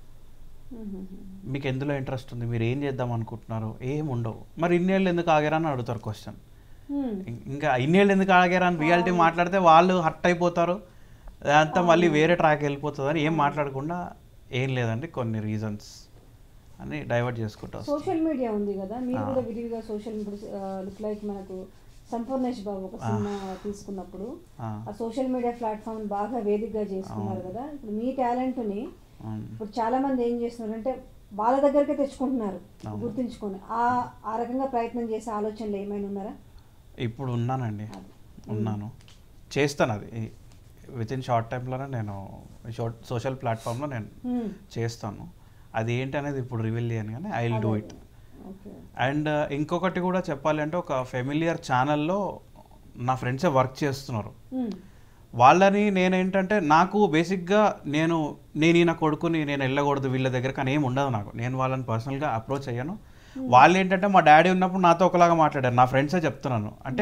A: మ్మ్.
C: మీకు ఎందులో ఇంట్రెస్ట్ ఉంది మీరు ఏం చేద్దాం అనుకుంటున్నారు ఏం ఉండవు మరి ఇన్నేళ్ళు ఎందుకు ఆగారా అని అడుగుతారు క్వశ్చన్
A: మ్మ్.
C: ఇంకా ఇన్నేళ్ళు ఎందుకు ఆగారా అని రియాలిటీ మాట్లాడితే వాళ్ళు హర్ట్ అయిపోతారు అదంతా మళ్ళీ వేరే ట్రాక్ వెళ్ళిపోతుంది అని ఏం మాట్లాడకుండా ఏం లేదండి కొన్ని రీజన్స్ అని డైవర్ట్ చేసుకుంటా వస్తాం.
A: సోషల్ మీడియా ఉంది కదా మీరు కూడా విరివిగా సోషల్ లుక్ లైక్ మనకు సంపూర్ణేష్ బాబు ఒక సినిమా తీసుకున్నప్పుడు
C: ఆ,
A: ఆ సోషల్ మీడియా ప్లాట్ఫామ్ బాగా వేదికగా చేసుకున్నారు కదా ఇప్పుడు మీ టాలెంట్ని
C: అవును.
A: ఇప్పుడు చాలా మంది ఏం చేస్తున్నారు అంటే వాళ్ళ దగ్గరికే తెచ్చుకుంటున్నారు గుర్తుంచుకొని ఆ ఆ రకంగా ప్రయత్నం చేసే ఆలోచనలు ఏమైనా ఉన్నారా
C: ఇప్పుడు ఉన్నానండి ఉన్నాను చేస్తాను అది విత్ ఇన్ షార్ట్ టైంలోనే నేను షార్ట్ సోషల్ ప్లాట్ఫామ్లో నేను
A: మ్మ్.
C: చేస్తాను అది ఏంటి అనేది ఇప్పుడు రివీల్ చేయను కానీ I will do it
A: okay
C: and ఇంకొకటి కూడా చెప్పాలి అంటే ఒక ఫెమిలియర్ ఛానల్లో నా ఫ్రెండ్సే వర్క్ చేస్తున్నారు
A: మ్మ్.
C: వాళ్ళని నేనేంటంటే నాకు బేసిక్గా నేను నేను ఈయన కొడుకుని నేను వెళ్ళకూడదు వీళ్ళ దగ్గర కానీ ఏమి ఉండదు నాకు నేను వాళ్ళని పర్సనల్గా అప్రోచ్ అయ్యాను వాళ్ళు ఏంటంటే మా డాడీ ఉన్నప్పుడు నాతో ఒకలాగా మాట్లాడారు నా ఫ్రెండ్సే చెప్తున్నాను అంటే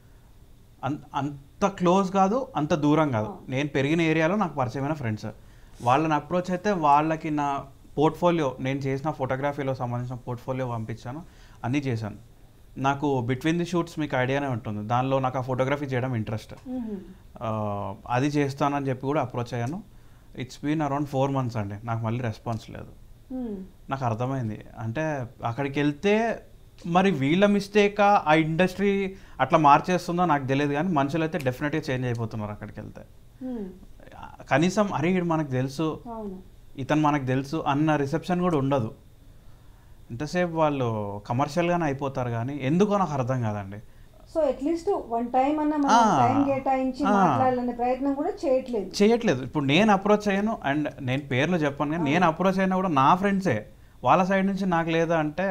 C: అన్- అంత క్లోజ్ కాదు అంత దూరం కాదు నేను పెరిగిన ఏరియాలో నాకు పరిచయమైన ఫ్రెండ్స్ వాళ్ళని అప్రోచ్ అయితే వాళ్ళకి నా పోర్ట్ఫోలియో నేను చేసిన ఫోటోగ్రఫీలో సంబంధించిన పోర్ట్ఫోలియో పంపించాను అన్నీ చేశాను నాకు బిట్వీన్ ది షూట్స్ మీకు ఐడియానే ఉంటుంది దానిలో నాకు ఆ ఫోటోగ్రఫీ చేయడం ఇంట్రెస్ట్
A: మ్మ్.
C: అది చేస్తానని చెప్పి కూడా అప్రోచ్ అయ్యాను it's been around four months అండి నాకు మళ్ళీ రెస్పాన్స్ లేదు
A: మ్మ్.
C: నాకు అర్థమైంది అంటే అక్కడికి వెళ్తే మరి వీళ్ళ మిస్టేకా ఆ ఇండస్ట్రీ అట్లా మార్చేస్తుందో నాకు తెలియదు కానీ మనుషులు అయితే డెఫినెట్గా చేంజ్ అయిపోతున్నారు అక్కడికి వెళ్తే
A: మ్మ్.
C: కనీసం అరే వీడు మనకు తెలుసు
A: అవును
C: ఇతను మనకు తెలుసు అన్న రిసెప్షన్ కూడా ఉండదు ఎంతసేపు వాళ్ళు కమర్షియల్గానే అయిపోతారు కానీ ఎందుకో నాకు అర్థం కాదండి
A: సో అట్లీస్ట్ వన్ టైం అన్న మనం
C: ఆ.
A: టైం కేటాయించి
C: ఆ.
A: మాట్లాడాలనే ప్రయత్నం కూడా చేయట్లేదు
C: చేయట్లేదు ఇప్పుడు నేను అప్రోచ్ అయ్యాను అండ్ నేను పేర్లు చెప్పాను కానీ నేను అప్రోచ్ అయినా కూడా నా ఫ్రెండ్సే వాళ్ళ సైడ్ నుంచి నాకు లేదా అంటే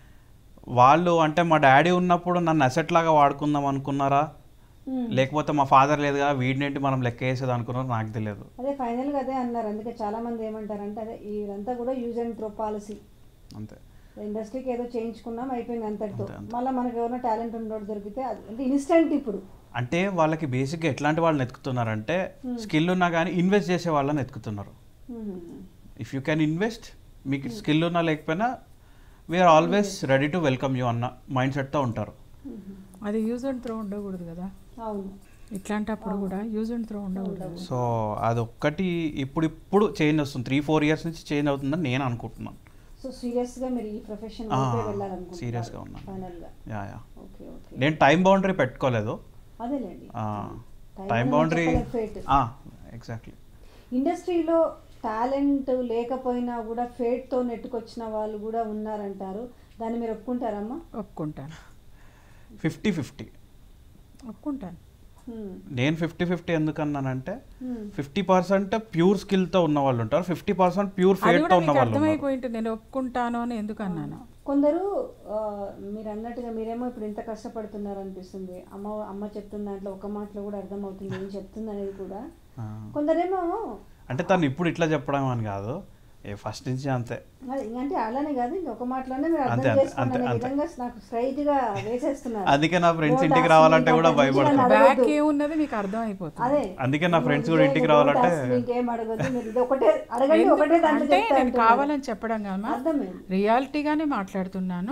C: వాళ్ళు అంటే మా డాడీ ఉన్నప్పుడు నన్ను అసెట్ లాగా వాడుకుందాం అనుకున్నారా
A: మ్మ్.
C: లేకపోతే మా ఫాదర్ లేదు కదా వీడినేంటి మనం లెక్క వేసేది అనుకున్నారో నాకు తెలియదు
A: అదే ఫైనల్ గా అదే అన్నారు అందుకే చాలా మంది ఏమంటారంటే అదే ఇదంతా కూడా యూజ్ అండ్ త్రో పాలసీ
C: అంతే
A: ఇండస్ట్రీకి ఏదో చేయించుకున్నాం అయిపోయింది అంతటితో
C: అంతే, అంతే.
A: మళ్ళీ మనకు ఎవరైనా టాలెంట్ ఉన్నోడు దొరికితే అది అంటే ఇన్స్టెంట్ ఇప్పుడు
C: అంటే వాళ్ళకి బేసిక్గా ఎట్లాంటి వాళ్ళని ఎత్తుకుతున్నారంటే స్కిల్ ఉన్నా కానీ ఇన్వెస్ట్ చేసే వాళ్ళని ఎత్తుకుతున్నారు
A: మ్మ్.
C: ఇఫ్ యూ క్యాన్ ఇన్వెస్ట్ మీకు స్కిల్ ఉన్నా లేకపోయినా we are always ready to welcome you అన్న మైండ్ సెట్తో ఉంటారు
B: అది యూజ్ అండ్ త్రో ఉండకూడదు కదా
A: అవును
B: ఇట్లాంటప్పుడు కూడా యూజ్ అండ్ త్రో ఉండకూడదు
C: సో అదొక్కటి ఇప్పుడు ఇప్పుడు చేంజ్ వస్తుంది త్రీ ఫోర్ ఇయర్స్ నుంచి చేంజ్ అవుతుందని నేను అనుకుంటున్నాను
A: సో సీరియస్ గా మీరు ఈ ప్రొఫెషన్
C: ఆ,
A: వెళ్ళాలనుకుంటున్నారు
C: serious గా ఉన్నాను.
A: ఫైనల్ గా
C: యా యా
A: ఓకే ఓకే
C: నేను టైం బౌండరీ పెట్టుకోలేదు
A: అదేలేండి Time
C: టైం
A: అనేది
C: బౌండరీ
A: చెప్పలేం fate.
C: ఎగ్జాక్ట్లీ
A: ఇండస్ట్రీలో టాలెంట్ లేకపోయినా కూడా ఫేట్ తో నెట్టుకొచ్చిన వాళ్ళు కూడా ఉన్నారంటారు దాన్ని మీరు ఒప్పుకుంటారమ్మా
B: ఒప్పుకుంటాను
C: ఫిఫ్టీ ఫిఫ్టీ
B: ఒప్పుకుంటాను
A: హ్మ్.
C: నేను ఫిఫ్టీ ఫిఫ్టీ ఎందుకన్నానంటే
A: హ్మ్.
C: ఫిఫ్టీ పర్సెంట్ ప్యూర్ స్కిల్తో ఉన్న వాళ్ళు ఉంటారు ఫిఫ్టీ పర్సెంట్ ప్యూర్
B: అది
C: ఫేట్తో
B: కూడా
C: ఉన్న
B: మీకు
C: వాళ్ళు ఉన్నారు
B: అర్థమైపోయింది నేను ఒప్పుకుంటాను అని ఎందుకు అన్నాను
A: కొందరు ఆ, మీరు అన్నట్టుగా మీరేమో ఇప్పుడు ఇంత కష్టపడుతున్నారు అనిపిస్తుంది అమ్మ అమ్మ చెప్తున్న దాంట్లో ఒక మాటలో కూడా అర్థమవుతుంది ఏం చెప్తుంది అనేది కూడా
C: ఆ.
A: కొందరేమో
C: అంటే తను ఇప్పుడు ఇట్లా చెప్పడం అని కాదు ఏ ఫస్ట్ నుంచి అంతే
A: అది అంటే అలానే కాదు ఇంకొక మాటలోనే మీరు అర్థం
C: అంతే, అంతే,
A: చేసుకోండి అనే
C: అంతే, అంతే.
A: విధంగా నాకు స్ట్రైట్ గా వేసేస్తున్నారు
C: అందుకే నా ఫ్రెండ్స్
A: Don't
C: ఇంటికి
A: ask me,
C: రావాలంటే
A: ఇంకా
C: కూడా
A: మంచిగా
C: భయపడతారు
A: నన్ను
B: బ్యాక్
A: అడగొద్దు.
B: ఏమున్నది మీకు అర్థం అయిపోతుంది
A: అదే
C: అందుకే నా ఫ్రెండ్స్ కూడా
A: నువ్వు
C: ఇంటికి
A: don't
C: రావాలంటే
A: ask me, ఇంకేం అడగొద్దు మీరు ఇది ఒకటే అడగండి
B: ఎందుకు?
A: ఒకటే దాంట్లో
B: అంటే
A: చెప్తా
B: నేను
A: అంటున్నారు.
B: కావాలని చెప్పడం కాదమ్మా
A: అర్థమైంది
B: రియాలిటీగానే మాట్లాడుతున్నాను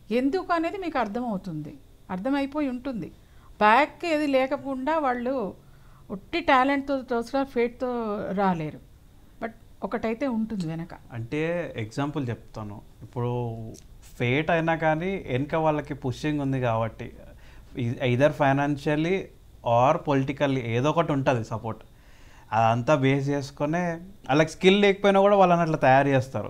B: ఎందుకు అనేది మీకు అర్థమవుతుంది అర్థమైపోయి ఉంటుంది బ్యాక్ ఏది లేకుండా వాళ్ళు ఒట్టి టాలెంట్తో తోసిన ఫేట్తో రాలేరు బట్ ఒకటైతే ఉంటుంది వెనక
C: అంటే ఎగ్జాంపుల్ చెప్తాను ఇప్పుడు ఫేట్ అయినా కానీ వెనక వాళ్ళకి పుషింగ్ ఉంది కాబట్టి ఐదర్ ఫైనాన్షియల్లీ ఆర్ పొలిటికల్లీ ఏదో ఒకటి ఉంటుంది సపోర్ట్ అదంతా బేస్ చేసుకొని వాళ్ళకి స్కిల్ లేకపోయినా కూడా వాళ్ళని అట్లా తయారు చేస్తారు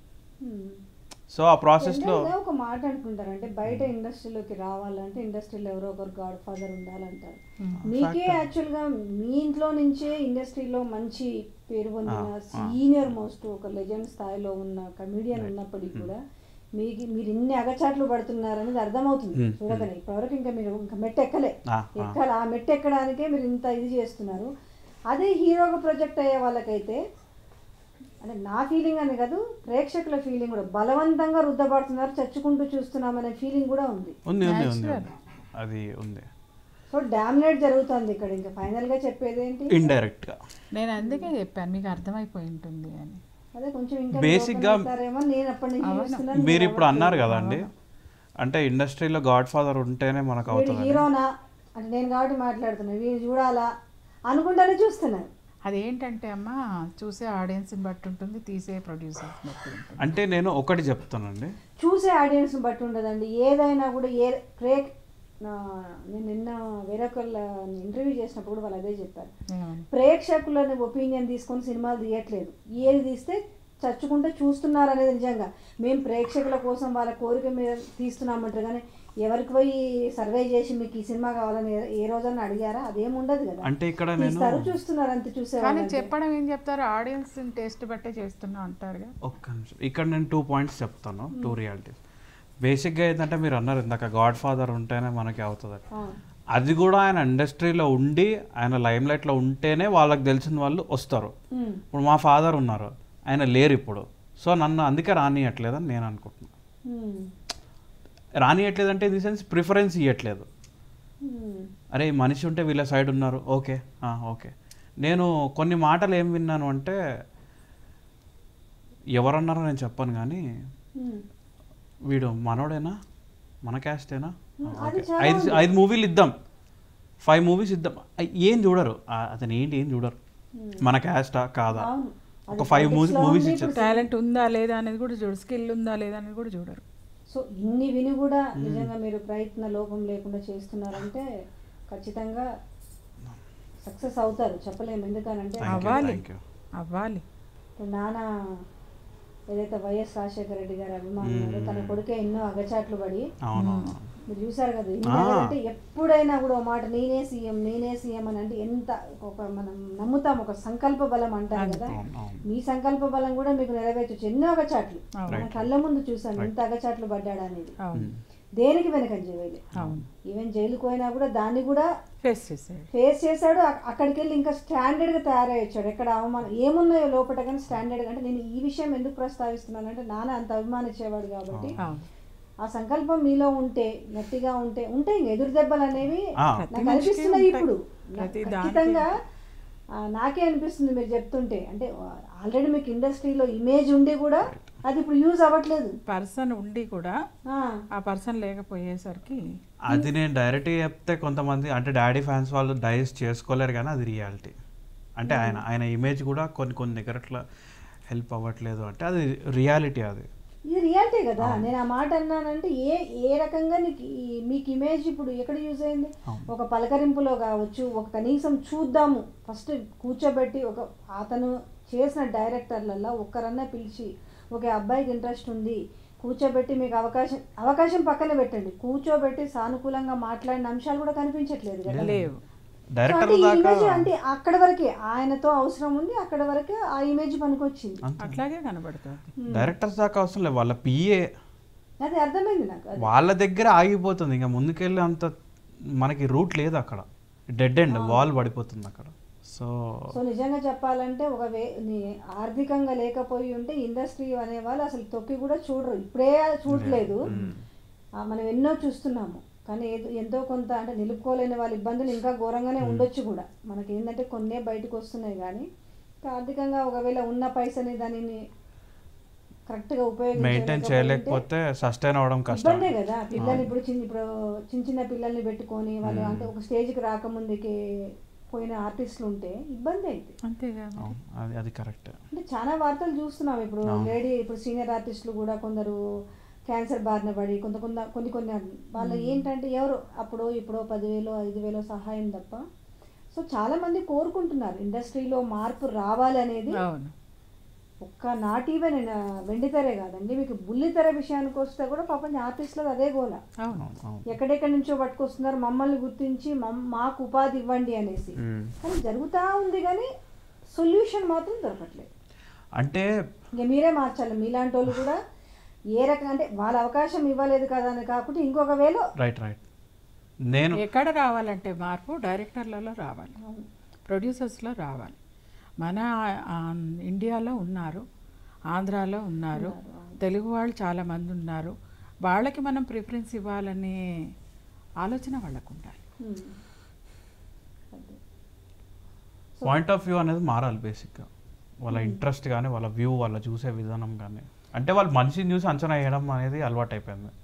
C: సో ఆ ప్రాసెస్లో
A: జనరల్గా ఒక మాట అనుకుంటారు అంటే బయట ఇండస్ట్రీలోకి రావాలంటే ఇండస్ట్రీలో ఎవరో ఒకరు గాడ్ ఫాదర్ ఉండాలంటారు మీకే యాక్చువల్గా మీ ఇంట్లో నుంచే ఇండస్ట్రీలో మంచి పేరు పొందిన సీనియర్ మోస్ట్ ఒక లెజెండ్ స్థాయిలో ఉన్న కమిడియన్ ఉన్నప్పటికీ కూడా మీకు మీరు ఇన్ని అగచాట్లు పడుతున్నారనేది అర్థమవుతుంది
C: Hmm.
A: చూడగానే ఇప్పటివరకు ఇంకా మీరు ఇంకా మెట్టు ఎక్కలే
C: ఆ, ఆ.
A: ఎక్కాలి ఆ మెట్టు ఎక్కడానికే మీరు ఇంత ఇది చేస్తున్నారు అదే హీరోగా ప్రొజెక్ట్ అయ్యే వాళ్ళకైతే అంటే నా ఫీలింగ్ అని కాదు ప్రేక్షకుల ఫీలింగ్ కూడా బలవంతంగా రుద్దబడుతున్నారు చచ్చుకుంటూ చూస్తున్నామనే ఫీలింగ్ కూడా ఉంది
C: ఉంది ఉంది ఉంది
B: Natural.
C: ఉంది. అది ఉంది
A: సో డామినేట్ జరుగుతుంది ఇక్కడ ఇంకా ఫైనల్ గా చెప్పేది ఏంటి
C: ఇండైరెక్ట్గా
B: నేను అందుకే చెప్పాను మీకు అర్థమైపోయి ఉంటుంది అని
A: అదే కొంచెం ఇంకా
C: Basic గా-
A: ఏమో నేను అప్పటి నుంచి చూస్తున్నాను
C: మీరు ఇప్పుడు అన్నారు కదండి అంటే ఇండస్ట్రీలో గాడ్ ఫాదర్ ఉంటేనే మనకు
A: వీడు
C: అవుతుంది
A: హీరోనా అంటే నేను కాబట్టి మాట్లాడుతున్నా వీడు చూడాలా అనుకుంటానే చూస్తున్నాను
B: అదేంటంటే అమ్మ చూసే ఆడియన్స్ని బట్టి ఉంటుంది తీసే ప్రొడ్యూసర్స్ బట్టి ఉంటుంది
C: అంటే నేను ఒకటి చెప్తానండి
A: చూసే ఆడియన్స్ బట్టి ఉండదండి ఏదైనా కూడా ఏ ప్రే నా- నేను నిన్న వేరొకళ్ళ ఇంటర్వ్యూ చేసినప్పుడు కూడా వాళ్ళు అదే చెప్పారు
B: ఏమని
A: ప్రేక్షకులని ఒపీనియన్ తీసుకొని సినిమాలు తీయట్లేదు ఏది తీస్తే చచ్చుకుంటే చూస్తున్నారు అనేది నిజంగా మేము ప్రేక్షకుల కోసం వాళ్ళ కోరిక మీద తీస్తున్నామంటారు కానీ ఎవరికి పోయి సర్వే చేసి మీకు ఈ సినిమా కావాలని ఏ- ఏ రోజన్నా అడిగారా అదేం ఉండదు కదా
C: అంటే ఇక్కడ నేను
A: తీస్తారు చూస్తున్నారు అంతే చూసే
B: కానీ చెప్పడం ఏం చెప్తారు ఆడియన్స్ టేస్ట్ బట్టే చేస్తున్నా అంటారుగా
C: ఒక్క నిమిషం ఇక్కడ నేను టూ పాయింట్స్ చెప్తాను టూ రియాలిటీస్ బేసిక్గా ఏంటంటే మీరు అన్నారు ఇందాక గాడ్ ఫాదర్ ఉంటేనే మనకి అవుతుంది అది కూడా ఆయన ఇండస్ట్రీలో ఉండి ఆయన లైమ్ లైట్లో ఉంటేనే వాళ్ళకి తెలిసిన వాళ్ళు వస్తారు ఇప్పుడు మా ఫాదర్ ఉన్నారు ఆయన లేరు ఇప్పుడు సో నన్ను అందుకే రానియట్లేదని నేను అనుకుంటున్నాను రానియట్లేదంటే ఇన్ ది సెన్స్ ప్రిఫరెన్స్ ఇవ్వట్లేదు అరే ఈ మనిషి ఉంటే వీళ్ళ సైడ్ ఉన్నారు ఓకే ఆ, ఓకే నేను కొన్ని మాటలు ఏం విన్నాను అంటే ఎవరన్నారో నేను చెప్పను కానీ వీడు మనోడేనా మన క్యాస్టేనా ఆ,
A: అది
C: ఓకే.
A: చాలా
C: ఐదు
A: ఉంది.
C: ఐదు మూవీలు ఇద్దాం ఫైవ్ మూవీస్ ఇద్దాం అయ్ ఏం చూడరు ఆ, అతను ఏంటి ఏం చూడరు మన క్యాస్టా కాదా
A: అవును.
C: ఒక
A: అది
C: ఫైవ్
A: politics లో
C: మూవీస్
A: ఉంది,
C: ఇచ్చారు
B: టాలెంట్ ఉందా లేదా అనేది కూడా చూడరు స్కిల్ ఉందా లేదా అనేది కూడా చూడరు
A: సో ఇన్ని విని కూడా నిజంగా మీరు ప్రయత్న లోపం లేకుండా చేస్తున్నారంటే ఖచ్చితంగా సక్సెస్ అవుతారు చెప్పలేము ఎందుకనంటే
C: Thank you,
B: అవ్వాలి.
C: thank you.
B: అవ్వాలి
A: ఇప్పుడు నాన్న ఏదైతే వైఎస్ రాజశేఖర రెడ్డి గారి అభిమానులు తన కొడుకే ఎన్నో అగచాట్లు పడి
C: అవునవును
A: మీరు చూసారు కదా
C: ఆ.
A: అంటే ఎప్పుడైనా కూడా ఒక మాట నేనే సీఎం నేనే సీఎం అని అంటే ఎంత ఒక మనం నమ్ముతాం ఒక సంకల్ప బలం అంటారు కదా
C: అవును, అవును.
A: మీ సంకల్ప బలం కూడా మీకు నెరవేర్చొచ్చు ఎన్నో అగచాట్లు
B: అవును.
A: మన కళ్ళ ముందు చూసాం ఎంత అగచాట్లు పడ్డాడు అనేది
B: అవును
A: దేనికి వెనకంజ వేయలే
B: అవును
A: ఈవెన్ జైలుకు పోయినా కూడా దాన్ని కూడా
B: ఫేస్ చేసేది
A: ఫేస్ చేశాడు అక్- అక్కడికి వెళ్ళి ఇంకా స్టాండర్డ్గా తయారై వచ్చాడు ఎక్కడ అవమానం ఏమున్నాయో లోపల కానీ స్టాండర్డ్ అంటే నేను ఈ విషయం ఎందుకు ప్రస్తావిస్తున్నానంటే నాన్న అంత అభిమానించేవాడు కాబట్టి
B: అవును
A: ఆ సంకల్పం మీలో ఉంటే గట్టిగా ఉంటే ఉంటే ఇంక ఎదురు దెబ్బలు అనేవి
C: ఆ.
B: ప్రతి
A: నాకు
B: మనిషికి
A: అనిపిస్తున్నాయి
B: ఉంటాయి.
A: ఇప్పుడు
B: ప్రతి
A: నాకు
B: దానికి.
A: ఖచ్చితంగా ఆ, నాకే అనిపిస్తుంది మీరు చెప్తుంటే అంటే ఆల్రెడీ మీకు ఇండస్ట్రీలో ఇమేజ్ ఉండి కూడా అది ఇప్పుడు యూజ్ అవ్వట్లేదు
B: పర్సన్ ఉండి కూడా
A: ఆ,
B: ఆ పర్సన్ లేకపోయేసరికి
C: అది నేను డైరెక్ట్గా చెప్తే కొంతమంది అంటే డాడీ ఫ్యాన్స్ వాళ్ళు డైజెస్ట్ చేసుకోలేరు కానీ అది రియాలిటీ అంటే ఆయన ఆయన ఇమేజ్ కూడా కొన్ని కొన్ని దగ్గర అట్లా హెల్ప్ అవ్వట్లేదు అంటే అది రియాలిటీ అది
A: ఇది రియాలిటీ కదా నేను ఆ మాట అన్నానంటే ఏ ఏ రకంగా నీకు ఈ- మీకు ఇమేజ్ ఇప్పుడు ఎక్కడ యూజ్ అయింది
C: అవును.
A: ఒక పలకరింపులో కావచ్చు ఒక కనీసం చూద్దాము ఫస్ట్ కూర్చోబెట్టి ఒక అతను చేసిన డైరెక్టర్లలో ఒక్కరన్నా పిలిచి ఒక అబ్బాయికి ఇంట్రెస్ట్ ఉంది కూర్చోబెట్టి మీకు అవకాశం అవకాశం పక్కన పెట్టండి కూర్చోబెట్టి సానుకూలంగా మాట్లాడిన అంశాలు కూడా కనిపించట్లేదు కదా
B: లేవు
A: సో
C: డైరెక్టర్
A: అంటే ఈ
C: దాకా
A: ఇమేజ్ అంటే అక్కడ వరకే ఆయనతో అవసరం ఉంది అక్కడ వరకే ఆ ఇమేజ్ పనికొచ్చింది
C: అంతే.
B: అట్లాగే కనబడుతుంది
C: డైరెక్టర్స్ దాకా అవసరం లేదు వాళ్ళ పిఏ
A: అది అర్థమైంది నాకు అది
C: వాళ్ళ దగ్గర ఆగిపోతుంది ఇంకా ముందుకెళ్ళి అంత మనకి రూట్ లేదు అక్కడ డెడ్ ఎండ్ వాల్ పడిపోతుంది అక్కడ సో
A: సో నిజంగా చెప్పాలంటే ఒక వే నీ- ఆర్థికంగా లేకపోయి ఉంటే ఇండస్ట్రీ అనే వాళ్ళు అసలు తొక్కి కూడా చూడరు ఇప్పుడే చూడలేదు ఆ, మనం ఎన్నో చూస్తున్నాము కానీ ఏదో ఎంతో కొంత అంటే నిలుపుకోలేని వాళ్ళ ఇబ్బందులు ఇంకా ఘోరంగానే ఉండొచ్చు కూడా మనకి ఏంటంటే కొన్నే బయటకు వస్తున్నాయి కానీ ఇంకా ఆర్థికంగా ఒకవేళ ఉన్న పైసని దానిని కరెక్ట్గా
C: మెయింటైన్
A: ఉపయోగించలేకపోతే
C: చేయలేకపోతే సస్టైన్ అవ్వడం కష్టం
A: ఇబ్బందే కదా పిల్లలు ఇప్పుడు చిన్న ఇప్పుడు చిన్న చిన్న పిల్లల్ని పెట్టుకొని వాళ్ళు అంటే ఒక స్టేజ్కి రాకముందుకి పోయిన ఆర్టిస్టులు ఉంటే ఇబ్బంది అయితే
B: అంతేగా మరి.
C: అవును, అది అది కరెక్ట్
A: అంటే చాలా వార్తలు చూస్తున్నాం ఇప్పుడు
C: అవును.
A: లేడీ ఇప్పుడు సీనియర్ ఆర్టిస్టులు కూడా కొందరు క్యాన్సర్ బారిన పడి కొంత కొంత కొన్ని కొన్ని వాళ్ళు ఏంటంటే ఎవరు అప్పుడో ఇప్పుడో పదివేలు ఐదు వేలు సహాయం తప్ప సో చాలా మంది కోరుకుంటున్నారు ఇండస్ట్రీలో మార్పు రావాలి అనేది
B: అవును
A: ఒక్క నాట్ ఈవెన్ వెండితెరే కాదండి మీకు బుల్లితెర విషయానికి వస్తే కూడా పాపం ఆర్టిస్టులు అదే గోల
B: అవును
C: అవును అవును
A: ఎక్కడెక్కడి నుంచో పట్టుకొస్తున్నారు మమ్మల్ని గుర్తించి మమ్- మాకు ఉపాధి ఇవ్వండి అనేసి
C: మ్మ్.
A: కానీ జరుగుతూ ఉంది కానీ సొల్యూషన్ మాత్రం దొరకట్లేదు
C: అంటే
A: ఇంకా మీరే మార్చాలి మీలాంటి వాళ్ళు కూడా ఏ రకంగా అంటే వాళ్ళ అవకాశం ఇవ్వలేదు కదా అని కాకుండా ఇంకొక వేలో
C: రైట్ రైట్ నేను
B: ఎక్కడ రావాలంటే మార్పు డైరెక్టర్లలో రావాలి ప్రొడ్యూసర్స్లో రావాలి మన ఆ, ఇండియాలో ఉన్నారు ఆంధ్రాలో ఉన్నారు తెలుగు వాళ్ళు చాలామంది ఉన్నారు వాళ్ళకి మనం ప్రిఫరెన్స్ ఇవ్వాలనే ఆలోచన వాళ్ళకు ఉండాలి
A: ఉమ్. అదే.
C: పాయింట్ ఆఫ్ వ్యూ అనేది మారాలి బేసిక్గా వాళ్ళ ఇంట్రెస్ట్ కానీ వాళ్ళ వ్యూ వాళ్ళ చూసే విధానం కానీ అంటే వాళ్ళు మనిషిని చూసి అంచనా వేయడం అనేది అలవాటు అయిపోయింది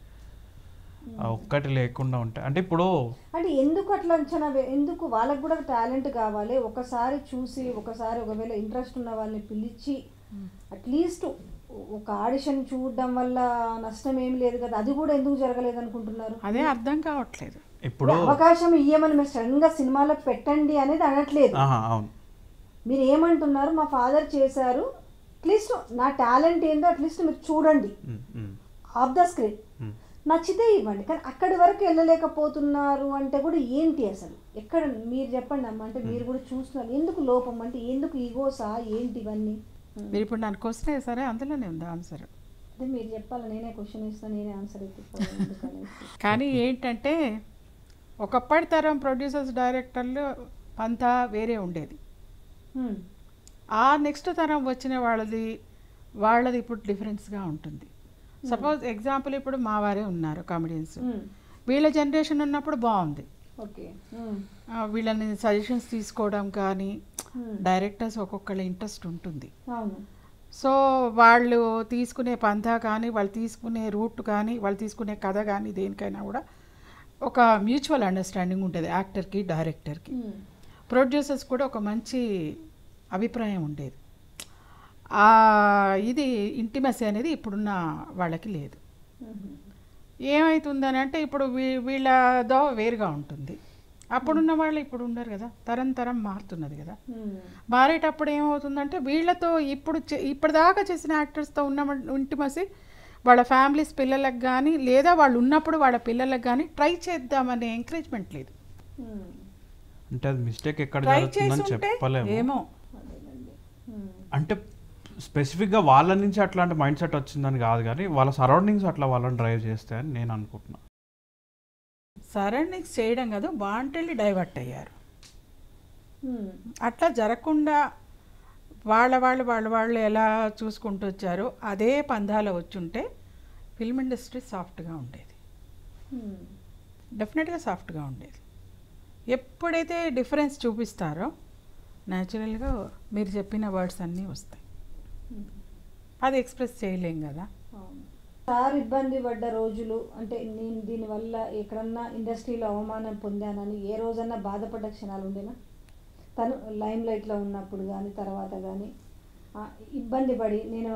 C: ఆ ఒక్కటి లేకుండా ఉంటే అంటే ఇప్పుడు
A: అంటే ఎందుకు అట్లా అంచనా వే- ఎందుకు వాళ్ళకు కూడా టాలెంట్ కావాలి ఒకసారి చూసి ఒకసారి ఒకవేళ ఇంట్రెస్ట్ ఉన్న వాళ్ళని పిలిచి అట్లీస్ట్ ఒక ఆడిషన్ చూడడం వల్ల నష్టం ఏమి లేదు కదా అది కూడా ఎందుకు జరగలేదు అనుకుంటున్నారు
B: అదే అర్థం కావట్లేదు
C: ఇప్పుడు
A: అవకాశం ఇయ్యమని మీరు సడన్ గా సినిమాలో పెట్టండి అనేది అనట్లేదు
C: ఆహా, అవును
A: మీరు ఏమంటున్నారు మా ఫాదర్ చేశారు అట్లీస్ట్ నా టాలెంట్ ఏందో అట్లీస్ట్ మీరు చూడండి
C: um, um,
A: off the screen
C: um.
A: నచ్చితే ఇవ్వండి కానీ అక్కడి వరకు వెళ్ళలేకపోతున్నారు అంటే కూడా ఏంటి అసలు ఎక్కడ మీరు చెప్పండి అమ్మ అంటే మీరు కూడా చూస్తున్నారు ఎందుకు లోపం అంటే ఎందుకు ఈగోసా ఏంటి ఇవన్నీ
B: మీరు ఇప్పుడు నన్ను క్వశ్చన్ వేసారే అందులోనే ఉంది ఆన్సర్
A: అదే మీరు చెప్పాలి నేనే క్వశ్చన్ ఇస్తాను నేనే ఆన్సర్ ఎత్తుకోవాలి ఎందుకనేసి.
B: కానీ ఏంటంటే ఒకప్పటి తరం ప్రొడ్యూసర్స్ డైరెక్టర్లు పంతా వేరే ఉండేది
A: హ్మ్.
B: ఆ నెక్స్ట్ తరం వచ్చిన వాళ్ళది వాళ్ళది ఇప్పుడు డిఫరెన్స్గా ఉంటుంది సపోజ్ ఎగ్జాంపుల్ ఇప్పుడు మా వారే ఉన్నారు కామెడియన్స్
A: హ్మ్.
B: వీళ్ళ జనరేషన్ ఉన్నప్పుడు బాగుంది
A: ఓకే హ్మ్.
B: ఆ, వీళ్ళని సజెషన్స్ తీసుకోవడం కానీ
A: హ్మ్.
B: డైరెక్టర్స్ ఒక్కొక్కళ్ళ ఇంట్రెస్ట్ ఉంటుంది
A: అవును
B: సో వాళ్ళు తీసుకునే పంథా కానీ వాళ్ళు తీసుకునే రూట్ కానీ వాళ్ళు తీసుకునే కథ కానీ దేనికైనా కూడా ఒక మ్యూచువల్ అండర్స్టాండింగ్ ఉంటుంది యాక్టర్కి డైరెక్టర్కి
A: హ్మ్.
B: ప్రొడ్యూసర్స్ కూడా ఒక మంచి అభిప్రాయం ఉండేది ఆ ఇది ఇంటిమసీ అనేది ఇప్పుడున్న వాళ్ళకి లేదు
A: హ్మ్.
B: ఏమవుతుందని అంటే ఇప్పుడు వీ- వీళ్ళదో వేరుగా ఉంటుంది అప్పుడున్న వాళ్ళు ఇప్పుడు ఉండరు కదా తరం తరం మారుతున్నది కదా
A: హ్మ్.
B: మారేటప్పుడు ఏమవుతుందంటే వీళ్ళతో ఇప్పుడు చే- ఇప్పటిదాకా చేసిన యాక్టర్స్తో ఉన్న ఇంటిమసి వాళ్ళ ఫ్యామిలీస్ పిల్లలకు కానీ లేదా వాళ్ళు ఉన్నప్పుడు వాళ్ళ పిల్లలకు కానీ ట్రై చేద్దామనే ఎంకరేజ్మెంట్ లేదు
A: హ్మ్.
C: అంటే అది మిస్టేక్ ఎక్కడ
B: ట్రై
C: జరుగుతుందని
B: చేసి ఉంటే
C: చెప్పలేము
B: ఏమో
A: అదేనండి. హ్మ్.
C: అంటే స్పెసిఫిక్గా వాళ్ళ నుంచి అట్లాంటి మైండ్ సెట్ వచ్చిందని కాదు కానీ వాళ్ళ సరౌండింగ్స్ అట్లా వాళ్ళని డ్రైవ్ చేస్తాయని నేను అనుకుంటున్నా
B: సరౌండింగ్స్ చేయడం కాదు వాంటెళ్ళి డైవర్ట్ అయ్యారు
A: హ్మ్.
B: అట్లా జరగకుండా వాళ్ళ వాళ్ళు వాళ్ళ వాళ్ళు ఎలా చూసుకుంటూ వచ్చారో అదే పందాలో వచ్చుంటే ఫిల్మ్ ఇండస్ట్రీ సాఫ్ట్గా ఉండేది
A: హ్మ్.
B: డెఫినెట్గా సాఫ్ట్గా ఉండేది ఎప్పుడైతే డిఫరెన్స్ చూపిస్తారో న్యాచురల్గా మీరు చెప్పిన వర్డ్స్ అన్నీ వస్తాయి
A: హ్మ్.
B: అది ఎక్స్ప్రెస్ చేయలేం కదా
A: అవును. సార్ ఇబ్బంది పడ్డ రోజులు అంటే నేను దీనివల్ల ఎక్కడన్నా ఇండస్ట్రీలో అవమానం పొందానని ఏ రోజన్నా బాధపడ్డ క్షణాలు ఉండేనా తను లైమ్ లైట్లో ఉన్నప్పుడు కానీ తర్వాత కానీ ఇబ్బంది పడి నేను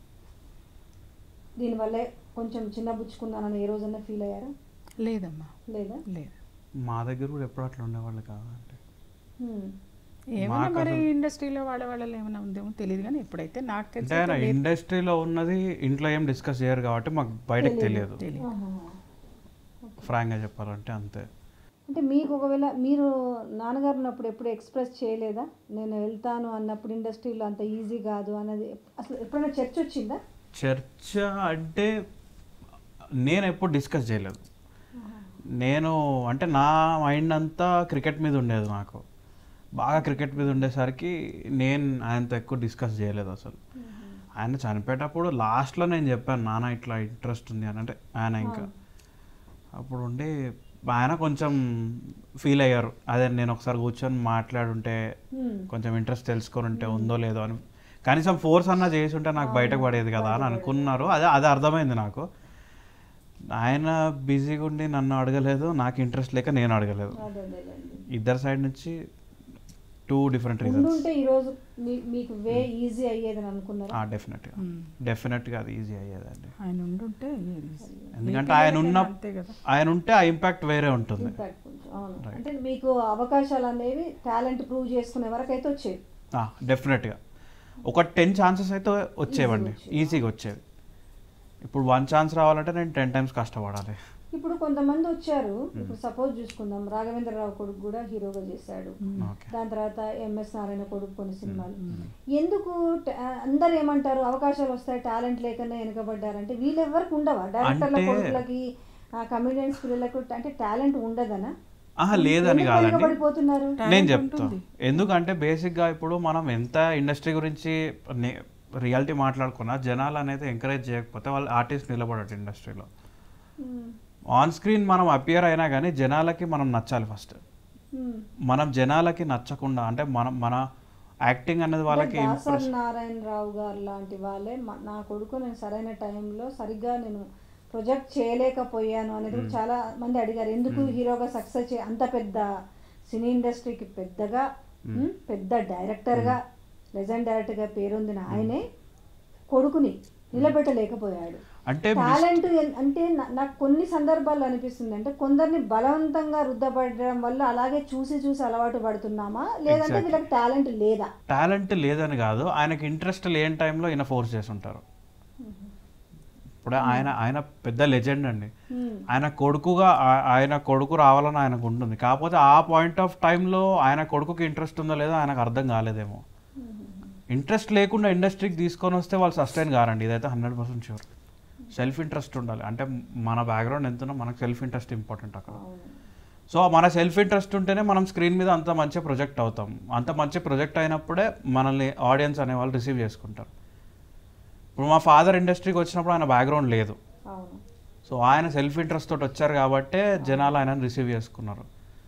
A: దీనివల్లే కొంచెం చిన్నబుచ్చుకున్నానని ఏ రోజన్నా ఫీల్ అయ్యారా
B: లేదమ్మా
A: లేదా
B: లేదు
C: మా దగ్గర కూడా ఎప్పుడు అట్లా ఉండేవాళ్ళు కాదు అంటే
A: హ్మ్.
B: ఏమన్నా
C: మాకు
B: మరి
C: అసలు-
B: ఇండస్ట్రీలో వాళ్ళ వాళ్ళలో ఏమైనా ఉందేమో తెలియదు కానీ ఎప్పుడైతే నాకు
C: అంటే
B: తెలిసి
C: ఆయన
B: అయితే లేదు.
C: ఇండస్ట్రీలో ఉన్నది ఇంట్లో ఏం డిస్కస్ చేయరు కాబట్టి మాకు బయటకు తెలియదు
B: తెలియదు
A: ఆహా.
C: ఫ్రాంక్గా చెప్పాలంటే అంతే
A: అంటే మీకు ఒకవేళ మీరు నాన్నగారు ఉన్నప్పుడు ఎప్పుడు ఎక్స్ప్రెస్ చేయలేదా నేను వెళ్తాను అన్నప్పుడు ఇండస్ట్రీలో అంత ఈజీ కాదు అన్నది అసలు ఎప్పుడైనా చర్చ వచ్చిందా
C: చర్చ అంటే నేను ఎప్పుడు డిస్కస్ చేయలేదు నేను అంటే నా మైండ్ అంతా క్రికెట్ మీద ఉండేది నాకు బాగా క్రికెట్ మీద ఉండేసరికి నేను ఆయనతో ఎక్కువ డిస్కస్ చేయలేదు అసలు ఆయన చనిపోయేటప్పుడు లాస్ట్లో నేను చెప్పాను నాన్న ఇట్లా ఇంట్రెస్ట్ ఉంది అని అంటే ఆయన ఇంకా అప్పుడు ఉండి ఆయన కొంచెం ఫీల్ అయ్యారు అదే నేను ఒకసారి కూర్చొని మాట్లాడుంటే
A: హ్మ్.
C: కొంచెం ఇంట్రెస్ట్ తెలుసుకొని ఉంటే ఉందో లేదో అని కనీసం ఫోర్స్ అన్నా చేసి ఉంటే నాకు బయటకు పడేది కదా అని అనుకున్నారు అదే అది అర్థమైంది నాకు ఆయన బిజీగా ఉండి నన్ను అడగలేదు నాకు ఇంట్రెస్ట్ లేక నేను అడగలేదు
A: అదే అదేలేండి.
C: ఇద్దరు సైడ్ నుంచి టూ డిఫరెంట్ రీజన్స్
A: ఉండుంటే ఈరోజు మీ- మీకు వే ఈజీ అయ్యేదని అనుకున్నారా
C: డెఫినెట్గా డెఫినెట్గా అది ఈజీ అయ్యేదండి
B: ఆయన ఉండుంటే అయ్యేది.
C: ఎందుకంటే ఆయన ఉన్న
B: అంతే కదా
C: ఆయన ఉంటే ఆ ఇంపాక్ట్ వేరే ఉంటుంది
A: ఇంపాక్ట్ కొంచెం అవును అంటే మీకు అవకాశాలు అనేవి టాలెంట్ ప్రూవ్ చేసుకునే వరకు అయితే వచ్చేది
C: డెఫినెట్గా ఒక టెన్ ఛాన్సెస్ అయితే వచ్చేవండి ఈజీగా వచ్చేవి ఇప్పుడు వన్ ఛాన్స్ రావాలంటే నేను టెన్ టైమ్స్ కష్టపడాలి
A: ఇప్పుడు కొంతమంది వచ్చారు ఇప్పుడు సపోజ్ చూసుకుందాం రాఘవేంద్రరావు కొడుకు కూడా హీరోగా చేశాడు
C: ఓకే
A: దాని తర్వాత ఎంఎస్ నారాయణ కొడుకు కొన్ని సినిమాలు ఎందుకు ట- అందరు ఏమంటారు అవకాశాలు వస్తాయి టాలెంట్ లేకనే వెనుకబడ్డారంటే వీళ్ళెవరికి ఉండవా డైరెక్టర్ల
C: అంటే-
A: కొడుకులకి కమెడియన్స్ పిల్లలకు అంటే టాలెంట్ ఉండదనా
C: ఆహా లేదని
A: ఎందుకు
C: కాదండి
A: వెనుకబడిపోతున్నారు
C: నేను చెప్తాను ఎందుకంటే బేసిక్గా ఇప్పుడు మనం ఎంత ఇండస్ట్రీ గురించి రియాలిటీ మాట్లాడుకున్నా జనాలు అనేది ఎంకరేజ్ చేయకపోతే వాళ్ళు ఆర్టిస్ట్ నిలబడట ఇండస్ట్రీలో
A: ఉమ్,
C: ఆన్ స్క్రీన్ మనం అపియర్ అయినా కానీ జనాలకి మనం నచ్చాలి ఫస్ట్
A: ఉమ్.
C: మనం జనాలకి నచ్చకుండా అంటే మనం మన యాక్టింగ్ అనేది వాళ్ళకి
A: దాసరి
C: impress-
A: నారాయణరావు గారు లాంటి వాళ్ళే మ- నా కొడుకు నేను సరైన టైంలో సరిగ్గా నేను ప్రొజెక్ట్ చేయలేకపోయాను అనేది కూడా చాలా మంది అడిగారు ఎందుకు హీరోగా సక్సెస్ చే అంత పెద్ద సినీ ఇండస్ట్రీకి పెద్దగా ఉమ్, పెద్ద డైరెక్టర్గా లెజెండ్ డైరెక్టర్గా పేరొందిన ఆయనే కొడుకుని నిలబెట్టలేకపోయాడు
C: అంటే
A: టాలెంట్ అంటే నా- నాకు కొన్ని సందర్భాల్లో అనిపిస్తుంది అంటే కొందరిని బలవంతంగా రుద్దపడడం వల్ల అలాగే చూసి చూసి అలవాటు పడుతున్నామా లేదంటే
C: Exactly.
A: వీళ్ళకి టాలెంట్ లేదా
C: టాలెంట్ లేదని కాదు ఆయనకి ఇంట్రెస్ట్ లేని టైంలో ఈయన ఫోర్స్ చేసి ఉంటారు ఇప్పుడు ఆయన ఆయన పెద్ద లెజెండ్ అండి
A: Hmm.
C: ఆయన కొడుకుగా ఆ- ఆయన కొడుకు రావాలని ఆయనకు ఉంటుంది కాకపోతే ఆ పాయింట్ ఆఫ్ టైంలో ఆయన కొడుకుకి ఇంట్రెస్ట్ ఉందో లేదో ఆయనకు అర్థం కాలేదేమో ఇంట్రెస్ట్ లేకుండా ఇండస్ట్రీకి తీసుకొని వస్తే వాళ్ళు సస్టైన్ కారండి ఇదైతే hundred percent sure self interest ఉండాలి అంటే మన బ్యాక్గ్రౌండ్ ఎంతున్నా మనకు సెల్ఫ్ ఇంట్రెస్ట్ ఇంపార్టెంట్ అక్కడ
A: అవును.
C: సో మన సెల్ఫ్ ఇంట్రెస్ట్ ఉంటేనే మనం స్క్రీన్ మీద అంత మంచి ప్రొజెక్ట్ అవుతాం అంత మంచి ప్రొజెక్ట్ అయినప్పుడే మనల్ని ఆడియన్స్ అనే వాళ్ళు రిసీవ్ చేసుకుంటారు ఇప్పుడు మా ఫాదర్ ఇండస్ట్రీకి వచ్చినప్పుడు ఆయన బ్యాక్గ్రౌండ్ లేదు
A: అవును
C: సో ఆయన సెల్ఫ్ ఇంట్రెస్ట్ తోటి వచ్చారు కాబట్టే జనాలు ఆయనను రిసీవ్ చేసుకున్నారు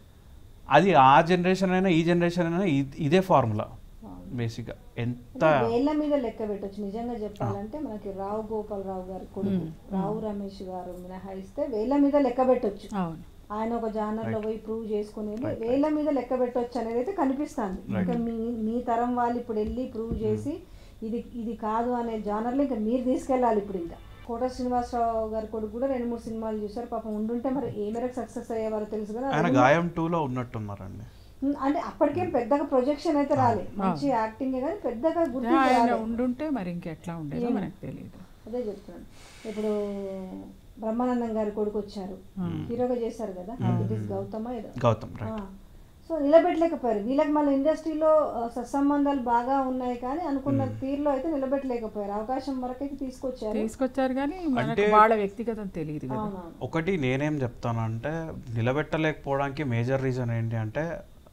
C: అది ఆ జనరేషన్ అయినా ఈ జనరేషన్ అయినా ఇ- ఇదే ఫార్ములా బేసిక్గా ఎంత
A: అంటే వేళ్ళ మీద లెక్క పెట్టొచ్చు నిజంగా చెప్పాలంటే మనకి రావు గోపాలరావు గారి కొడుకు రావు రమేష్ గారు మినహాయిస్తే వేళ్ళ మీద లెక్క పెట్టొచ్చు
B: అవును
A: ఆయన ఒక జానర్ లో పోయి ప్రూవ్ చేసుకుని వేళ్ళ మీద లెక్క పెట్టొచ్చు అనేది అయితే కనిపిస్తుంది ఇంకా మీ మీ తరం వాళ్ళు ఇప్పుడు వెళ్ళి ప్రూవ్ చేసి ఇది ఇది కాదు అనే జానర్లో ఇంకా మీరు తీసుకెళ్ళాలి ఇప్పుడు ఇంకా కోట శ్రీనివాసరావు గారి కొడుకు కూడా రెండు మూడు సినిమాలు చూసారు పాపం ఉండుంటే మరి ఏ మేరకు సక్సెస్ అయ్యేవారో తెలుసు కదా
C: ఆయన గాయం టూలో ఉన్నట్టున్నారండి
A: ఉమ్, అంటే అప్పటికేం పెద్దగా ప్రొజెక్షన్ అయితే రాలే మంచి యాక్టింగ్ కానీ పెద్దగా గుర్తు
B: ఆయన ఉండుంటే మరి ఇంకెట్లా ఉండేదో మనకు తెలియదు
A: అదే చెప్తున్నాను ఇప్పుడు బ్రహ్మానందం గారి కొడుకు వచ్చారు హీరోగా చేశారు కదా ఇట్ ఇస్ గౌతమ ఏదో
C: గౌతమ్ రైట్
A: సో నిలబెట్టలేకపోయారు వీళ్ళకి మళ్ళీ ఇండస్ట్రీలో ఆ, సత్సంబంధాలు బాగా ఉన్నాయి కానీ అనుకున్న తీరులో అయితే నిలబెట్టలేకపోయారు అవకాశం వరకు అయితే తీసుకొచ్చారు
B: తీసుకొచ్చారు కానీ మనకు
C: అంటే-
B: వాళ్ళ వ్యక్తిగతం తెలియదు కదా
A: అవునవును
C: ఒకటి నేనేం చెప్తానంటే నిలబెట్టలేకపోవడానికి మేజర్ రీజన్ ఏంటి అంటే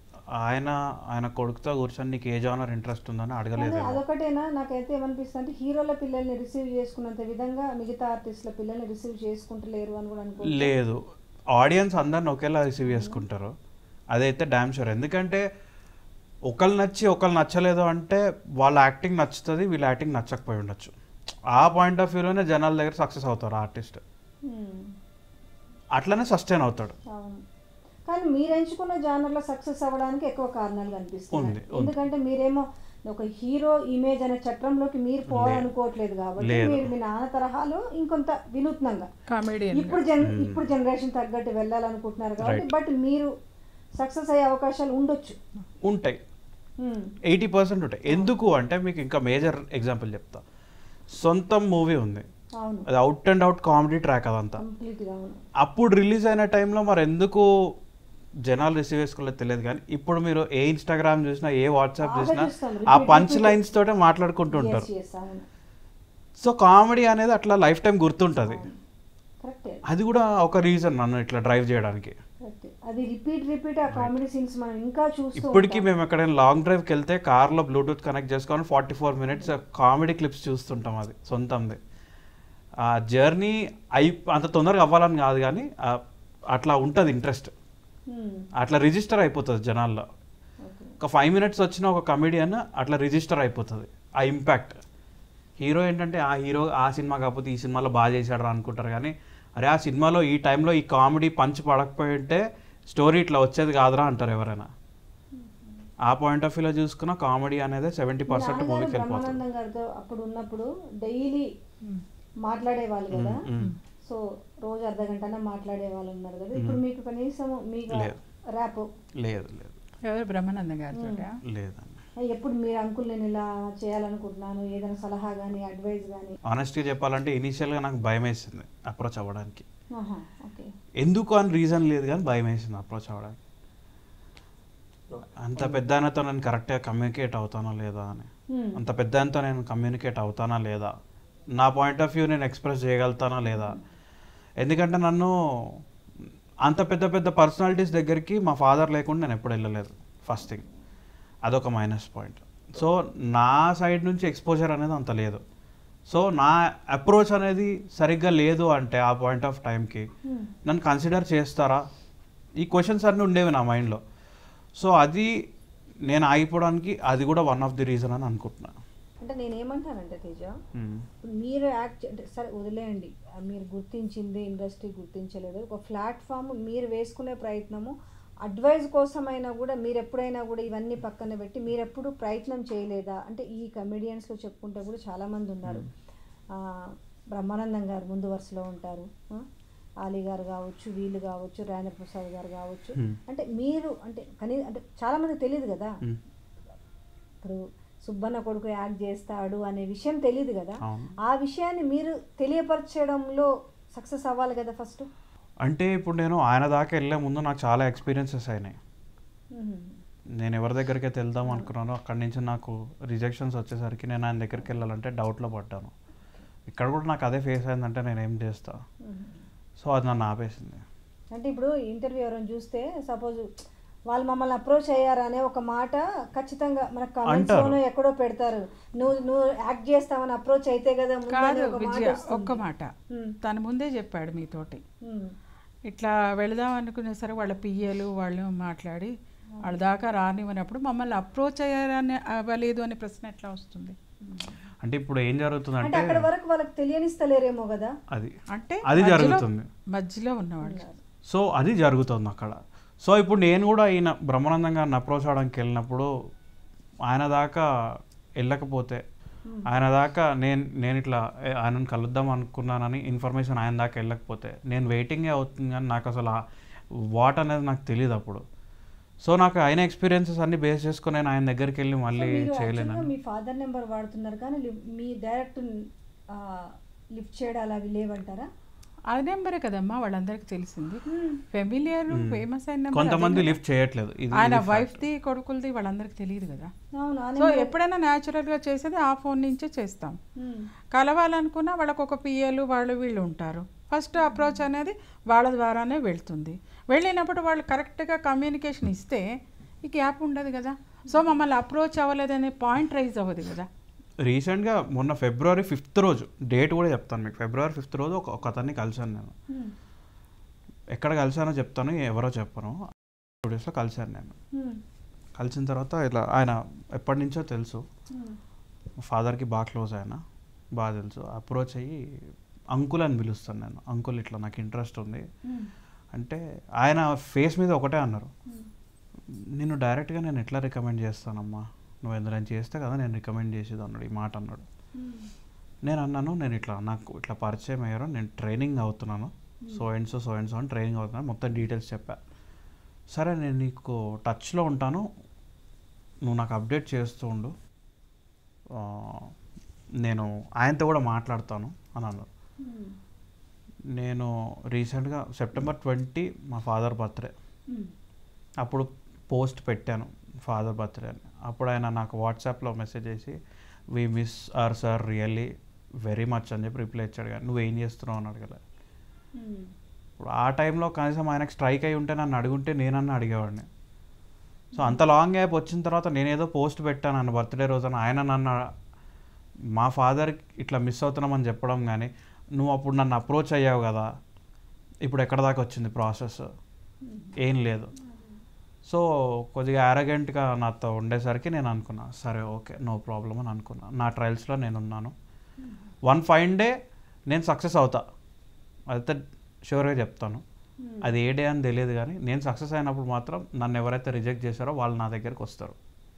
C: ఆయన ఆయన కొడుకుతో కూర్చొని నీకు ఏ జానర్ ఇంట్రెస్ట్ ఉందని
A: కానీ
C: అడగలేదు
A: అదొకటేనా నాకైతే ఏమనిపిస్తుంది అంటే హీరోల పిల్లల్ని రిసీవ్ చేసుకున్నంత విధంగా మిగతా ఆర్టిస్టుల పిల్లల్ని రిసీవ్ చేసుకుంటలేరు అని కూడా అనుకో
C: లేదు ఆడియన్స్ అందరిని ఒకేలా రిసీవ్ చేసుకుంటారు అదైతే డామ్ షూర్ ఎందుకంటే ఒకళ్ళు నచ్చి ఒకళ్ళు నచ్చలేదు అంటే వాళ్ళ యాక్టింగ్ నచ్చుతుంది వీళ్ళ యాక్టింగ్ నచ్చకపోయి ఉండొచ్చు ఆ పాయింట్ ఆఫ్ వ్యూలోనే జనాల దగ్గర సక్సెస్ అవుతారు ఆర్టిస్ట్
A: ఉమ్,
C: అట్లనే సస్టైన్ అవుతాడు
A: అవును కానీ మీరు ఎంచుకున్న జానర్లో సక్సెస్ అవ్వడానికి ఎక్కువ కారణాలు కనిపిస్తున్నాయి
C: ఉంది, ఉంది.
A: ఎందుకంటే మీరేమో ఒక హీరో ఇమేజ్ అనే చట్రంలోకి మీరు పోవాలనుకోవట్లేదు కాబట్టి
C: లేదు.
A: మీరు మీ నాన్న తరహాలో ఇంకొంత వినూత్నంగా
B: కామెడియన్
A: ఇప్పుడు జన్ ఇప్పుడు జనరేషన్ తగ్గట్టు వెళ్ళాలనుకుంటున్నారు కాబట్టి బట్ మీరు సక్సెస్ అయ్యే అవకాశాలు ఉండొచ్చు
C: ఉంటాయి
A: ఉమ్,
C: ఎయిటీ పర్సెంట్ ఉంటాయి ఎందుకు అంటే మీకు ఇంకా మేజర్ ఎగ్జాంపుల్ చెప్తా సొంతం మూవీ ఉంది
A: అవును
C: అది out and out comedy track అదంతా
A: కంప్లీట్గా అవును
C: అప్పుడు రిలీజ్ అయిన టైంలో మరి ఎందుకు జనాలు రిసీవ్ చేసుకోలేదు తెలియదు కానీ ఇప్పుడు మీరు ఏ ఇన్స్టాగ్రామ్ చూసినా ఏ వాట్సాప్
A: బాగా
C: చూసినా
A: చూస్తాం.
C: ఆ
A: Repeat,
C: పంచ్
A: repeat.
C: లైన్స్ తోటే మాట్లాడుకుంటూ ఉంటారు
A: Yes, yes, అవును
C: సో కామెడీ అనేది అట్లా లైఫ్ టైం గుర్తుంటుంది
A: కరెక్టే
C: అది కూడా ఒక రీజన్ నన్ను ఇట్లా డ్రైవ్ చేయడానికి
A: కరెక్టే అది రిపీట్ రిపీట్ ఆ కామెడీ సీన్స్ మనం ఇంకా చూస్తూ
C: ఇప్పటికీ
A: ఉంటాం.
C: మేము ఎక్కడైనా లాంగ్ డ్రైవ్కి వెళ్తే కార్లో బ్లూటూత్ కనెక్ట్ చేసుకొని forty four minutes comedy clips చూస్తుంటాం అది సొంతంది ఆ జర్నీ అయి అంత తొందరగా అవ్వాలని కాదు కానీ ఆ, అట్లా ఉంటుంది ఇంట్రెస్ట్
A: ఉమ్,
C: అట్లా రిజిస్టర్ అయిపోతుంది జనాల్లో
A: ఓకే.
C: ఒక ఫైవ్ మినిట్స్ వచ్చిన ఒక కమెడియన్ అట్లా రిజిస్టర్ అయిపోతుంది ఆ ఇంపాక్ట్ హీరో ఏంటంటే ఆ హీరో ఆ సినిమా కాకపోతే ఈ సినిమాలో బాగా చేశాడు రా అనుకుంటారు కానీ అరే ఆ సినిమాలో ఈ టైంలో ఈ కామెడీ పంచ్ పడకపోయి ఉంటే స్టోరీ ఇట్లా వచ్చేది కాదురా అంటారు ఎవరైనా ఆ పాయింట్ ఆఫ్ వ్యూలో చూసుకున్న కామెడీ అనేది సెవెంటీ పర్సెంట్
A: నాన్నగారు
C: మూవీకి వెళ్ళిపోతుంది
A: బ్రహ్మానందం గారితో అప్పుడు ఉన్నప్పుడు డైలీ మాట్లాడేవాళ్ళు కదా
C: మ్మ్.
A: సో రోజు అర్ధ గంటనే మాట్లాడే వాళ్ళు ఉన్నారు కదా ఇప్పుడు మీకు కనీసం మీకు
C: లేదు.
A: ర్యాప్
C: లేదు లేదు
B: ఎవరు బ్రహ్మానందం గారితో
C: లేదండి
A: ఎప్పుడు మీరు అంకుల్ నేను ఇలా చేయాలనుకుంటున్నాను ఏదైనా సలహా కానీ అడ్వైస్ కానీ
C: ఆనెస్ట్గా చెప్పాలంటే ఇనీషియల్గా నాకు భయం వేసింది అప్రోచ్ అవ్వడానికి
A: ఓకే
C: ఎందుకు అని రీజన్ లేదు కానీ భయం వేసింది అప్రోచ్ అవ్వడానికి అంత పెద్ద ఆయనతో నేను కరెక్ట్గా కమ్యూనికేట్ అవుతానా లేదా అని అంత పెద్ద ఆయనతో నేను కమ్యూనికేట్ అవుతానా లేదా నా పాయింట్ ఆఫ్ వ్యూ నేను ఎక్స్ప్రెస్ చేయగలుగుతానా లేదా ఎందుకంటే నన్ను అంత పెద్ద పెద్ద పర్సనాలిటీస్ దగ్గరికి మా ఫాదర్ లేకుండా నేను ఎప్పుడు వెళ్ళలేదు ఫస్ట్ థింగ్ అదొక మైనస్ పాయింట్ సో నా సైడ్ నుంచి ఎక్స్పోజర్ అనేది అంత లేదు సో నా అప్రోచ్ అనేది సరిగ్గా లేదు అంటే ఆ పాయింట్ ఆఫ్ టైంకి నన్ను కన్సిడర్ చేస్తారా ఈ క్వశ్చన్స్ అన్నీ ఉండేవి నా మైండ్లో సో అది నేను ఆగిపోవడానికి అది కూడా వన్ ఆఫ్ ది రీజన్ అని అనుకుంటున్నాను
A: అంటే నేను ఏమంటానంటే తేజ
C: మ్మ్.
A: ఇప్పుడు మీరు యాక్ట్ అంటే సరే వదిలేయండి ఆ మీరు గుర్తించింది ఇండస్ట్రీ గుర్తించలేదు ఒక ప్లాట్ఫామ్ మీరు వేసుకునే ప్రయత్నము అడ్వైజ్ కోసమైనా కూడా మీరు ఎప్పుడైనా కూడా ఇవన్నీ పక్కన పెట్టి మీరు ఎప్పుడు ప్రయత్నం చేయలేదా అంటే ఈ కమెడియన్స్లో చెప్పుకుంటే కూడా చాలామంది ఉన్నారు ఆ, బ్రహ్మానందం గారు ముందు వరుసలో ఉంటారు ఆ, ఆలీ గారు కావచ్చు వీళ్ళు కావచ్చు రాయన ప్రసాద్ గారు కావచ్చు
C: Hmm.
A: అంటే మీరు అంటే కనీ అంటే చాలామంది తెలియదు కదా
C: మ్మ్.
A: ఇప్పుడు సుబ్బన్న కొడుకు యాక్ట్ చేస్తాడు అనే విషయం తెలియదు కదా
C: అవును.
A: ఆ విషయాన్ని మీరు తెలియపరచడంలో సక్సెస్ అవ్వాలి కదా ఫస్ట్
C: అంటే ఇప్పుడు నేను ఆయన దాకా వెళ్ళే ముందు నాకు చాలా ఎక్స్పీరియన్సెస్ అయినాయి నేను ఎవరి దగ్గరికి అయితే వెళ్దాం అనుకున్నానో అక్కడి నుంచి నాకు రిజెక్షన్స్ వచ్చేసరికి నేను ఆయన దగ్గరికి వెళ్ళాలంటే డౌట్లో పడ్డాను ఇక్కడ కూడా నాకు అదే ఫేస్ అయిందంటే నేను ఏం చేస్తా సో అది నన్ను ఆపేసింది
A: అంటే ఇప్పుడు ఇంటర్వ్యూ ఎవరైనా చూస్తే సపోజ్ వాళ్ళు మమ్మల్ని అప్రోచ్ అయ్యారనే ఒక మాట ఖచ్చితంగా మన కమెంట్స్
C: అంటారు.
A: లోనో ఎక్కడో పెడతారు నువ్వు నువ్వు యాక్ట్ చేస్తావని అప్రోచ్ అయితే కదా ముందని
B: కాదు
A: ఒక మాట
B: విజయ
A: వస్తుంది.
B: ఒక్క మాట
A: ఉమ్,
B: తను ముందే చెప్పాడు మీతోటి
A: ఉమ్,
B: ఇట్లా వెళదాం అనుకునే సరే వాళ్ళ పియ్యలు వాళ్ళు మాట్లాడి వాళ్ళ దాకా రానివ్వనప్పుడు మమ్మల్ని అప్రోచ్ అయ్యారని అవ్వలేదు అనే ప్రశ్న ఎట్లా వస్తుంది
C: అంటే ఇప్పుడు ఏం
A: అంటే
C: జరుగుతుందంటే
A: అక్కడ వరకు వాళ్ళకి తెలియనిస్తలేరేమో కదా
C: అది
B: అంటే
C: అది
B: మధ్యలో-
C: జరుగుతుంది.
B: మధ్యలో ఉన్నవాళ్ళు
C: సో అది జరుగుతుంది అక్కడ సో ఇప్పుడు నేను కూడా ఈయన బ్రహ్మానందం గారిని అప్రోచ్ అవడానికి వెళ్ళినప్పుడు ఆయన దాకా వెళ్ళకపోతే ఆయన దాకా నేను నేను ఇట్లా ఏ, ఆయనను కలుద్దాం అనుకున్నానని ఇన్ఫర్మేషన్ ఆయన దాకా వెళ్ళకపోతే నేను వెయిటింగే అవుతుంది కానీ నాకు అసలు వాట్ అనేది నాకు తెలియదు అప్పుడు సో నాకు ఆయన ఎక్స్పీరియన్సెస్ అన్ని బేస్ చేసుకొని నేను ఆయన దగ్గరికి వెళ్ళి
A: సో
C: మళ్ళీ
A: మీరు actually
C: చేయలేను
A: మీ ఫాదర్ నెంబర్ వాడుతున్నారు కానీ లి- మీ డైరెక్ట్ లిఫ్ట్ చేయడాలు అవి లేవంటారా
B: ఆ నెంబరే కదమ్మా వాళ్ళందరికీ తెలిసింది ఫెమిలియర్ ఫేమస్ అయిన నెంబర్
C: కొంతమంది
B: అదే
C: లిఫ్ట్ చేయట్లేదు ఇది
B: ఆయన
C: ఇది fact.
B: వైఫ్ది కొడుకులది వాళ్ళందరికీ తెలియదు కదా
A: అవును ఆ
B: సో
A: నెంబర్
B: ఎప్పుడైనా న్యాచురల్గా చేసేది ఆ ఫోన్ నుంచే చేస్తాం
A: ఉమ్,
B: కలవాలనుకున్నా వాళ్ళకు ఒక పిఏలు వాళ్ళు వీళ్ళు ఉంటారు ఫస్ట్ అప్రోచ్ అనేది వాళ్ళ ద్వారానే వెళ్తుంది వెళ్ళినప్పుడు వాళ్ళు కరెక్ట్గా కమ్యూనికేషన్ ఇస్తే ఈ గ్యాప్ ఉండదు కదా సో మమ్మల్ని అప్రోచ్ అవ్వలేదనే పాయింట్ రైజ్ అవ్వదు కదా
C: రీసెంట్గా మొన్న ఫిబ్రవరి ఫిఫ్త్ రోజు డేట్ కూడా చెప్తాను మీకు ఫిబ్రవరి ఫిఫ్త్ రోజు ఒక ఒక అతన్ని కలిశాను నేను
A: ఉమ్,
C: ఎక్కడ కలిశానో చెప్తాను ఎవరో చెప్పను స్టూడియోస్లో కలిశాను నేను
A: ఉమ్,
C: కలిసిన తర్వాత ఇట్లా ఆయన ఎప్పటి నుంచో తెలుసు
A: ఉమ్,
C: మా ఫాదర్కి బాగా క్లోజ్ ఆయన బాగా తెలుసు అప్రోచ్ అయ్యి అంకుల్ అని పిలుస్తాను నేను అంకుల్ ఇట్లా నాకు ఇంట్రెస్ట్ ఉంది
A: ఉమ్,
C: అంటే ఆయన ఫేస్ మీద ఒకటే అన్నారు
A: ఉమ్.
C: నిన్ను డైరెక్ట్గా నేను ఎట్లా రికమెండ్ చేస్తానమ్మా నువ్వు ఎందులో చేస్తే కదా నేను రికమెండ్ చేసేది అన్నాడు ఈ మాట అన్నాడు నేను అన్నాను నేను ఇట్లా నాకు ఇట్లా పరిచయం అయ్యారు నేను ట్రైనింగ్ అవుతున్నాను so and so so and so అని ట్రైనింగ్ అవుతున్నాను మొత్తం డీటెయిల్స్ చెప్పా సరే నేను నీకు టచ్లో ఉంటాను నువ్వు నాకు అప్డేట్ చేస్తూ ఉండు ఆ, నేను ఆయనతో కూడా మాట్లాడతాను అని అన్నారు
A: ఉమ్,
C: నేను రీసెంట్గా సెప్టెంబర్ ట్వంటీ మా ఫాదర్ బర్త్డే
A: ఉమ్,
C: అప్పుడు పోస్ట్ పెట్టాను ఫాదర్ బర్త్డే అని అప్పుడు ఆయన నాకు వాట్సాప్లో మెసేజ్ చేసి we miss our sir really very much అని చెప్పి రిప్లై ఇచ్చాడు కానీ నువ్వు ఏం చేస్తున్నావు అని అడగలే
A: ఉమ్.
C: ఇప్పుడు ఆ టైంలో కనీసం ఆయనకు స్ట్రైక్ అయి ఉంటే నన్ను అడుగుంటే నేనన్నా అడిగేవాడిని సో అంత లాంగ్ గ్యాప్ వచ్చిన తర్వాత నేనేదో పోస్ట్ పెట్టాను అన్న బర్త్డే రోజున ఆయన నన్ను మా ఫాదర్ ఇట్లా మిస్ అవుతున్నామని చెప్పడం కానీ నువ్వు అప్పుడు నన్ను అప్రోచ్ అయ్యావు కదా ఇప్పుడు ఎక్కడ దాకా వచ్చింది ప్రాసెస్ ఏం లేదు సో కొద్దిగా అరగెంట్గా నాతో ఉండేసరికి నేను అనుకున్నా సరే ఓకే నో ప్రాబ్లం అని అనుకున్నా నా ట్రయల్స్లో నేను ఉన్నాను వన్ ఫైన్ డే నేను సక్సెస్ అవుతా అయితే షూర్గా చెప్తాను అది ఏ డే అని తెలియదు కానీ నేను సక్సెస్ అయినప్పుడు మాత్రం నన్ను ఎవరైతే రిజెక్ట్ చేశారో వాళ్ళు నా దగ్గరికి వస్తారు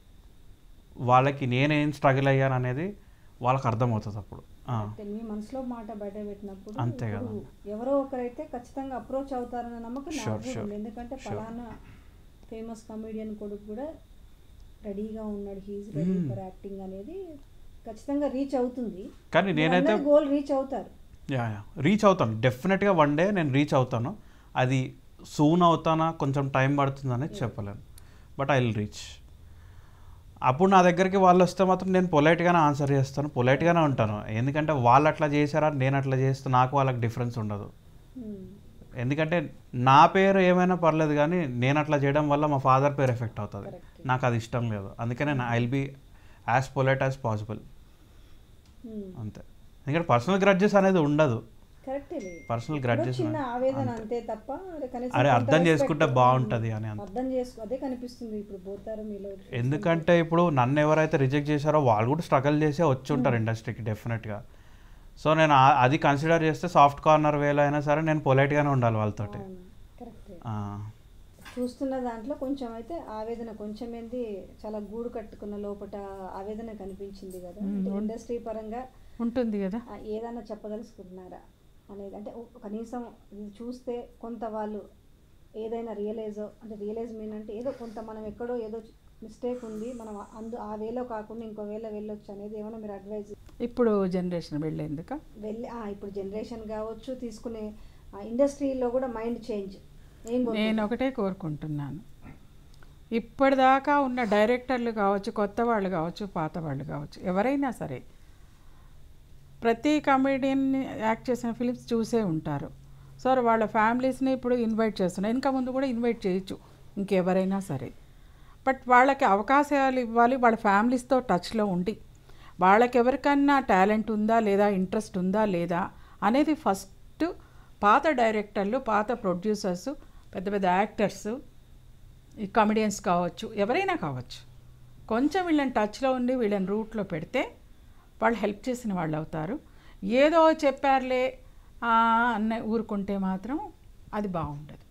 C: వాళ్ళకి నేనేం స్ట్రగుల్ అయ్యాను అనేది వాళ్ళకి అర్థమవుతుంది అప్పుడు ఆ,
D: అంటే మీ మనసులో మాట బయట పెట్టినప్పుడు
C: అంతే
D: ఇప్పుడు
C: కదా.
D: ఎవరో ఒకరైతే ఖచ్చితంగా అప్రోచ్ అవుతారన్న నమ్మకం నాకు
C: Sure,
D: కూడా
C: sure.
D: ఉంది ఎందుకంటే ఫలానా ఫేమస్ కమెడియన్ కొడుకు కూడా రెడీగా ఉన్నాడు he's ready
C: Hmm.
D: For acting అనేది ఖచ్చితంగా రీచ్ అవుతుంది
C: కానీ నేనైతే
D: గోల్ రీచ్ అవుతారు
C: యా యా రీచ్ అవుతాను డెఫినెట్గా వన్ డే నేను రీచ్ అవుతాను అది సూన్ అవుతానా కొంచెం టైం పడుతుంది అనేది చెప్పలేను బట్ ఐ విల్ రీచ్ అప్పుడు నా దగ్గరికి వాళ్ళు వస్తే మాత్రం నేను పొలైట్గానే ఆన్సర్ చేస్తాను పొలైట్గానే ఉంటాను ఎందుకంటే వాళ్ళు అట్లా చేశారా నేను అట్లా చేస్తే నాకు వాళ్ళకి డిఫరెన్స్ ఉండదు
D: Hmm.
C: ఎందుకంటే నా పేరు ఏమైనా పర్లేదు కానీ నేను అట్లా చేయడం వల్ల మా ఫాదర్ పేరు ఎఫెక్ట్ అవుతుంది
D: Correct.
C: నాకు అది ఇష్టం లేదు అందుకే నేను I will be as polite as possible
D: Hmm.
C: అంతే ఎందుకంటే పర్సనల్ గ్రడ్జెస్ అనేది ఉండదు
D: కరెక్టే
C: పర్సనల్
D: ఎప్పుడో
C: గ్రడ్జెస్
D: చిన్న ఆవేదన అంతే తప్ప అరే కనీసం
C: అరే
D: కొంత
C: అర్థం
D: respect
C: చేసుకుంటే
D: ఉంది.
C: బాగుంటది అని అంత
D: అర్థం చేసుకో అదే కనిపిస్తుంది ఇప్పుడు పోతారు మీలో
C: ఎందుకంటే ఇప్పుడు నన్ను ఎవరైతే రిజెక్ట్ చేశారో వాళ్ళు కూడా స్ట్రగుల్ చేసే వచ్చి ఉంటారు ఇండస్ట్రీకి డెఫినెట్గా సో నేను ఆ- అది కన్సిడర్ చేస్తే సాఫ్ట్ కార్నర్ వేలో అయినా సరే నేను పొలైట్గానే ఉండాలి వాళ్ళతోటి
D: కరెక్టే
C: ఆ,
D: చూస్తున్న దాంట్లో కొంచెం అయితే ఆవేదన కొంచెం ఏంది చాలా గూడు కట్టుకున్న లోపట ఆవేదన కనిపించింది కదా అంటే ఇండస్ట్రీ పరంగా
B: ఉంటుంది కదా
D: ఆ, ఏదైనా చెప్పదలుచుకుంటున్నారా అనేది అంటే ఓ- కనీసం ఇది చూస్తే కొంత వాళ్ళు ఏదైనా రియలైజ్ అంటే రియలైజ్ మీన్ అంటే ఏదో కొంత మనం ఎక్కడో ఏదో మిస్టేక్ ఉంది మనం అందు ఆ వేలో కాకుండా ఇంకో వేలో వెళ్ళొచ్చు అనేది ఏమైనా మీరు అడ్వైజ్
B: ఇప్పుడు జనరేషన్ వెళ్ళేందుక
D: వెళ్ళి ఆ, ఇప్పుడు జనరేషన్ కావచ్చు తీసుకునే ఇండస్ట్రీలో కూడా మైండ్ చేంజ్ ఏం కోరుకుంటున్నారు?
B: నేను ఒకటే కోరుకుంటున్నాను ఇప్పటిదాకా ఉన్న డైరెక్టర్లు కావచ్చు కొత్త వాళ్ళు కావచ్చు పాత వాళ్ళు కావచ్చు ఎవరైనా సరే ప్రతి కమెడియన్ యాక్ట్ చేసిన ఫిలిమ్స్ చూసే ఉంటారు సో వాళ్ళ ఫ్యామిలీస్ని ఇప్పుడు ఇన్వైట్ చేస్తున్నారు ఇంకా ముందు కూడా ఇన్వైట్ చేయొచ్చు ఇంకెవరైనా సరే బట్ వాళ్ళకి అవకాశాలు ఇవ్వాలి వాళ్ళ ఫ్యామిలీస్తో టచ్లో ఉండి వాళ్ళకి ఎవరికన్నా టాలెంట్ ఉందా లేదా ఇంట్రెస్ట్ ఉందా లేదా అనేది ఫస్ట్ పాత డైరెక్టర్లు పాత ప్రొడ్యూసర్స్ పెద్ద పెద్ద యాక్టర్స్ ఈ కమెడియన్స్ కావచ్చు ఎవరైనా కావచ్చు కొంచెం వీళ్ళని టచ్లో ఉండి వీళ్ళని రూట్లో పెడితే వాళ్ళు హెల్ప్ చేసిన వాళ్ళు అవుతారు ఏదో చెప్పారులే ఆ, అన్న ఊరుకుంటే మాత్రం అది బాగుండదు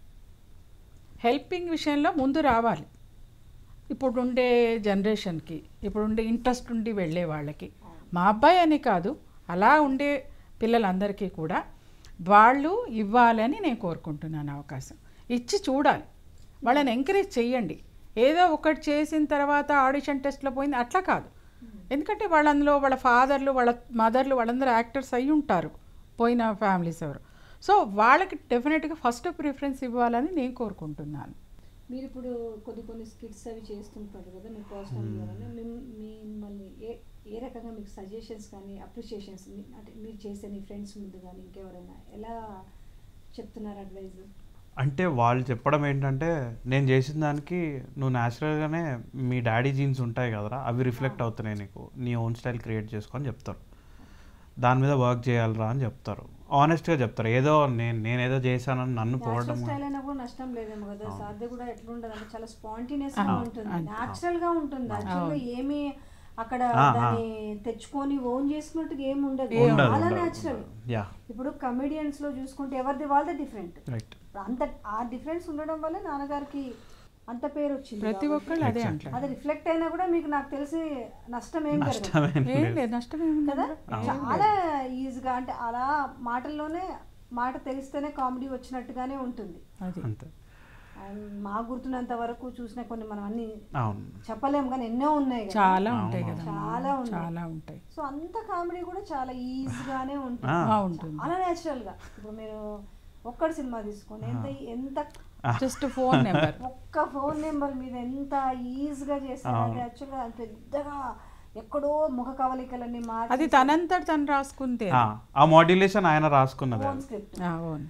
B: హెల్పింగ్ విషయంలో ముందు రావాలి ఇప్పుడు ఉండే జనరేషన్కి ఇప్పుడు ఉండే ఇంట్రెస్ట్ ఉండి వెళ్ళే వాళ్ళకి మా అబ్బాయి అని కాదు అలా ఉండే పిల్లలందరికీ కూడా వాళ్ళు ఇవ్వాలని నేను కోరుకుంటున్నాను అవకాశం ఇచ్చి చూడాలి వాళ్ళని ఎంకరేజ్ చెయ్యండి ఏదో ఒకటి చేసిన తర్వాత ఆడిషన్ టెస్ట్లో పోయింది అట్లా కాదు ఎందుకంటే వాళ్ళందులో వాళ్ళ ఫాదర్లు వాళ్ళ మదర్లు వాళ్ళందరూ యాక్టర్స్ అయి ఉంటారు పోయిన ఫ్యామిలీస్ ఎవరు సో వాళ్ళకి డెఫినెట్గా ఫస్ట్ ప్రిఫరెన్స్ ఇవ్వాలని నేను కోరుకుంటున్నాను
D: మీరు ఇప్పుడు కొన్ని కొన్ని స్కిట్స్ అవి చేస్తుంటారు కదా మీ పర్సనల్ మిమ్మల్ని ఏ ఏ రకంగా మీకు సజెషన్స్ కానీ అప్రిషియేషన్స్ అంటే మీరు చేసే మీ ఫ్రెండ్స్ ముందు కానీ ఇంకెవరైనా ఎలా చెప్తున్నారు అడ్వైజ్
C: అంటే వాళ్ళు చెప్పడం ఏంటంటే నేను చేసిన దానికి నువ్వు న్యాచురల్గానే మీ డాడీ జీన్స్ ఉంటాయి కదరా అవి రిఫ్లెక్ట్ అవుతున్నాయి నీకు నీ ఓన్ స్టైల్ క్రియేట్ చేసుకొని చెప్తారు దాని మీద వర్క్ చేయాలిరా అని చెప్తారు ఆనెస్ట్గా చెప్తారు ఏదో నేను నేనేదో చేశానని నన్ను పోవడం
D: న్యాచురల్ స్టైల్ అయినా కూడా నష్టం లేదేమో కదా సాధ్య కూడా ఎట్లుండదు అంటే చాలా స్పాంటేనియస్ గా
B: అవును,
D: ఉంటుంది
B: అవును.
D: న్యాచురల్ గా ఉంటుంది యాక్చువల్గా ఏమి అక్కడ
C: ఆ, ఆ.
D: దాన్ని తెచ్చుకొని ఓన్ చేసుకున్నట్టుగా ఏమి ఉండదు
C: ఉండదు
D: చాలా
C: ఉండదు,
D: న్యాచురల్
C: ఉండదు. యా
D: ఇప్పుడు కమెడియన్స్ లో చూసుకుంటే ఎవరిది వాళ్ళదే డిఫరెంట్
C: రైట్
D: అంత ఆ డిఫరెన్స్ ఉండడం వల్ల నాన్నగారికి అంత పేరు వచ్చింది
B: ప్రతి
D: కాబట్టి
B: ఒక్కళ్ళు అదే
C: Exactly.
B: అంటారు
D: అది రిఫ్లెక్ట్ అయినా కూడా మీకు నాకు తెలిసి నష్టం ఏం జరగదు
C: నష్టమేం
B: ఏం
C: లేదు.
B: లేదు నష్టం ఏముంది
D: కదా
B: అందులో?
D: చాలా ఈజీగా అంటే అలా మాటల్లోనే మాట తెలిస్తేనే కామెడీ వచ్చినట్టుగానే ఉంటుంది
B: అది
C: అంతే
D: అండ్ మాకు గుర్తున్నంత వరకు చూసిన కొన్ని మనం అన్ని
C: అవును
D: చెప్పలేము కానీ ఎన్నో ఉన్నాయి కదా
B: చాలా ఉంటాయి కదా
D: చాలా ఉన్నాయి.
B: చాలా ఉంటాయి
D: సో అంత కామెడీ కూడా చాలా ఈజీగానే
C: ఆ.
D: ఉంటుంది
B: బాగుంటుంది
D: చాలా natural గా ఇప్పుడు మీరు ఒక్కడి సినిమా తీసుకోండి ఎంత ఎంత
B: జస్ట్ ఫోన్ నెంబర్
D: ఒక్క ఫోన్ నెంబర్ మీద ఎంత ఈజీగా చేస్తారు అది యాక్చువల్గా పెద్దగా ఎక్కడో ముఖ కవలికలన్నీ
B: అది
D: మార్చి
B: తనంతట తను రాసుకుంటే
C: ఆ, ఆ మాడ్యులేషన్ ఆయన రాసుకున్నది
D: ఫోన్
C: అది.
D: స్క్రిప్ట్
B: అవును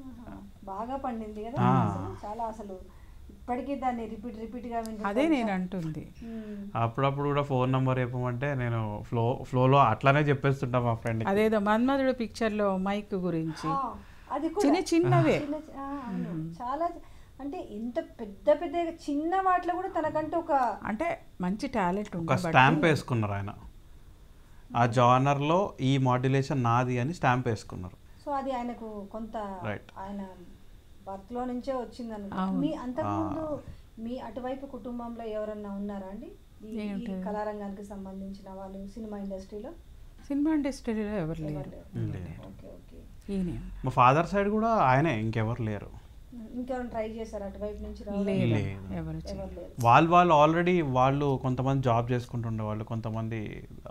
D: బాగా పండింది కదా
C: ఆ.
D: అసలు చాలా అసలు ఇప్పటికీ దాన్ని రిపీట్ రిపీట్ గా వింటుంటే
B: అదే నేను అంటుంది
D: ఉమ్.
C: అప్పుడప్పుడు కూడా ఫోన్ నెంబర్ చెప్పమంటే నేను ఫ్లో ఫ్లోలో అట్లానే చెప్పేస్తుంటా మా ఫ్రెండ్
B: అదేదో మన్మధుడు పిక్చర్లో మైక్ గురించి
D: ఆ, అది కూడా
B: చిన్న చిన్నవే
D: చిన్న ఆ, అవును. చాలా అంటే ఎంత పెద్ద పెద్ద చిన్న వాటిలో కూడా తనకంటే ఒక
B: అంటే మంచి టాలెంట్
C: ఒక
B: ఉంది
C: స్టాంప్ వేసుకున్నారు ఆయన ఆ జానర్లో ఈ మాడ్యులేషన్ నాది అని స్టాంప్ వేసుకున్నారు
D: సో అది ఆయనకు కొంత
C: Right.
D: ఆయన బర్త్ లో నుంచే వచ్చింది అనుకుంటా మీ అంతకుముందు మీ అటువైపు కుటుంబంలో ఎవరన్నా ఉన్నారా అండి ఈ- ఈ
B: ఏంటి?
D: కళారంగానికి సంబంధించిన వాళ్ళు సినిమా ఇండస్ట్రీలో
B: సినిమా ఇండస్ట్రీలో ఎవరు లేరు
C: లేదు.
D: ఓకే ఓకే
B: ఈయనే
C: మా ఫాదర్ సైడ్ కూడా ఆయనే ఇంకెవరు లేరు
D: ఇంకెవరైనా ట్రై చేశారు అటువైపు నుంచి రావడం
B: లేదు
C: లేదు.
B: ఎవరు చేయరు.
D: ఎవరు లేరు
C: వాళ్ళు వాళ్ళు ఆల్రెడీ వాళ్ళు కొంతమంది జాబ్ చేసుకుంటుండే వాళ్ళు కొంతమంది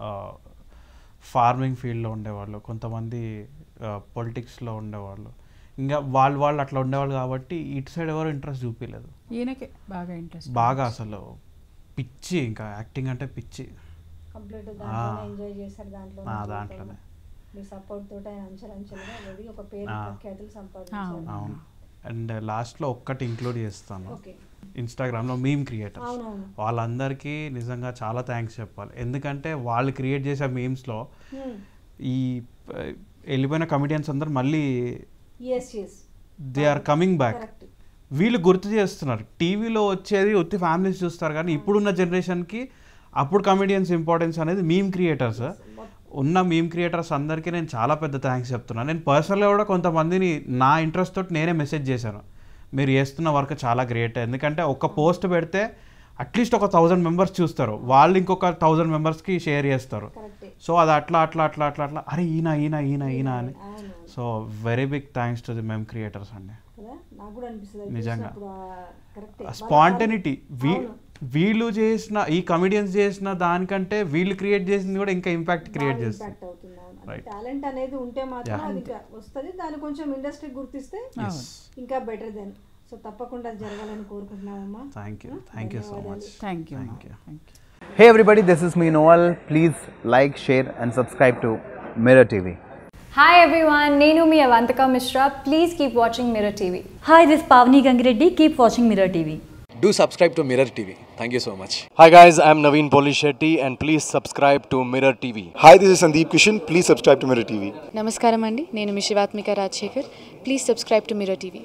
C: ఫార్మింగ్ ఫీల్డ్లో ఉండేవాళ్ళు కొంతమంది పొలిటిక్స్లో ఉండేవాళ్ళు ఇంకా వాళ్ళు వాళ్ళు అట్లా ఉండేవాళ్ళు కాబట్టి ఇటు సైడ్ ఎవరు ఇంట్రెస్ట్ చూపించలేదు
B: ఈయనకే బాగా ఇంట్రెస్ట్
C: బాగా అసలు పిచ్చి ఇంకా యాక్టింగ్ అంటే పిచ్చి
D: కంప్లీట్ దాంట్లోనే ఎంజాయ్ చేశారు దాంట్లో
C: ఆ, దాంట్లోనే
D: మీ సపోర్ట్ తోటి ఆయన అంచెలంచెలుగా ఎదిగి ఒక పేరు
C: ఆ.
D: ప్రఖ్యాతులు సంపాదించారు
C: అవును అండ్ లాస్ట్లో ఒక్కటి ఇంక్లూడ్ చేస్తాను
D: ఓకే
C: ఇన్స్టాగ్రామ్లో మీమ్ క్రియేటర్స్
D: అవునవును
C: వాళ్ళందరికీ నిజంగా చాలా థ్యాంక్స్ చెప్పాలి ఎందుకంటే వాళ్ళు క్రియేట్ చేసే మీమ్స్లో
D: Hmm.
C: ఈ ఆ, వెళ్ళిపోయిన కమిడియన్స్ అందరు మళ్ళీ
D: yes yes
C: they are coming back
D: correct
C: వీళ్ళు గుర్తు చేస్తున్నారు టీవీలో వచ్చేది ఒత్తి ఫ్యామిలీస్ చూస్తారు కానీ ఇప్పుడున్న జనరేషన్కి అప్పుడు కమిడియన్స్ ఇంపార్టెన్స్ అనేది మీమ్ క్రియేటర్స్ ఉన్న మీమ్ క్రియేటర్స్ అందరికీ నేను చాలా పెద్ద థ్యాంక్స్ చెప్తున్నాను నేను పర్సనల్గా కూడా కొంతమందిని నా ఇంట్రెస్ట్ తోటి నేనే మెసేజ్ చేశాను మీరు చేస్తున్న వర్క్ చాలా గ్రేట్ ఎందుకంటే ఒక పోస్ట్ పెడితే అట్లీస్ట్ ఒక థౌజండ్ మెంబర్స్ చూస్తారు వాళ్ళు ఇంకొక థౌజండ్ మెంబర్స్కి షేర్ చేస్తారు
D: కరెక్టే
C: సో అది అట్లా అట్లా అట్లా అట్లా అట్లా అరే ఈయన ఈయన ఈయన ఈయన అని
D: అవును
C: so very big thanks to the meme creators అండి
D: కదా నాకు కూడా అనిపిస్తుంది అది
C: నిజంగా.
D: చూసినప్పుడు ఆ కరెక్టే
C: స్పాంటనిటీ వీ
D: అవును.
C: వీళ్ళు చేసిన ఈ కమిడియన్స్ చేసిన దానికంటే వీళ్ళు క్రియేట్ చేసింది కూడా ఇంకా ఇంపాక్ట్ క్రియేట్ చేస్తుంది
D: ఇంపాక్ట్ అవుతుంది అవును
C: Right.
D: టాలెంట్ అనేది ఉంటే మాత్రం అది ఇంకా వస్తుంది దాన్ని కొంచెం ఇండస్ట్రీ గుర్తిస్తే ఇంకా బెటర్ దెన్ సో తప్పకుండా అది జరగాలని కోరుకుంటున్నామమ్మా
C: thank you thank you so much
B: thank you
C: thank you
B: thank you
E: Hey everybody, this is me Noel. Please like, share, and subscribe to Mirror TV.
F: Hi everyone, Nenu mi Avantika Mishra. Please keep watching Mirror TV.
G: Hi, this is Pavni Gangireddy. Keep watching Mirror TV.
H: Do subscribe to Mirror TV. Thank you so much.
I: Hi guys, I'm Naveen Polishetty and please subscribe to Mirror TV.
J: Hi, this is Sandeep Kishan. Please subscribe to Mirror TV.
K: నమస్కారం అండి నేను మీ Shivathmika Rajasekhar please subscribe to Mirror TV